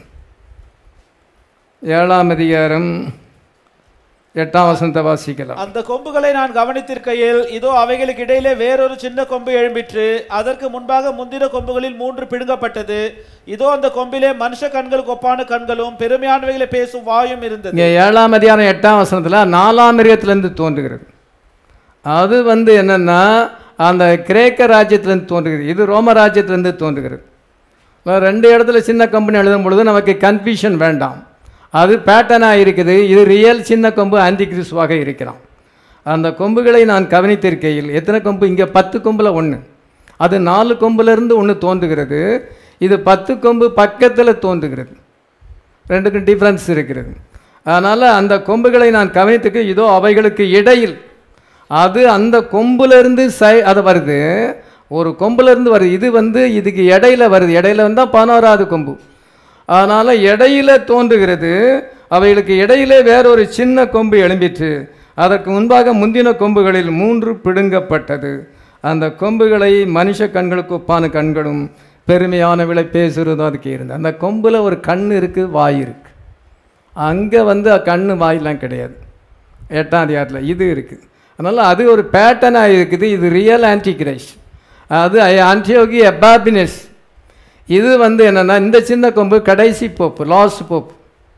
ஏழாம் அதிகாரம் எட்டாம் வசனத்தை வாசிக்கலாம் அந்த கொம்புகளை நான் கவனித்திருக்கையில் இதோ அவைகளுக்கு இடையிலே வேறொரு சின்ன கொம்பு எழும்பிற்று அதற்கு முன்பாக முந்தின கொம்புகளில் மூன்று பிடுங்கப்பட்டது இதோ அந்த கொம்பிலே மனுஷ கண்களுக்கு ஒப்பான கண்களும் பெருமையானவைகளை பேசும் வாயும் இருந்தது இங்கே ஏழாம் அதிகாரம் எட்டாம் வசனத்தில் நாலாம் மிருகத்திலேருந்து தோன்றுகிறது அது வந்து என்னென்னா அந்த கிரேக்க ராஜ்யத்திலேருந்து தோன்றுகிறது இது ரோம ராஜ்யத்திலேருந்து தோன்றுகிறது நான் ரெண்டு இடத்துல சின்ன கம்பெனி எழுதும் பொழுது நமக்கு கன்ஃபியூஷன் வேண்டாம் அது பேட்டர்னாக இருக்குது இது ரியல் சின்ன கொம்பு ஆன்டி கிறிஸ்துவாக இருக்கிறான் அந்த கொம்புகளை நான் கவனித்திருக்கையில் எத்தனை கொம்பு இங்கே பத்து கொம்பில் ஒன்று அது நாலு கொம்புலேருந்து ஒன்று தோன்றுகிறது இது பத்து கொம்பு பக்கத்தில் தோன்றுகிறது ரெண்டுக்கும் டிஃப்ரென்ஸ் இருக்கிறது அதனால் அந்த கொம்புகளை நான் கவனித்துக்கு இதோ அவைகளுக்கு இடையில் அது அந்த கொம்புலேருந்து சை அது வருது ஒரு கொம்புலேருந்து வருது இது வந்து இதுக்கு இடையில வருது இடையில வந்தால் பதினோராவது கொம்பு அதனால் இடையில தோன்றுகிறது அவைகளுக்கு இடையிலே வேறொரு சின்ன கொம்பு எழும்பிற்று அதற்கு முன்பாக முந்தின கொம்புகளில் மூன்று பிடுங்கப்பட்டது அந்த கொம்புகளை மனுஷ கண்களுக்கு ஒப்பான கண்களும் பெருமையான விலை பேசுகிறதும் அதுக்கு இருந்தது அந்த கொம்பில் ஒரு கண் இருக்குது வாய் இருக்குது அங்கே வந்து கண்ணு வாயெல்லாம் கிடையாது எட்டாம் அதிகாரத்தில் இது இருக்குது அதனால் அது ஒரு பேட்டர்னாக இருக்குது இது ரியல் ஆன்டி கிரைஸ்ட் அது ஆன்டியோகி எபாபினஸ் இது வந்து என்னென்னா இந்த சின்ன கொம்பு கடைசி போப்பு லாஸ்ட் போப்பு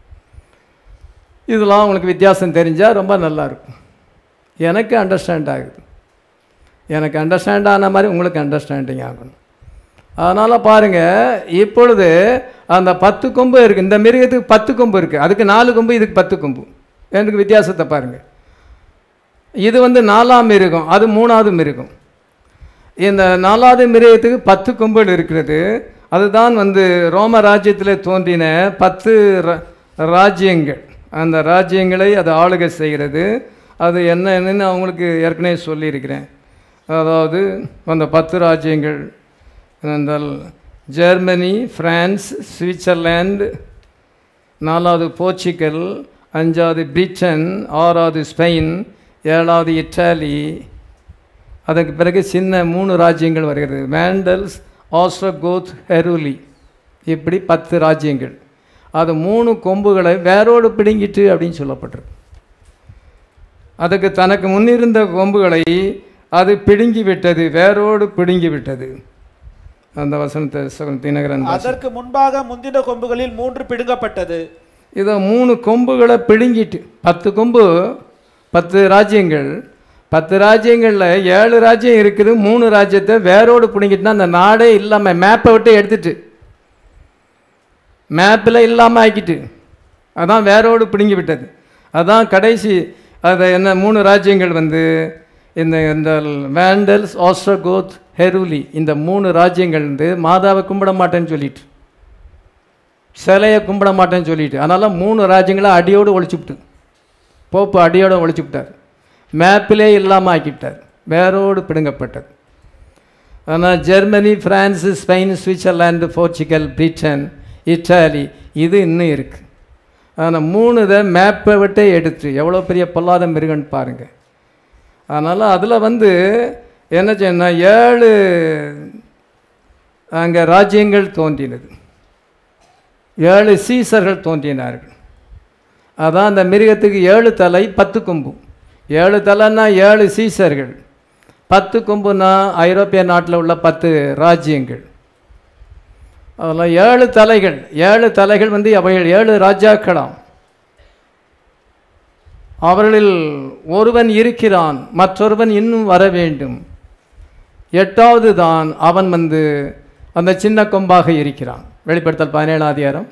இதெல்லாம் உங்களுக்கு வித்தியாசம் தெரிஞ்சால் ரொம்ப நல்லா இருக்கும் எனக்கு அண்டர்ஸ்டாண்ட் ஆகுது எனக்கு அண்டர்ஸ்டாண்ட் ஆன மாதிரி உங்களுக்கு அண்டர்ஸ்டாண்டிங் ஆகணும் அதனால் பாருங்கள் இப்பொழுது அந்த பத்து கொம்பு இருக்குது இந்த மிருகத்துக்கு பத்து கொம்பு இருக்குது அதுக்கு நாலு கொம்பு இதுக்கு பத்து கொம்பு எனக்கு வித்தியாசத்தை பாருங்கள் இது வந்து நாலாம் மிருகம் அது மூணாவது மிருகம் இந்த நாலாவது மிருகத்துக்கு பத்து கொம்புகள் இருக்கிறது அதுதான் வந்து ரோம ராஜ்யத்தில் தோன்றின பத்து ரா- ராஜ்யங்கள் அந்த ராஜ்யங்களை அது ஆளுகை செய்கிறது அது என்னன்னு அவங்களுக்கு ஏற்கனவே சொல்லியிருக்கிறேன் அதாவது அந்த பத்து ராஜ்யங்கள் என்றால் ஜெர்மனி பிரான்ஸ் சுவிட்சர்லாந்து நாலாவது போர்ச்சுகல் அஞ்சாவது பிரிட்டன் ஆறாவது ஸ்பெயின் ஏழாவது இட்டாலி அதற்கு பிறகு சின்ன மூணு ராஜ்யங்கள் வருகிறது வேண்டல்ஸ் ஆஸ்ட்ரோகோத் ஹெருலி இப்படி பத்து ராஜ்யங்கள் அது மூணு கொம்புகளை வேரோடு பிடுங்கிட்டு அப்படின்னு சொல்லப்பட்டிருக்கு அதுக்கு தனக்கு முன்னிருந்த கொம்புகளை அது பிடுங்கி விட்டது வேரோடு பிடுங்கி விட்டது அந்த வசனத்தை சகோதரன் தினகரன் வாசி. அதற்கு முன்பாக முந்தின கொம்புகளில் மூன்று பிடுங்கப்பட்டது இதை மூணு கொம்புகளை பிடுங்கிட்டு பத்து கொம்பு பத்து ராஜ்யங்கள் பத்து ராஜ்யங்களில் ஏழு ராஜ்யம் இருக்குது மூணு ராஜ்யத்தை வேரோடு பிடுங்கிட்டுனா அந்த நாடே இல்லாமல் மேப்பை விட்டு எடுத்துட்டு மேப்பில் இல்லாமல் ஆக்கிட்டு அதான் வேரோடு பிடுங்கி விட்டது அதான் கடைசி அது என்ன மூணு ராஜ்யங்கள் வந்து இந்த இந்த வேண்டல்ஸ் ஆஸ்ட்ரகோத் ஹெருலி இந்த மூணு ராஜ்யங்கள் வந்து மாதாவை கும்பிட மாட்டேன்னு சொல்லிட்டு சிலையை கும்பிட மாட்டேன்னு சொல்லிட்டு அதனால மூணு ராஜ்யங்களை அடியோடு ஒழிச்சுவிட்டு போப்பு அடியோடு ஒழிச்சுவிட்டார் மேப்பிலே இல்லாமல் ஆக்கிவிட்டார் வேரோடு பிடுங்கப்பட்டது ஆனால் Germany France Spain Switzerland Portugal Britain Italy இது இன்னும் இருக்குது ஆனால் மூணு இதை மேப்பை விட்டே எடுத்து எவ்வளோ பெரிய பொல்லாத மிருகன்னு பாருங்கள் அதனால் அதில் வந்து என்ன செய்யணும் ஏழு அங்கே ராஜ்யங்கள் தோன்றினது ஏழு சீசர்கள் தோன்றினார்கள் அதான் அந்த மிருகத்துக்கு ஏழு தலை பத்து கொம்பு ஏழு தலைன்னா ஏழு சீசர்கள் பத்து கொம்புனா ஐரோப்பிய நாட்டில் உள்ள பத்து ராஜ்யங்கள் அதில் ஏழு தலைகள் ஏழு தலைகள் வந்து அவைகள் ஏழு ராஜாக்களாம் அவர்களில் ஒருவன் இருக்கிறான் மற்றொருவன் இன்னும் வர வேண்டும் எட்டாவது தான் அவன் வந்து அந்த சின்ன கொம்பாக இருக்கிறான் வெளிப்படுத்தல் பதினேழாம் அதிகாரம்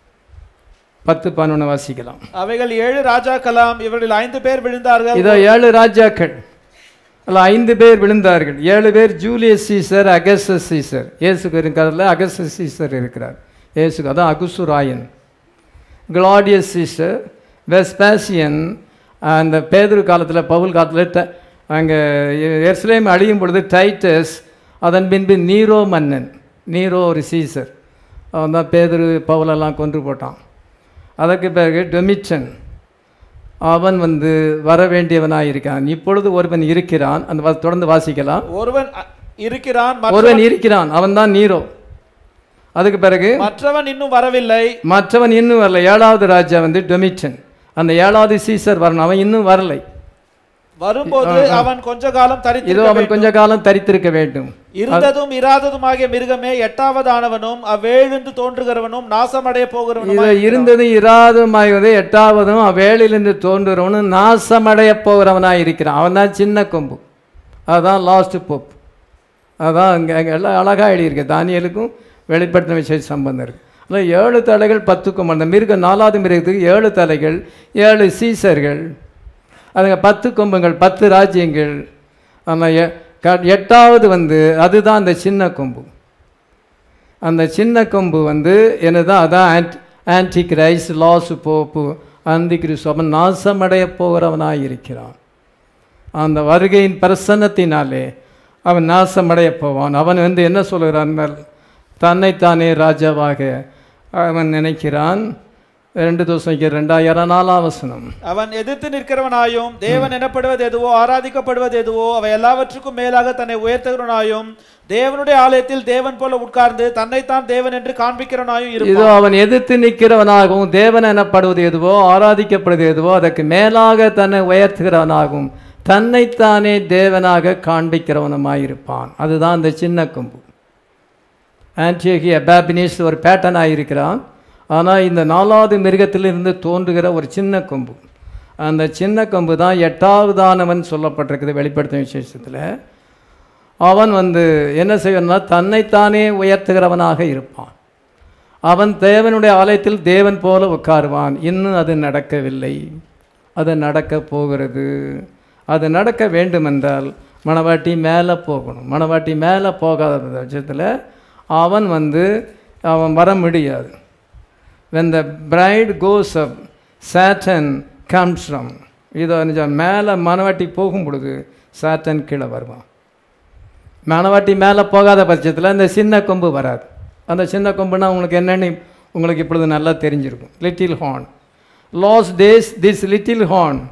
பத்து பதினொன்று வாசிக்கலாம் அவைகள் ஏழு ராஜாக்களாம் இவரில் ஐந்து பேர் விழுந்தார்கள் இதோ ஏழு ராஜாக்கள் அதில் ஐந்து பேர் விழுந்தார்கள் ஏழு பேர் ஜூலியஸ் சீசர் அகஸ்டஸ் சீசர் இயேசுக்கு இருக்கிறதுல அகஸ்டஸ் சீசர் இருக்கிறார் இயேசுக்கு அதான் அகுசுராயன் கிளாடியஸ் சீசர் வெஸ்பாசியன் அந்த பேதுரு காலத்தில் பவுல் காலத்தில் ட அங்கே எருசலேம் அழியும் பொழுது டைட்டஸ் அதன் பின்பு நீரோ மன்னன் நீரோ ஒரு சீசர் அவன் தான் பேதுரு பவுலெல்லாம் கொன்று போட்டான் அதற்கு பிறகு டொமிச்சன் அவன் வந்து வர வேண்டியவனாக இருக்கான் இப்பொழுது ஒருவன் இருக்கிறான் அந்த வா- தொடர்ந்து வாசிக்கலாம் ஒருவன் அ- இருக்கிறான் மற்ற- ஒருவன் இருக்கிறான் அவன் தான் நீரோ அதுக்கு பிறகு மற்றவன் இன்னும் வரவில்லை மற்றவன் இன்னும் வரல ஏழாவது ராஜா வந்து டொமிச்சன் அந்த ஏழாவது சீசர் வரணும் அவன் இன்னும் வரலை வரும்போது அவன் கொஞ்ச காலம் இதோ தரித்திருக்க அவன் கொஞ்ச காலம் தரித்திருக்க வேண்டும் இருந்ததும் இராததுமாகிய மிருகமே எட்டாவதானவனும் அவ்வேழுந்து தோன்றுகிறவனும் நாசமடைய போகிறவனும் இது இருந்தது இராதுமாய்வது எட்டாவதும் அவ்வேளிலிருந்து தோன்றுறவனும் நாசமடைய போகிறவனாக இருக்கிறான் அவன் தான் சின்ன கொம்பு அதுதான் லாஸ்ட் போப் அதான் அங்கே அங்கே எல்லாம் அழகாக எழுதியிருக்கு தானியலுக்கும் வெளிப்படுத்தின விஷய சம்பந்தம் இருக்குது அதில் ஏழு தலைகள் பத்து கொம்பு அந்த மிருகம் நாலாவது மிருகத்துக்கு ஏழு தலைகள் ஏழு சீசர்கள் அதுங்க பத்து கொம்புகள் பத்து ராஜ்யங்கள் ஆனால் எ- க- எட்டாவது வந்து அதுதான் அந்த சின்ன கொம்பு அந்த சின்ன கொம்பு வந்து என்னதான் அதான் ஆன்ட் ஆன்டி கிரைஸ் லாஸ் போப்பு அந்தி கிறிஸ்து அவன் நாசமடைய போகிறவனாக இருக்கிறான் அந்த வருகையின் பிரசன்னத்தினாலே அவன் நாசமடைய போவான் அவன் வந்து என்ன சொல்கிறான் தன்னைத்தானே ராஜாவாக அவன் நினைக்கிறான் ரெண்டு தோசைக்கு ரெண்டாயிரம் நாலாம் வசனம் அவன் எதிர்த்து நிற்கிறவனாயும் தேவன் எனப்படுவது எதுவோ ஆராதிக்கப்படுவது எதுவோ அவை எல்லாவற்றுக்கும் மேலாக தன்னை உயர்த்துகிறவனாயும் தேவனுடைய ஆலயத்தில் தேவன் போல உட்கார்ந்து தன்னைத்தான் தேவன் என்று காண்பிக்கிறவனாயும் இதோ இருப்பான் அவன் எதிர்த்து நிற்கிறவனாகவும் தேவன் எனப்படுவது எதுவோ ஆராதிக்கப்படுவது எதுவோ அதற்கு மேலாக தன்னை உயர்த்துகிறவனாகவும் தன்னைத்தானே தேவனாக காண்பிக்கிறவனுமாயிருப்பான் அதுதான் அந்த சின்ன கொம்பு ஆன்டியோகி அபாபினிஸ் ஒரு பேட்டனாக இருக்கிறான் ஆனால் இந்த நாலாவது மிருகத்திலிருந்து தோன்றுகிற ஒரு சின்ன கொம்பு அந்த சின்ன கொம்பு தான் எட்டாவதானவன் சொல்லப்பட்டிருக்குது வெளிப்படுத்தும் விசேஷத்தில் அவன் வந்து என்ன செய்வான்னா தன்னைத்தானே உயர்த்துகிறவனாக இருப்பான் அவன் தேவனுடைய ஆலயத்தில் தேவன் போல உட்காருவான் இன்னும் அது நடக்கவில்லை அது நடக்க போகிறது அது நடக்க வேண்டுமென்றால் மணவாட்டி மேலே போகணும் மணவாட்டி மேலே போகாத பட்சத்தில் அவன் வந்து அவன் வர முடியாது when the bride goes up saturn comes from இதோ நிஜம் மேலே மணவாட்டி போகும் பொழுது சாட்டன் கீழே வருவான் மணவாட்டி மேலே போகாத பட்சத்தில் இந்த சின்ன கொம்பு வராது அந்த சின்ன கொம்புனா உங்களுக்கு என்னென்னு உங்களுக்கு இப்பொழுது நல்லா தெரிஞ்சிருக்கும் little horn last days this little horn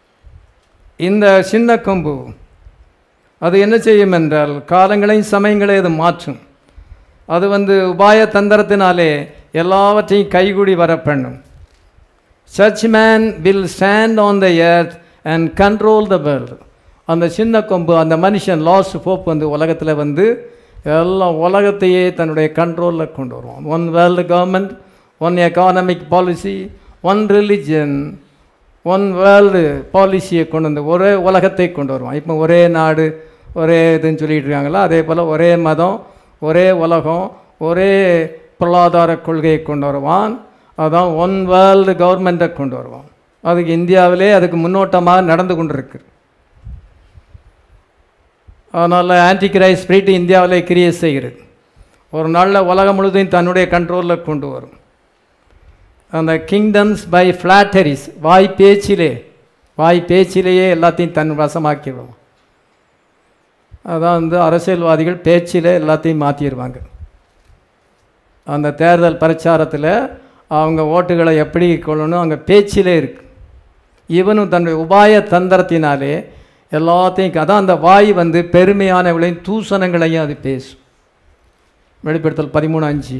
இந்த சின்ன கொம்பு அது என்ன செய்யும் என்றால் காலங்களையும் சமயங்களையும் அது மாற்றும் அது வந்து உபாய தந்திரத்தினாலே எல்லாவற்றையும் கைகூடி வர பண்ணும் church man will stand on the earth and control the world அந்த சின்ன கொம்பு அந்த மனுஷன் லாஸ்ட் போப் வந்து உலகத்தில் வந்து எல்லாம் உலகத்தையே தன்னுடைய கண்ட்ரோலில் கொண்டு வருவான் one world government one economic policy one religion one world பாலிசியை கொண்டு வந்து ஒரே உலகத்தை கொண்டு வருவான் இப்போ ஒரே நாடு ஒரே இதுன்னு சொல்லிட்டு இருக்காங்களா அதே போல் ஒரே மதம் ஒரே உலகம் ஒரே பொருளாதார கொள்கையை கொண்டு வருவான் அதான் ஒன் வேர்ல்டு கவர்மெண்ட்டை கொண்டு வருவான் அதுக்கு இந்தியாவிலே அதுக்கு முன்னோட்டமாக நடந்து கொண்டிருக்கு அதனால் ஆன்டி கிரைஸ் ஸ்பிரிட் இந்தியாவிலே கிரியேட் செய்கிறது ஒரு நாளில் உலகம் முழுவதையும் தன்னுடைய கண்ட்ரோலில் கொண்டு வரும் அந்த கிங்டம்ஸ் பை ஃப்ளாட்டரிஸ் வாய் பேச்சிலே வாய் பேச்சிலேயே எல்லாத்தையும் தன் வசமாக்கிடுவோம் அதான் வந்து அரசியல்வாதிகள் பேச்சிலே எல்லாத்தையும் மாற்றிடுவாங்க அந்த தேர்தல் பிரச்சாரத்தில் அவங்க ஓட்டுகளை எப்படி கொள்ளணும் அங்கே பேச்சிலே இருக்கு இவனும் தன்னுடைய உபாய தந்திரத்தினாலே எல்லாத்தையும் அதான் அந்த வாய் வந்து பெருமையானவளையும் தூசணங்களையும் அது பேசும் வெளிப்படுத்தல் பதிமூணு அஞ்சு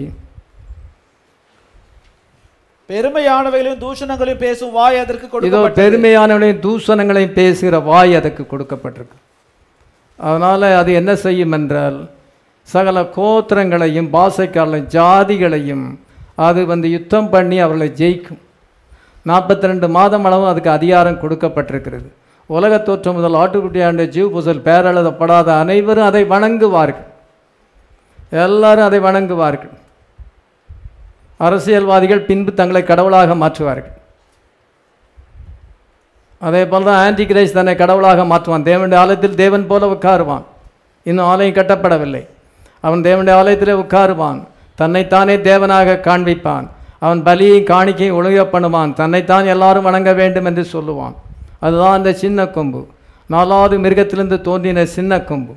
பெருமையானவைகளையும் தூஷணங்களையும் பேசும் வாய் அதற்கு இதோ கொடுக்கப்பட்டது பெருமையானவளையும் தூசணங்களையும் பேசுகிற வாய் அதுக்கு கொடுக்கப்பட்டிருக்கு அதனால் அது என்ன செய்யும் என்றால் சகல கோத்திரங்களையும் பாசைக்காரர்களையும் ஜாதிகளையும் அது வந்து யுத்தம் பண்ணி அவர்களை ஜெயிக்கும் நாற்பத்தி ரெண்டு மாதம் அளவு அதுக்கு அதிகாரம் கொடுக்கப்பட்டிருக்கிறது உலகத் தோற்றம் முதல் ஆட்டுக்குட்டியாண்ட ஜீவ் புசல் பேரெழுதப்படாத அனைவரும் அதை வணங்குவார்கள் எல்லாரும் அதை வணங்குவார்கள் அரசியல்வாதிகள் பின்பு தங்களை கடவுளாக மாற்றுவார்கள் அதே போல் தான் ஆன்டி கிரைஸ் தன்னை கடவுளாக மாற்றுவான் தேவனுடைய ஆலயத்தில் தேவன் போல உட்காருவான் இன்னும் ஆலயம் கட்டப்படவில்லை அவன் தேவனுடைய ஆலயத்திலே உட்காருவான் தன்னைத்தானே தேவனாக காண்பிப்பான் அவன் பலியையும் காணிக்கையும் ஒழுங்க பண்ணுவான் தன்னைத்தான் எல்லாரும் வணங்க வேண்டும் என்று சொல்லுவான் அதுதான் அந்த சின்ன கொம்பு நாலாவது மிருகத்திலிருந்து தோன்றின சின்ன கொம்பு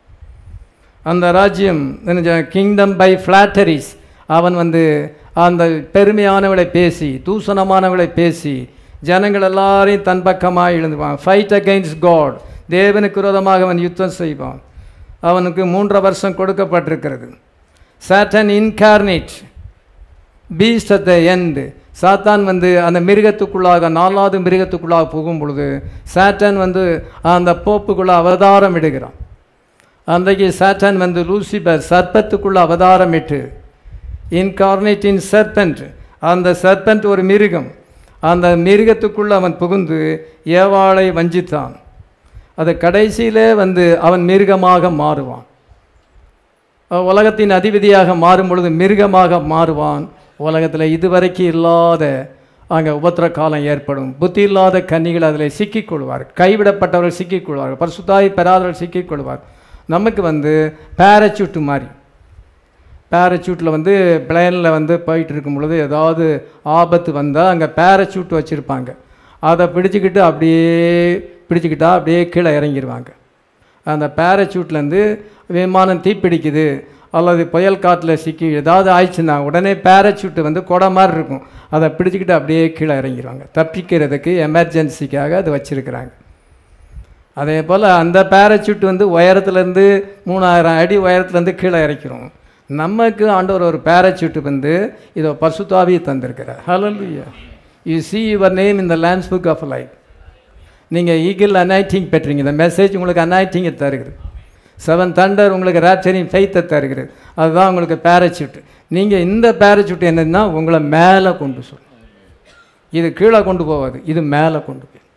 அந்த ராஜ்யம் கிங்டம் பை ஃப்ளாட்டரிஸ் அவன் வந்து அந்த பெருமையானவளை பேசி தூசணமானவளை பேசி ஜனங்கள் எல்லாரையும் தன் பக்கமாக எழுந்துவான் ஃபைட் அகைன்ஸ்ட் காட் தேவனுக்கு விரோதமாக அவன் யுத்தம் செய்வான் அவனுக்கு மூன்றரை வருஷம் கொடுக்கப்பட்டிருக்கிறது Satan incarnate beast at the end சாத்தான் வந்து அந்த மிருகத்துக்குள்ளாக நாலாவது மிருகத்துக்குள்ளாக போகும் பொழுது சாட்டன் வந்து அந்த போப்புக்குள்ள அவதாரம் இடுகிறான் அன்றைக்கு சாட்டன் வந்து லூசிபர் சர்ப்பத்துக்குள்ள அவதாரமிட்டு இன்கார்னேட் இன் சர்பென்ட் அந்த சர்பென்ட் ஒரு மிருகம் அந்த மிருகத்துக்குள்ள அவன் புகுந்து ஏவாளை வஞ்சித்தான் அது கடைசியிலே வந்து அவன் மிருகமாக மாறுவான் அவன் உலகத்தின் அதிபதியாக மாறும் பொழுது மிருகமாக மாறுவான் உலகத்தில் இதுவரைக்கும் இல்லாத அங்கே உபத்திர காலம் ஏற்படும் புத்தி இல்லாத கன்னிகள் அதில் சிக்கிக்கொள்வார்கள் கைவிடப்பட்டவர்கள் சிக்கிக்கொள்வார்கள் பரிசுத்தாய் பெறாதவர்கள் சிக்கிக்கொள்வார் நமக்கு வந்து பேரச்சூட்டு மாதிரி பேரச்சூட்டில் வந்து பிளேனில் வந்து போயிட்டு இருக்கும் பொழுது ஏதாவது ஆபத்து வந்தால் அங்கே பேரச்சூட் வச்சுருப்பாங்க அதை பிடிச்சிக்கிட்டு அப்படியே பிடிச்சிக்கிட்டா அப்படியே கீழே இறங்கிடுவாங்க அந்த பேரச்சூட்லேருந்து விமானம் தீப்பிடிக்குது அல்லது புயல் காற்றில் சிக்கி ஏதாவது ஆயிடுச்சுன்னா உடனே பேரச்சூட்டு வந்து கொடை மாதிரி இருக்கும் அதை பிடிச்சிக்கிட்டு அப்படியே கீழே இறங்கிடுவாங்க தப்பிக்கிறதுக்கு எமர்ஜென்சிக்காக அது வச்சுருக்கிறாங்க அதே போல் அந்த பேரச்சூட் வந்து உயரத்துலேருந்து மூணாயிரம் அடி உயரத்துலேருந்து கீழே இறக்கிறோம் நமக்கு ஆண்டவர் ஒரு பேரச்சூட் வந்து இதோ பசுத்தாவியை தந்திருக்கிறார் ஹalleluya you see your name in the lamps book of life நீங்கள் ஈகிள் அனாய்டிங் பெற்றீங்க இந்த மெசேஜ் உங்களுக்கு அனாய்டிங்கை தருகிறது செவன் தண்டர் உங்களுக்கு ரேப்சரிங் ஃபெய்த்தை தருகிறது அதுதான் உங்களுக்கு பேரச்சூட் நீங்கள் இந்த பேரச்சூட் என்னன்னா உங்களை மேலே கொண்டு சொல்லும் இது கீழே கொண்டு போகாது இது மேலே கொண்டு போய்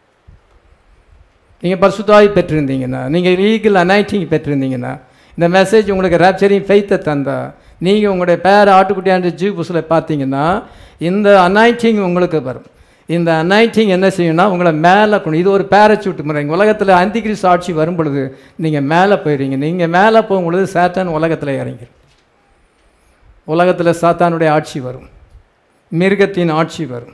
நீங்கள் பரிசுத்தாய் பெற்றிருந்தீங்கன்னா நீங்கள் ஈகிள் அனாய்டிங் பெற்றிருந்தீங்கன்னா இந்த மெசேஜ் உங்களுக்கு ரேப்சரிங் ஃபெய்த்தை தந்தா நீங்கள் உங்களுடைய பேர் ஆட்டுக்குட்டியாண்டு ஜீவ் புஸில் பார்த்தீங்கன்னா இந்த அனாய்டிங் உங்களுக்கு வரும் இந்த அனாய்டிங் என்ன செய்யும்னா உங்களை மேலே கொண்டு இது ஒரு பேரச்சூட் முறை உலகத்தில் அந்திகிரிஸ் ஆட்சி வரும் பொழுது நீங்கள் மேலே போயிடுவீங்க நீங்கள் மேலே போகும் பொழுது சாத்தான் உலகத்தில் இறங்கிடும் உலகத்தில் சாத்தானுடைய ஆட்சி வரும் மிருகத்தின் ஆட்சி வரும்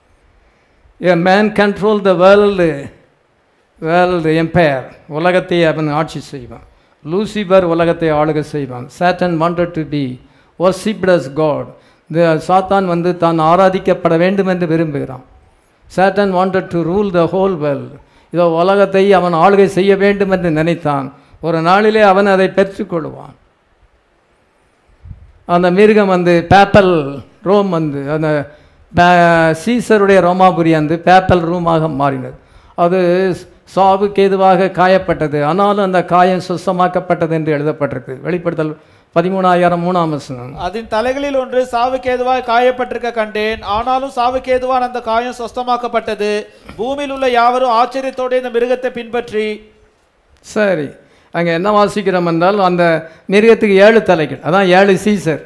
a man control the world world empire உலகத்தை அவன் ஆட்சி செய்வான் லூசிபர் உலகத்தை ஆளுகை செய்வான் Satan wanted to be worshipped as God இந்த சாத்தான் வந்து தான் ஆராதிக்கப்பட வேண்டும் என்று விரும்புகிறான் Satan wanted to rule the whole world இதோ உலகத்தை அவன் ஆளுகை செய்ய வேண்டும் என்று நினைத்தான் ஒரு நாளிலே அவன் அதை பெற்றுக்கொள்வான் அந்த மிருகம் வந்து பேப்பல் ரோம் வந்து அந்த பே- சீசருடைய ரோமாபுரி வந்து பேப்பல் ரூமாக மாறினது அது சாவுக்கு ஏதுவாக காயப்பட்டது ஆனாலும் அந்த காயம் சுத்தமாக்கப்பட்டது என்று எழுதப்பட்டிருக்கு வெளிப்படுத்தல் பதிமூணாயிரம் மூணாம் வசனம் அதன் தலைகளில் ஒன்று சாவுக்கேதுவாய் காயப்பட்டிருக்க கண்டேன் ஆனாலும் சாவுக்கேதுவான் அந்த காயம் சொஸ்தமாக்கப்பட்டது பூமியில் உள்ள யாவரும் ஆச்சரியத்தோடு இந்த மிருகத்தை பின்பற்றி சரி அங்கே என்ன வாசிக்கிறோம் என்றால் அந்த மிருகத்துக்கு ஏழு தலைகள் அதான் ஏழு சீசர்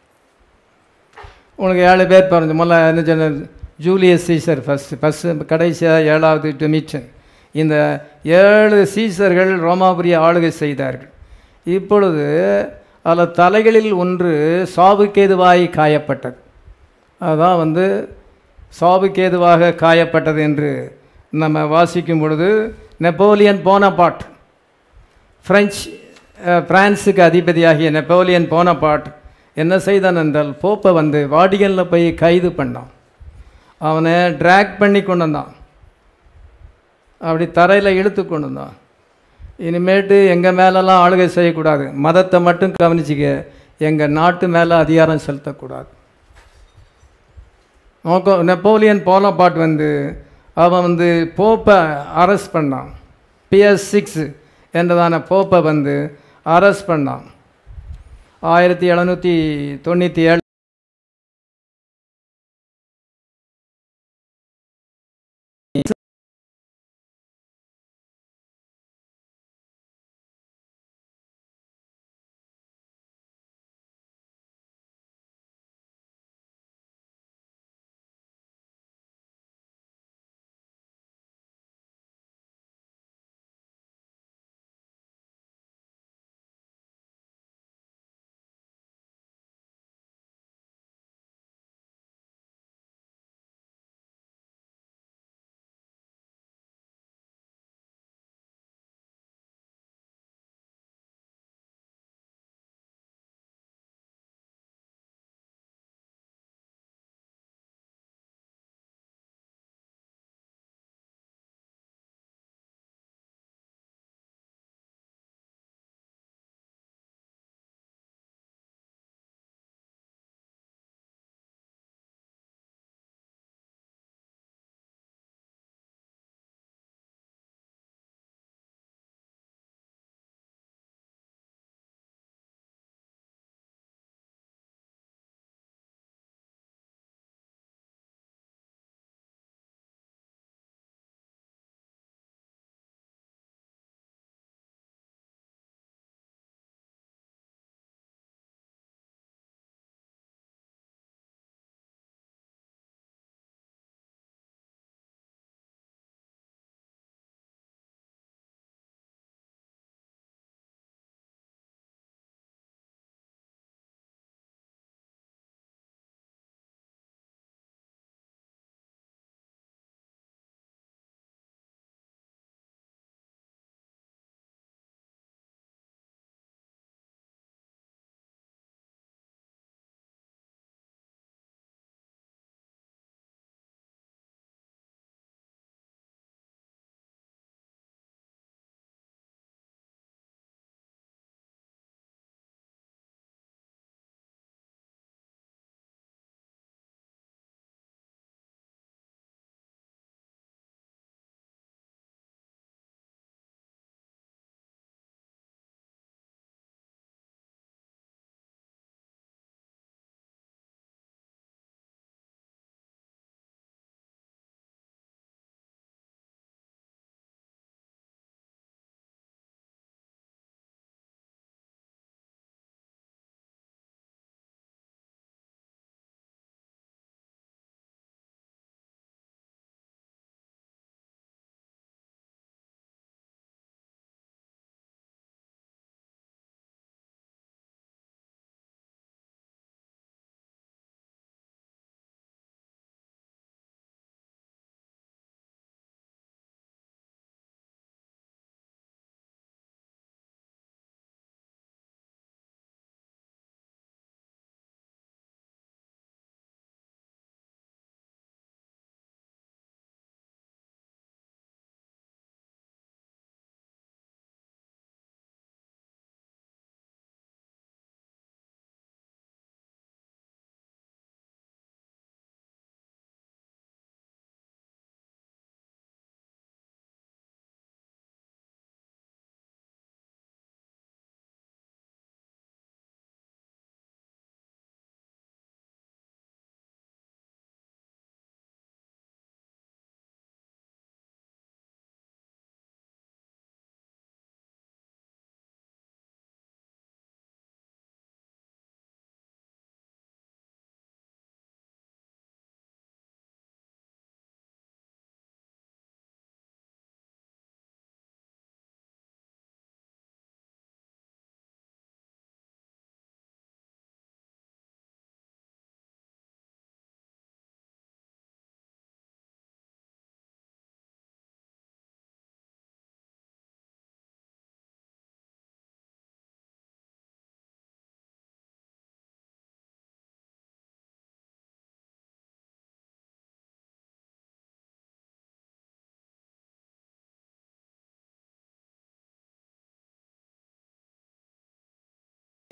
உனக்கு ஏழு பேர் பிறந்து முதல்ல என்ன சொன்ன ஜூலியஸ் சீசர் ஃபஸ்ட்டு ஃபஸ்ட்டு கடைசியாக ஏழாவது டொமிச்சன் இந்த ஏழு சீசர்கள் ரோமாபுரியை ஆளுகை செய்தார்கள் இப்பொழுது அதில் தலைகளில் ஒன்று சாவுக்கேதுவாய் காயப்பட்டது அதான் வந்து சாவுக்கேதுவாக காயப்பட்டது என்று நம்ம வாசிக்கும் பொழுது நெப்போலியன் போனபாட் பிரெஞ்சு அஹ், பிரான்ஸுக்கு அதிபதியாகிய நெப்போலியன் போனபாட் என்ன செய்தான் என்றால் போப்பை வந்து வாடிகனில் போய் கைது பண்ணான் அவனை ட்ராக் பண்ணி கொண்டு வந்தான் அப்படி தரையில் இழுத்து கொண்டு வந்தான் இனிமேட்டு எங்கள் மேலெல்லாம் ஆளுகை செய்யக்கூடாது மதத்தை மட்டும் கவனிச்சிக்க எங்கள் நாட்டு மேலே அதிகாரம் செலுத்தக்கூடாது நோக்கோ நெப்போலியன் போனபாட் வந்து அவன் வந்து போப்பை அரெஸ்ட் பண்ணான் பிஎஸ் சிக்ஸ் என்றதான போப்பை வந்து அரெஸ்ட் பண்ணான் ஆயிரத்தி எழுநூற்றி தொண்ணூற்றி ஏழு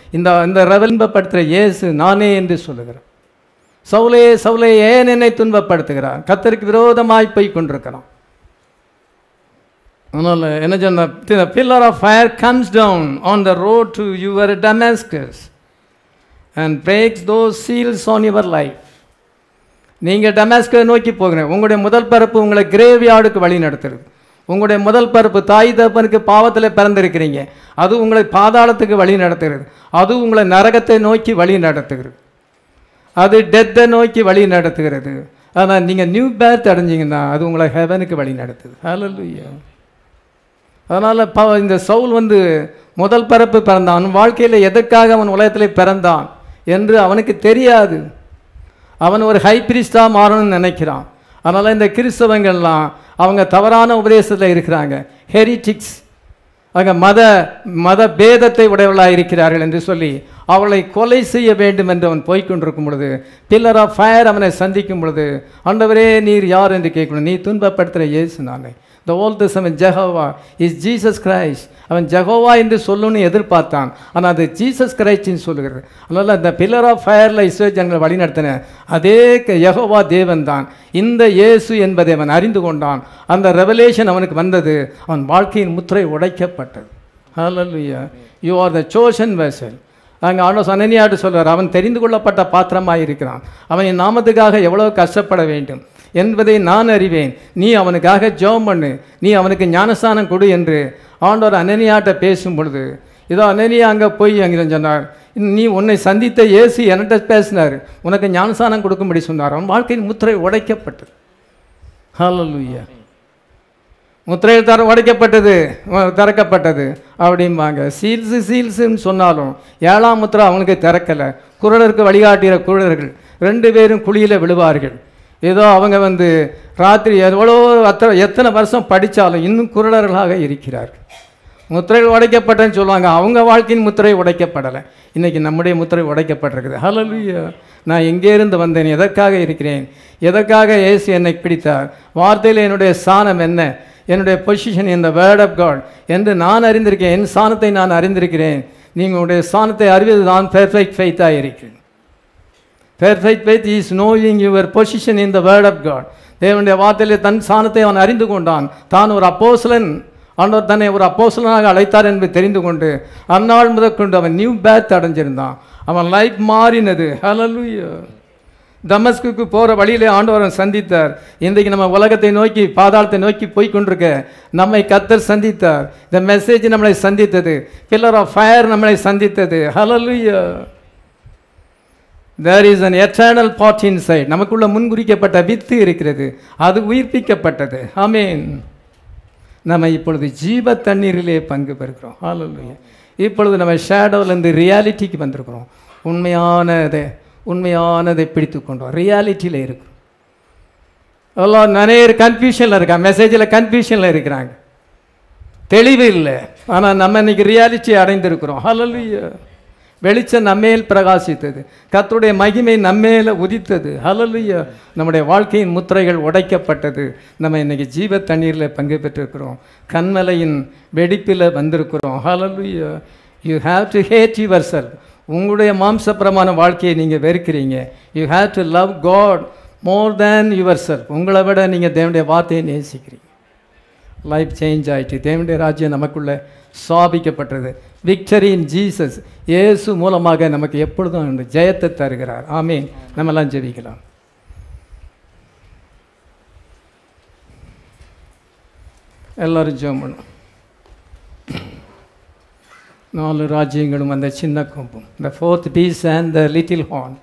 இந்த இந்த ரவன்பப்படுத்துகிற இயேசு நானே என்று சொல்லுகிறார் சவுலே சவுலே ஏன் என்னை துன்பப்படுத்துகிறார் கத்தருக்கு விரோதமாய் போய் கொண்டிருக்கிறான் அதனால் என்ன சொன்ன pillar of fire comes down on the road to your Damascus and breaks those seals on your life நீங்கள் டமாஸ்கை நோக்கி போகிறேன் உங்களுடைய முதல் பரப்பு உங்களை கிரேவியார்டுக்கு வழி நடத்துறது உங்களுடைய முதல் பரப்பு தாய் தப்பனுக்கு பாவத்தில் பிறந்திருக்கிறீங்க அது உங்களை பாதாளத்துக்கு வழி நடத்துகிறது அது உங்களை நரகத்தை நோக்கி வழி நடத்துகிறது அது டெத்தை நோக்கி வழி நடத்துகிறது ஆனால் நீங்கள் நியூ பேர்த் அடைஞ்சிங்கன்னா அது உங்களை ஹெவனுக்கு வழி நடத்துது ஹalleluya அதனால் ப இந்த சவுல் வந்து முதல் பிறப்பு பிறந்தான் அவன் வாழ்க்கையில் எதற்காக அவன் உலகத்தில் பிறந்தான் என்று அவனுக்கு தெரியாது அவன் ஒரு ஹை பிரிஸ்டாக மாறணும்னு நினைக்கிறான் அதனால் இந்த கிறிஸ்தவங்கள்லாம் அவங்க தவறான உபதேசத்தில் இருக்கிறாங்க ஹெரிட்டிக்ஸ் அவங்க மத மத பேதத்தை உடையவர்களாக இருக்கிறார்கள் என்று சொல்லி அவளை கொலை செய்ய வேண்டும் என்று அவன் போய்க்கொண்டிருக்கும் பொழுது பில்லர் ஆஃப் ஃபயர் அவனை சந்திக்கும் பொழுது ஆண்டவரே நீர் யார் என்று கேட்கணும் நீ துன்பப்படுத்துகிற இயேசு நானே த ஓல் அவன் ஜெகோவா இஸ் ஜீசஸ் கிரைஸ்ட் அவன் ஜெகோவா என்று சொல்லணும்னு எதிர்பார்த்தான் ஆனால் அது ஜீசஸ் கிரைஸ்ட்னு சொல்லுகிறது அதனால் அந்த பில்லர் ஆஃப் ஃபயரில் இஸ்ரோ ஜனங்களை வழிநடத்தின அதே க- யெகோவா தேவன் தான் இந்த இயேசு என்பதை அவன் அறிந்து கொண்டான் அந்த ரெவலேஷன் அவனுக்கு வந்தது அவன் வாழ்க்கையின் முத்திரை உடைக்கப்பட்டது hallelujah you are the chosen vessel அங்கே ஆண்டோஸ் அனனியாட்டு சொல்றார் அவன் தெரிந்து கொள்ளப்பட்ட பாத்திரமாக இருக்கிறான் அவன் என் நாமத்துக்காக எவ்வளவு கஷ்டப்பட வேண்டும் என்பதை நான் அறிவேன் நீ அவனுக்காக ஜெபம் பண்ணு நீ அவனுக்கு ஞானஸ்தானம் கொடு என்று ஆண்டவர் அனனியாட்ட பேசும் பொழுது இதோ அனனியா அங்கே போய் அங்கே சொன்னார் நீ உன்னை சந்தித்த இயேசு என்கிட்ட பேசினார் உனக்கு ஞானஸ்தானம் கொடுக்கும்படி சொன்னார் அவன் வாழ்க்கையின் முத்திரை உடைக்கப்பட்டது ஹalleluya முத்திரையில் தர உடைக்கப்பட்டது அஹ் திறக்கப்பட்டது அப்படிம்பாங்க சீல்ஸு சீல்ஸுன்னு சொன்னாலும் ஏழாம் முத்திரை அவனுக்கு திறக்கலை குருடருக்கு வழிகாட்டுகிற குருடர்கள் ரெண்டு பேரும் குழியில் விழுவார்கள் ஏதோ அவங்க வந்து ராத்திரி எவ்வளோ அத்தனை எத்தனை வருஷம் படித்தாலும் இன்னும் குருடர்களாக இருக்கிறார்கள் முத்திரைகள் உடைக்கப்பட்டேன்னு சொல்லுவாங்க அவங்க வாழ்க்கையின் முத்திரை உடைக்கப்படலை இன்னைக்கு நம்முடைய முத்திரை உடைக்கப்பட்டிருக்குது ஹalleluya நான் எங்கே இருந்து வந்தேன் எதற்காக இருக்கிறேன் எதற்காக இயேசு என்னை பிடித்தார் வார்த்தையில் என்னுடைய சாணம் என்ன என்னுடைய பொசிஷன் இந்த வேர்ட் ஆஃப் காட் என்று நான் அறிந்திருக்கேன் என் சாணத்தை நான் அறிந்திருக்கிறேன் நீங்களுடைய சாணத்தை அறிவது தான் பெர்ஃபெக்ட் ஃபெய்த்தாக இருக்கிறேன் perfect faith is knowing your position in the word of God தேவனுடைய வார்த்தையிலே தன் சாணத்தை அவன் அறிந்து கொண்டான் தான் ஒரு அப்போஸ்லன் ஆண்டவர் தன்னை ஒரு அப்போஸ்லனாக அழைத்தார் என்று தெரிந்து கொண்டு அந்நாள் முதற்கொண்டு அவன் நியூ பேத் அடைஞ்சிருந்தான் அவன் லைஃப் மாறினது ஹalleluya தமஸ்குக்கு போகிற வழியிலே ஆண்டவரை சந்தித்தார் இன்றைக்கு நம்ம உலகத்தை நோக்கி பாதாளத்தை நோக்கி போய் கொண்டிருக்க நம்மை கத்தர் சந்தித்தார் இந்த மெசேஜ் நம்மளை சந்தித்தது பில்லர் ஆஃப் ஃபயர் நம்மளை சந்தித்தது hallelujah there is an eternal part inside நமக்குள்ள முன்குறிக்கப்பட்ட வித்து இருக்கிறது அது உயிர்ப்பிக்கப்பட்டது ஆமீன் நம்ம இப்பொழுது ஜீவ தண்ணீரிலே பங்கு பெறுகிறோம் ஹalleluya இப்பொழுது நம்ம ஷேடோவிலேருந்து ரியாலிட்டிக்கு வந்திருக்கிறோம் உண்மையானதை உண்மையானதை பிடித்து கொண்டோம் ரியாலிட்டியில் இருக்கும் எல்லாம் நிறைய கன்ஃபியூஷனில் இருக்கா மெசேஜில் கன்ஃபியூஷனில் இருக்கிறாங்க தெளிவு இல்லை ஆனால் நம்ம இன்னைக்கு ரியாலிட்டி அடைந்திருக்கிறோம் ஹalleluya வெளிச்சம் நம்மேல் பிரகாசித்தது கர்த்தருடைய மகிமை நம்மேல உதித்தது ஹalleluya நம்முடைய வாழ்க்கையின் முத்திரைகள் உடைக்கப்பட்டது நம்ம இன்னைக்கு ஜீவ தண்ணீரில் பங்கு பெற்றிருக்கிறோம் கண்மலையின் வெடிப்பில் வந்திருக்கிறோம் hallelujah you have to hate yourself உங்களுடைய மாம்சப்பிரமான வாழ்க்கையை நீங்கள் வெறுக்கிறீங்க you have to love God more than yourself உங்களை விட நீங்கள் தேவனுடைய வார்த்தையை நேசிக்கிறீங்க லைஃப் சேஞ்ச் ஆயிடுச்சு தேவனுடைய ராஜ்யம் நமக்குள்ள ஸ்தாபிக்கப்பட்டது விக்டரி இன் ஜீசஸ் இயேசு மூலமாக நமக்கு எப்பொழுதும் அந்த ஜெயத்தை தருகிறார் ஆமீன் நம்மெல்லாம் ஜெபிக்கலாம் எல்லாரும் ஜெபம் பண்ணும் நாலு ராஜ்யங்களும் அந்த சின்ன கொம்பும் இந்த fourth beast and the little horn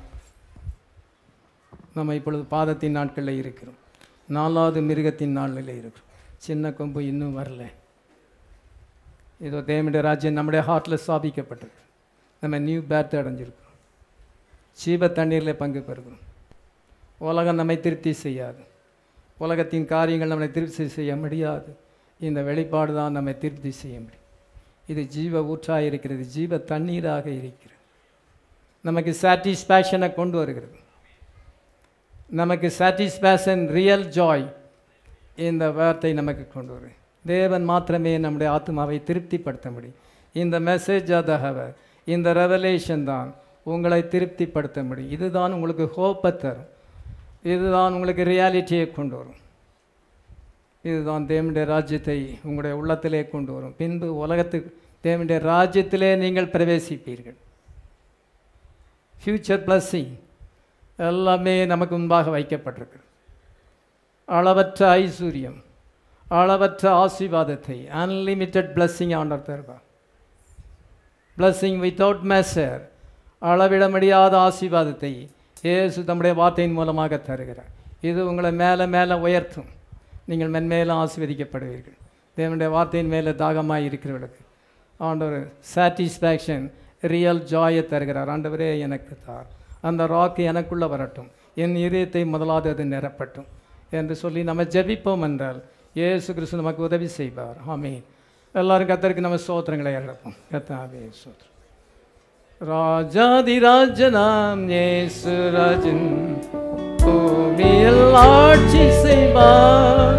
நம்ம இப்பொழுது பாதத்தின் நாட்களில் இருக்கிறோம் நாலாவது மிருகத்தின் நாளில் இருக்கிறோம் சின்ன கொம்பு இன்னும் வரல இதோ தேவனுடைய ராஜ்யம் நம்முடைய ஹார்ட்டில் ஸ்தாபிக்கப்பட்டது நம்ம நியூ பேர்த் அடைஞ்சிருக்கிறோம் சீப தண்ணீரில் பங்கு பெறுகிறோம் உலகம் நம்மை திருப்தி செய்யாது உலகத்தின் காரியங்கள் நம்மை திருப்தி செய்ய முடியாது இந்த வெளிப்பாடு தான் நம்மை திருப்தி செய்ய முடியும் இது ஜீவ ஊற்றாக இருக்கிறது ஜீவ தண்ணீராக இருக்கிறது நமக்கு சாட்டிஸ்ஃபேக்ஷனை கொண்டு வருகிறது நமக்கு சாட்டிஸ்ஃபேக்ஷன் ரியல் ஜாய் இந்த வார்த்தை நமக்கு கொண்டு வரும் தேவன் மாத்திரமே நம்முடைய ஆத்மாவை திருப்திப்படுத்த முடியும் இந்த மெசேஜ் ஆஃப் த ஹவர் இந்த ரெவலேஷன் தான் உங்களை திருப்திப்படுத்த முடியும் இதுதான் உங்களுக்கு ஹோப்பை தரும் இதுதான் உங்களுக்கு ரியாலிட்டியை கொண்டு வரும் இதுதான் தேவனுடைய ராஜ்யத்தை உங்களுடைய உள்ளத்திலே கொண்டு வரும் பின்பு உலகத்துக்கு தேவனுடைய ராஜ்யத்திலே நீங்கள் பிரவேசிப்பீர்கள் ஃப்யூச்சர் பிளஸ்ஸிங் எல்லாமே நமக்கு முன்பாக வைக்கப்பட்டிருக்கு அளவற்ற ஐஸ்வர்யம் அளவற்ற ஆசீர்வாதத்தை அன்லிமிட்டெட் பிளஸ்ஸிங் ஆண்டர் தருவார் பிளஸ்ஸிங் வித்தவுட் மெஷர் அளவிட முடியாத ஆசீர்வாதத்தை இயேசு தம்முடைய வார்த்தையின் மூலமாக தருகிறார் இது உங்களை மேலே மேலே உயர்த்தும் நீங்கள் மென்மேலும் ஆசீர்வதிக்கப்படுவீர்கள் தேவனுடைய வார்த்தையின் மேலே தாகமாக இருக்கிறவர்களுக்கு ஆண்டவர் சாட்டிஸ்ஃபேக்ஷன் ரியல் ஜாயை தருகிறார் ஆண்டவரே எனக்கு தார் அந்த ராக்கு எனக்குள்ளே வரட்டும் என் இதயத்தை முதலாவது அது நிரப்பட்டும் என்று சொல்லி நம்ம ஜெபிப்போம் என்றால் இயேசு கிறிஸ்து நமக்கு உதவி செய்வார் ஆமீன் எல்லாரும் கத்தருக்கு நம்ம சோத்திரங்களை எழுப்போம் கத்தாவே சோத்திரம் ராஜாதி ராஜனாம் இயேசு ராஜன் பூமியில் ஆட்சி செய்வார்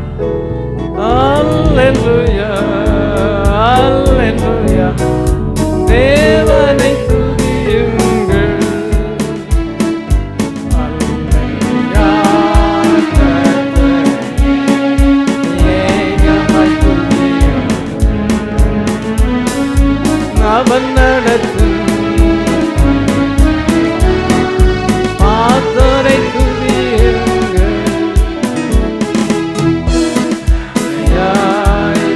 அல்லேலூயா அல்லேலூயா தேவனை துதியுங்கள் அல்லேலூயா கர்த்தரை ஏகமாய் துதியுங்கள் அவன் நடத்தும் பாத்தரை துதியுங்கள் யாய்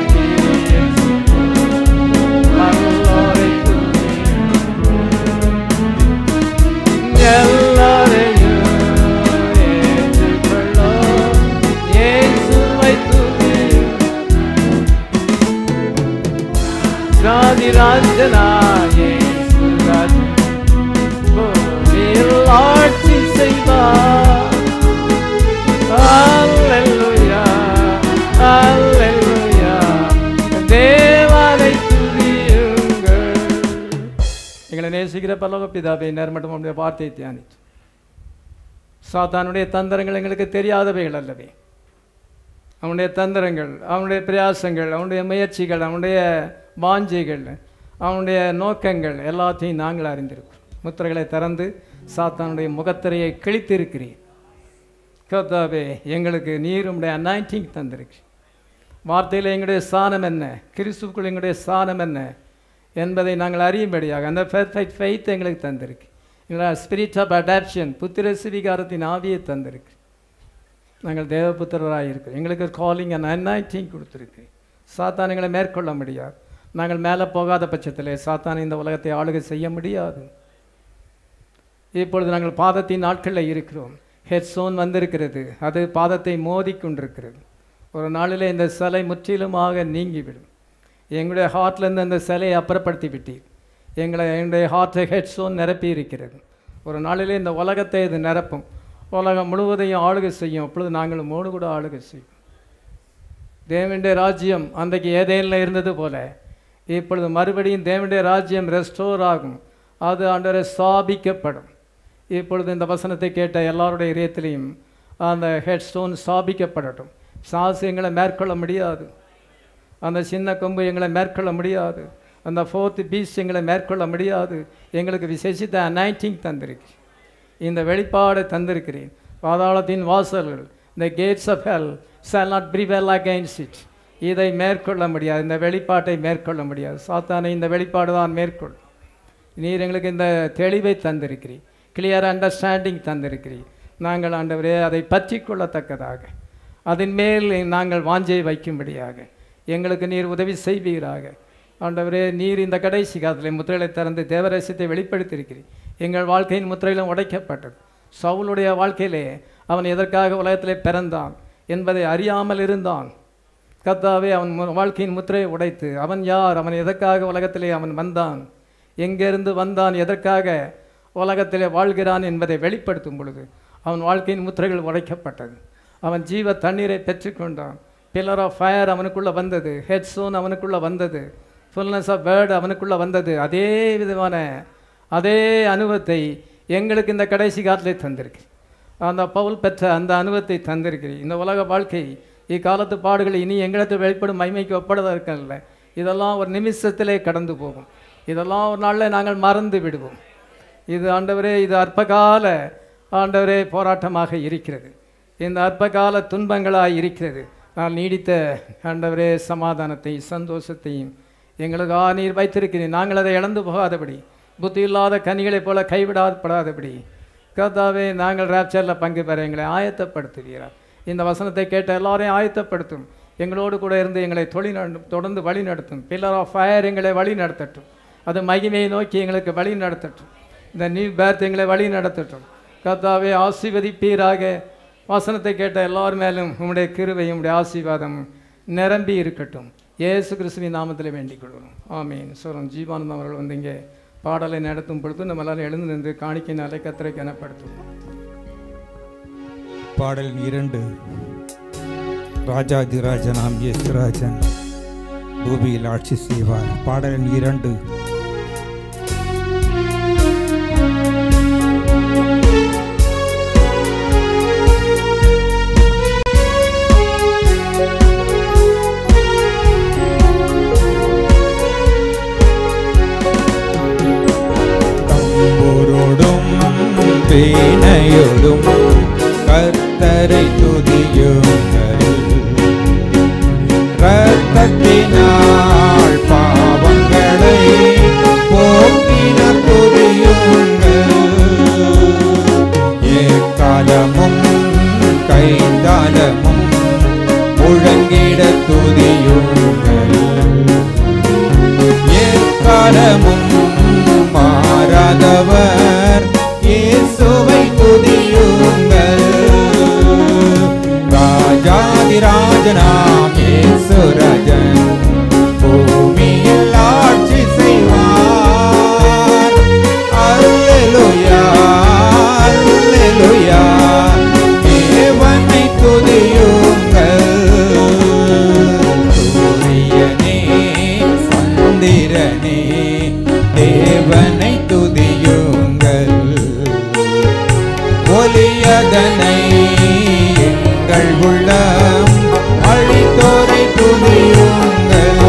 அல்லோரை எல்லாரையும் ஏற்றுக்கொள்ளோ இயேசுவை துதியுங்கள் ராதி ராஜனாயே சுராஜ் பூமியில் ஆட்சி செய்வார் அல்லேலூயா அல்லேலூயா தேவனை துதியுங்கள் எங்களை நேசிக்கிற பல்லவ பிதாவை நேரம் மட்டும் உங்களுடைய வார்த்தையை தியானித்து சாத்தானுடைய தந்திரங்கள் எங்களுக்கு தெரியாதவைகள் அல்லவே அவனுடைய தந்திரங்கள் அவனுடைய பிரயாசங்கள் அவனுடைய முயற்சிகள் அவனுடைய வாஞ்சைகள் அவனுடைய நோக்கங்கள் எல்லாத்தையும் நாங்கள் அறிந்திருக்கிறோம் முத்திரைகளை திறந்து சாத்தானுடைய முகத்திரையை கிழித்திருக்கிறீர் கர்த்தாவே எங்களுக்கு நீர் உடைய அனாயிண்டிங் தந்திருக்கு வார்த்தையில் எங்களுடைய சாணம் என்ன கிறிஸ்துக்குள் எங்களுடைய சாணம் என்ன என்பதை நாங்கள் அறியும்படியாக அந்த பெர்ஃபெக்ட் ஃபெய்த் எங்களுக்கு தந்திருக்கு எங்களை ஸ்பிரிட் ஆஃப் அடாப்ஷன் புத்திர சிவிகாரத்தின் ஆவியை தந்திருக்கு நாங்கள் தேவபுத்திரராக இருக்கிறோம் எங்களுக்கு காலிங் அண்ட் அன்னாயிட்டிங் கொடுத்துருக்கு சாத்தான் எங்களை மேற்கொள்ள முடியாது நாங்கள் மேலே போகாத பட்சத்தில் சாத்தான் இந்த உலகத்தை ஆளுகை செய்ய முடியாது இப்பொழுது நாங்கள் பாதத்தின் நாட்களில் இருக்கிறோம் ஹெட்ஸோன் வந்திருக்கிறது அது பாதத்தை மோதி கொண்டிருக்கிறது ஒரு நாளில் இந்த சிலை முற்றிலுமாக நீங்கிவிடும் எங்களுடைய ஹார்ட்லேருந்து அந்த சிலையை அப்புறப்படுத்தி விட்டீர் எங்களை எங்களுடைய ஹார்ட்டை ஹெட்ஸோன் நிரப்பி இருக்கிறது ஒரு நாளிலே இந்த உலகத்தை இது நிரப்பும் உலகம் முழுவதையும் ஆளுகை செய்யும் அப்பொழுது நாங்கள் மூணு கூட ஆளுகை செய்யும் தேவனுடைய ராஜ்யம் அன்றைக்கு ஏதேனில் இருந்தது போல இப்பொழுது மறுபடியும் தேவனுடைய ராஜ்யம் ரெஸ்டோர் ஆகும் அது ஆண்டவரை ஸ்தாபிக்கப்படும் இப்பொழுது இந்த வசனத்தை கேட்ட எல்லாருடைய இதயத்திலையும் அந்த ஹெட் ஸ்டோன் ஸ்தாபிக்கப்படட்டும் சாசு எங்களை மேற்கொள்ள முடியாது அந்த சின்ன கொம்பு எங்களை மேற்கொள்ள முடியாது அந்த ஃபோர்த்து பீஸ் எங்களை மேற்கொள்ள முடியாது எங்களுக்கு விசேஷித்த அனைட்டிங் தந்திருக்கு இந்த வெளிப்பாடை தந்திருக்கிறேன் பாதாளத்தின் வாசல்கள் இந்த gates of hell shall not prevail against it இதை மேற்கொள்ள முடியாது இந்த வெளிப்பாட்டை மேற்கொள்ள முடியாது சாத்தானை இந்த வெளிப்பாடு தான் மேற்கொள் நீர் எங்களுக்கு இந்த தெளிவை தந்திருக்கிறீர் கிளியர் அண்டர்ஸ்டாண்டிங் தந்திருக்கிறீர் நாங்கள் ஆண்டவரே அதை பற்றி கொள்ளத்தக்கதாக அதன் மேல் நாங்கள் வாஞ்சை வைக்கும்படியாக எங்களுக்கு நீர் உதவி செய்வீராக ஆண்டவரே நீர் இந்த கடைசி காலத்தில் முத்திரைகளை திறந்து தேவரசியத்தை வெளிப்படுத்தியிருக்கிறீர் எங்கள் வாழ்க்கையின் முத்திரையிலும் உடைக்கப்பட்டது சவுளுடைய வாழ்க்கையிலே அவன் எதற்காக உலகத்திலே பிறந்தான் என்பதை அறியாமல் இருந்தான் கர்த்தாவே அவன் மு- வாழ்க்கையின் முத்திரையை உடைத்து அவன் யார் அவன் எதற்காக உலகத்திலே அவன் வந்தான் எங்கிருந்து வந்தான் எதற்காக உலகத்திலே வாழ்கிறான் என்பதை வெளிப்படுத்தும் பொழுது அவன் வாழ்க்கையின் முத்திரைகள் உடைக்கப்பட்டது அவன் ஜீவ தண்ணீரை பெற்றுக்கொண்டான் பில்லர் ஆஃப் ஃபயர் அவனுக்குள்ளே வந்தது ஹெட்ஸோன் அவனுக்குள்ளே வந்தது ஃபுல்னஸ் ஆஃப் வேர்டு அவனுக்குள்ளே வந்தது அதே விதமான அதே அனுபவத்தை எங்களுக்கு இந்த கடைசி காலத்திலே தந்திருக்கு அந்த பவுல் பெற்ற அந்த அனுபவத்தை தந்திருக்கிறீர் இந்த உலக வாழ்க்கை இக்காலத்து பாடுகள் இனி எங்களுக்கு வெளிப்படும் மைமைக்கு ஒப்படதற்கல்ல இதெல்லாம் ஒரு நிமிஷத்திலே கடந்து போகும் இதெல்லாம் ஒரு நாளில் நாங்கள் மறந்து விடுவோம் இது ஆண்டவரே இது அற்பகால ஆண்டவரே போராட்டமாக இருக்கிறது இந்த அற்பகால துன்பங்களாய் இருக்கிறது நான் நீடித்த ஆண்டவரே சமாதானத்தையும் சந்தோஷத்தையும் எங்களுக்காக நீர் வைத்திருக்கிறீர் நாங்கள் அதை இழந்து போகாதபடி புத்தி இல்லாத கனிகளைப் போல கைவிடாதபடாதபடி கர்த்தாவே நாங்கள் ராப்சரில் பங்கு பெற எங்களை ஆயத்தப்படுத்துகிறார் இந்த வசனத்தை கேட்ட எல்லாரையும் ஆயத்தப்படுத்தும் எங்களோடு கூட இருந்து எங்களை தொழில் நட- தொடர்ந்து வழி நடத்தும் பில்லர் ஆஃப் ஃபயர் எங்களை வழி நடத்தட்டும் அது மகிமையை நோக்கி எங்களுக்கு வழி நடத்தட்டும் இந்த நியூ பேர்த் எங்களை வழி நடத்தட்டும் கர்த்தாவே ஆசீர்வதிப்பீராக வசனத்தை கேட்ட எல்லார் மேலும் உம்முடைய கிருபையும் உம்முடைய ஆசீர்வாதமும் நிரம்பி இருக்கட்டும் இயேசு கிறிஸ்துவின் நாமத்தில் வேண்டிக் கொள்கிறோம் ஆமீன் சோரம் ஜீவானந்தம் அவர்கள் வந்து இங்கே பாடலை நடத்தும் பொழுது நம்ம எல்லாரும் எழுந்து நின்று காணிக்கையினாலே கத்தரை கனப்படுத்துவோம் பாடல் இரண்டு ராஜாதிராஜனாம் இயேசுராஜன் பூமியில் ஆட்சி செய்வார் பாடல் இரண்டு தம்புரோடும் வீணையோடும் கர்த்தரை துதியுங்கள் ரத்தத்தினால் பாவங்களை போக்கின துதியுங்கள் ஏக்காலமும் கைந்தாலமும் முழங்கிட துதியுங்கள் எக்காலமும் மாறாதவர் இயேசுவை துதியுங்கள் ராஜாதிராஜனாம் இயேசுராஜன் பூமியில் ஆட்சி செய்வார் அல்லேலூயா அல்லேலூயா தேவனை துதியுங்கள் சூரியனே சந்திரனே தேவனை துதியுங்கள் ஒலியதனை எங்கள் உள்ளம் அழித்தோரை துதியுங்கள்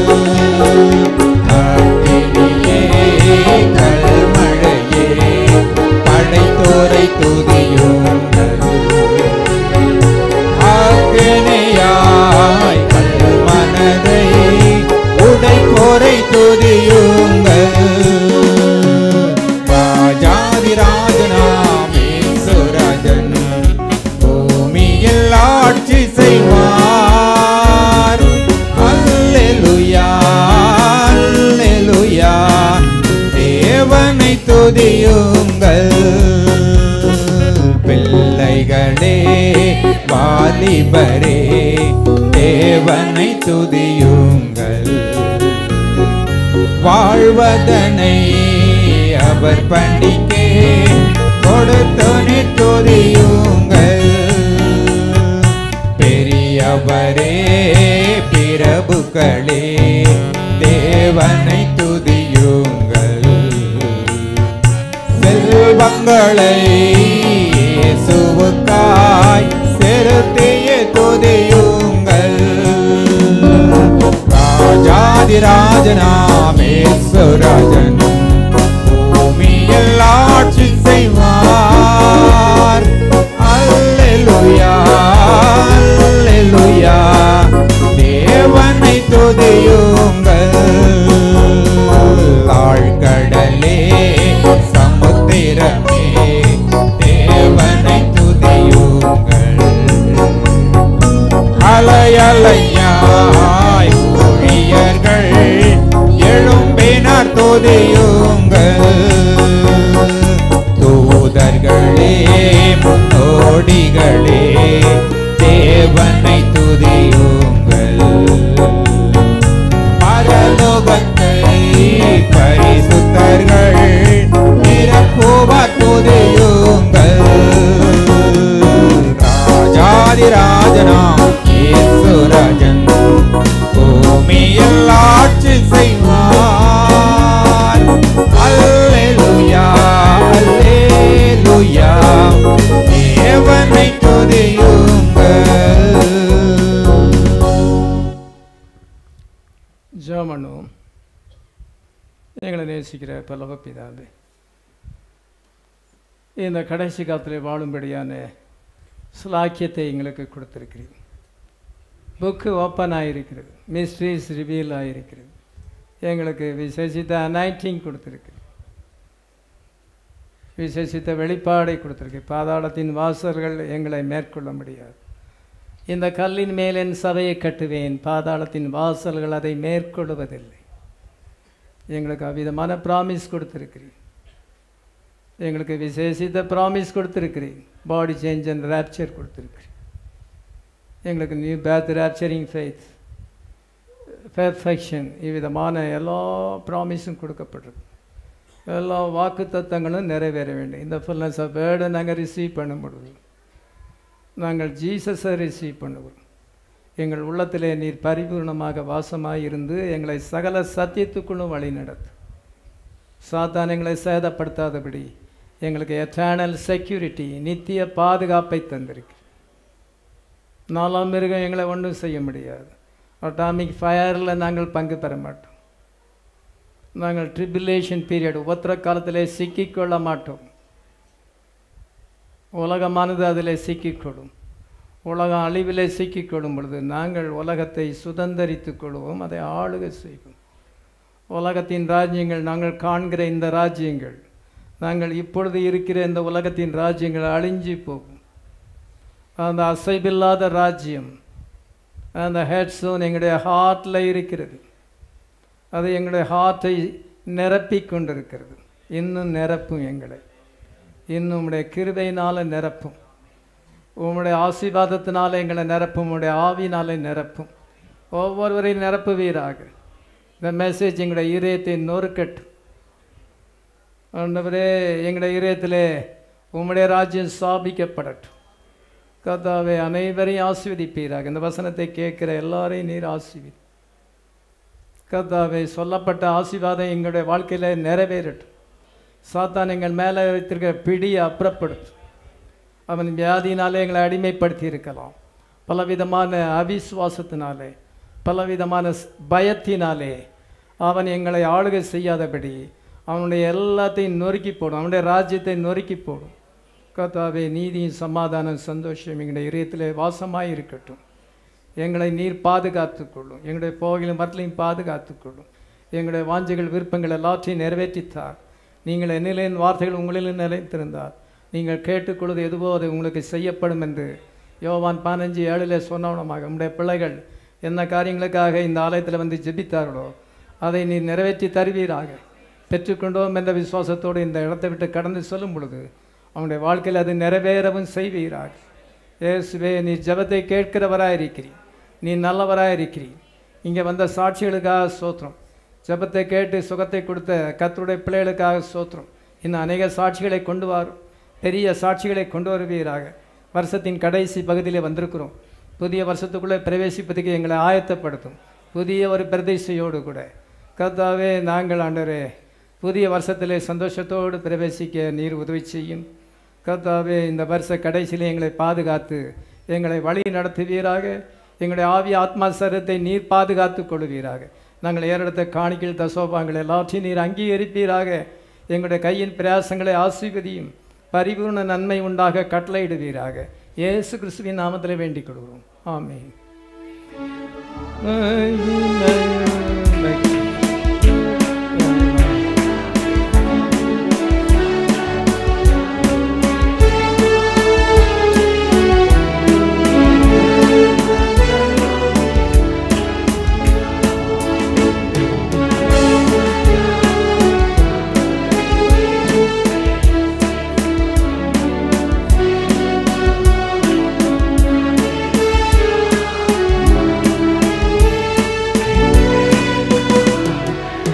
அக்கினியே கல்மழையே படைத்தோரை துதியுங்கள் ஆக்கினையாய் கல்மனதை உடைப்போரை துதியுங்கள் ராஜாதிராஜனாம் இயேசுராஜன் பூமியில் ஆட்சி செய்வார் அல்லேலூயா அல்லேலூயா தேவனை துதியுங்கள் பிள்ளைகளே வாலிபரே தேவனை துதியுங்கள் வாழ்வதனை அவர் பண்டிக்கே கொடுத்தனி துதியுங்கள் பெரியவரே பிரபுக்களே தேவனை துதியுங்கள் செல்வங்களை இயேசுவுக்காய் செலுத்திய துதியுங்கள் ராஜாதிராஜனாமே சுராஜன் பூமியில் ஆட்சி செய்வார் அல்லேலூயா அல்லேலூயா தேவனை துதியுங்கள் ஆழ்கடலே சமுத்திரமே தேவனை துதியுங்கள் அலையலையாய் ஊழியர்கள் எழும்பினார் துதியுங்கள் தூதர்களே முன்னோடிகளே தேவனை துதியுங்கள் பரலோகத்தை பரிசுத்தர்கள் நிரப்புவார் துதியுங்கள் ராஜாதிராஜனாம் இயேசுராஜன் பூமியில் ஆட்சி செய்வார் அல்லேலூயா அல்லேலூயா தேவனை துதி நேசிக்கிற பல்லவ பிதாவே இந்த கடைசி காலத்தில் வாழும்படியான சுலாக்கியத்தை எங்களுக்கு கொடுத்துருக்கிறீங்க புக்கு ஓப்பன் ஆகிருக்கிறது மிஸ்ட்ரீஸ் ரிவீல் ஆகிருக்கிறது எங்களுக்கு விசேஷித்த அனைட்டிங் கொடுத்துருக்கு விசேஷித்த வெளிப்பாடை கொடுத்துருக்கு பாதாளத்தின் வாசல்கள் எங்களை மேற்கொள்ள முடியாது இந்த கல்லின் மேல் என் சபையை கட்டுவேன் பாதாளத்தின் வாசல்கள் அதை மேற்கொள்வதில்லை எங்களுக்கு அவ்விதமான ப்ராமிஸ் கொடுத்துருக்கிறீங்க எங்களுக்கு விசேஷித்த ப்ராமிஸ் கொடுத்துருக்கிறீங்க பாடி சேஞ்ச் அண்ட் ரேப்சர் கொடுத்துருக்கிறீங்க எங்களுக்கு new birth rapturing faith perfection இவ்விதமான எல்லா ப்ராமிஸும் கொடுக்கப்பட்டிருக்கு எல்லா வாக்கு தத்தங்களும் நிறைவேற வேண்டும் இந்த ஃபுல்னஸ் ஆஃப் வேர்டை நாங்கள் ரிசீவ் பண்ண முடியும் நாங்கள் ஜீசஸை ரிசீவ் பண்ணுவோம் எங்கள் உள்ளத்திலே நீர் பரிபூர்ணமாக வாசமாக இருந்து எங்களை சகல சத்தியத்துக்குள்ளும் வழி நடத்தும் சாத்தான் எங்களை சேதப்படுத்தாதபடி எங்களுக்கு எட்டர்னல் செக்யூரிட்டி நித்திய பாதுகாப்பை தந்திருக்கு நாலாம் மிருகம் எங்களை ஒன்றும் செய்ய முடியாது அட்டாமிக் ஃபயரில் நாங்கள் பங்கு பெற மாட்டோம் நாங்கள் ட்ரிபிலேஷன் பீரியட் உபத்திர காலத்திலே சிக்கிக்கொள்ள மாட்டோம் உலகமானது அதில் சிக்கிக்கொள்ளும் உலகம் அழிவிலே சிக்கிக்கொள்ளும் பொழுது நாங்கள் உலகத்தை சுதந்தரித்துக் கொள்வோம் அதை ஆளுகை செய்வோம் உலகத்தின் ராஜ்யங்கள் நாங்கள் காண்கிற இந்த ராஜ்யங்கள் நாங்கள் இப்பொழுது இருக்கிற இந்த உலகத்தின் ராஜ்யங்கள் அழிஞ்சு போகும் அந்த அசைவில்லாத ராஜ்யம் அந்த ஹெட் சோன் எங்களுடைய ஹார்ட்டில் இருக்கிறது அது எங்களுடைய ஹார்ட்டை நிரப்பி கொண்டிருக்கிறது இன்னும் நிரப்பும் எங்களை இன்னும் உம்முடைய கிருபையினால் நிரப்பும் உம்முடைய ஆசீர்வாதத்தினால எங்களை நிரப்பும் உம்முடைய ஆவினாலே நிரப்பும் ஒவ்வொருவரையும் நிரப்புவீராக இந்த மெசேஜ் எங்களுடைய இதயத்தை நொறுக்கட்டும் ஆண்டவரே எங்களுடைய இதயத்திலே உம்முடைய ராஜ்யம் ஸ்தாபிக்கப்படட்டும் கர்த்தாவே அனைவரையும் ஆசீர்வதிப்பீராக இந்த வசனத்தை கேட்கிற எல்லாரையும் நீர் ஆசீர்வதி கர்த்தாவே சொல்லப்பட்ட ஆசீர்வாதம் எங்களுடைய வாழ்க்கையில் நிறைவேறட்டும் சாத்தான் எங்கள் மேலே வைத்திருக்கிற பிடியை அப்புறப்படுத்தும் அவன் வியாதியினாலே எங்களை அடிமைப்படுத்தி இருக்கலாம் பலவிதமான அவிசுவாசத்தினாலே பலவிதமான ஸ்- பயத்தினாலே அவன் எங்களை ஆளுகை செய்யாதபடி அவனுடைய எல்லாத்தையும் நொறுக்கி போடும் அவனுடைய ராஜ்யத்தை நொறுக்கி போடும் கர்த்தாவே நீதியும் சமாதானம் சந்தோஷம் எங்களுடைய இதயத்திலே வாசமாய் இருக்கட்டும் எங்களை நீர் பாதுகாத்துக் கொள்ளும் எங்களுடைய போகிலும் வரலையும் பாதுகாத்துக் கொள்ளும் எங்களுடைய வாஞ்சைகள் விருப்பங்கள் எல்லாற்றையும் நிறைவேற்றித்தார் நீங்கள் என்னிலேன் வார்த்தைகள் உங்களிலும் நிலைத்திருந்தார் நீங்கள் கேட்டுக்கொள்வது எதுவோ அது உங்களுக்கு செய்யப்படும் என்று யோவான் பதினஞ்சு ஏழிலே சொன்னவனமாக உங்களுடைய பிள்ளைகள் என்ன காரியங்களுக்காக இந்த ஆலயத்தில் வந்து ஜெபித்தார்களோ அதை நீ நிறைவேற்றி தருவீராக பெற்றுக்கொண்டோம் என்ற விசுவாசத்தோடு இந்த இடத்தை விட்டு கடந்து சொல்லும் பொழுது அவனுடைய வாழ்க்கையில் அது நிறைவேறவும் செய்வீராக இயேசுவே நீ ஜெபத்தை கேட்கிறவராக இருக்கிறீர் நீ நல்லவராக இருக்கிறீர் இங்கே வந்த சாட்சிகளுக்காக சோத்திரம் ஜெபத்தை கேட்டு சுகத்தை கொடுத்த கர்த்தருடைய பிள்ளைகளுக்காக சோத்திரம் இன்னும் அநேக சாட்சிகளை கொண்டு வரும் பெரிய சாட்சிகளை கொண்டு வருவீராக வருஷத்தின் கடைசி பகுதியிலே வந்திருக்கிறோம் புதிய வருஷத்துக்குள்ளே பிரவேசிப்பதற்கு எங்களை ஆயத்தப்படுத்தும் புதிய ஒரு பிரதிஷ்டையோடு கூட கர்த்தாவே நாங்கள் ஆண்டவரே புதிய வருஷத்திலே சந்தோஷத்தோடு பிரவேசிக்க நீர் உதவி செய்யும் கர்த்தாவே இந்த வருஷ கடைசியிலே எங்களை பாதுகாத்து எங்களை வழி நடத்துவீராக எங்களுடைய ஆவி ஆத்மா சரத்தை நீர் பாதுகாத்து கொள்வீராக நாங்கள் ஏறெடுத்த காணிக்கையில் தசோபாங்கள் எல்லாற்றையும் நீர் அங்கீகரிப்பீராக எங்களுடைய கையின் பிரயாசங்களை ஆசீர்வதியும் பரிபூர்ண நன்மை உண்டாக கட்டளையிடுவீராக இயேசு கிறிஸ்துவின் நாமத்தில் வேண்டிக் கொள்கிறோம் ஆமென்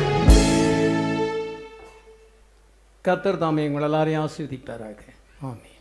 கத்தர் தாமே உங்கள் எல்லாரையும் ஆசீர்வதிப்பாராக ஆமென்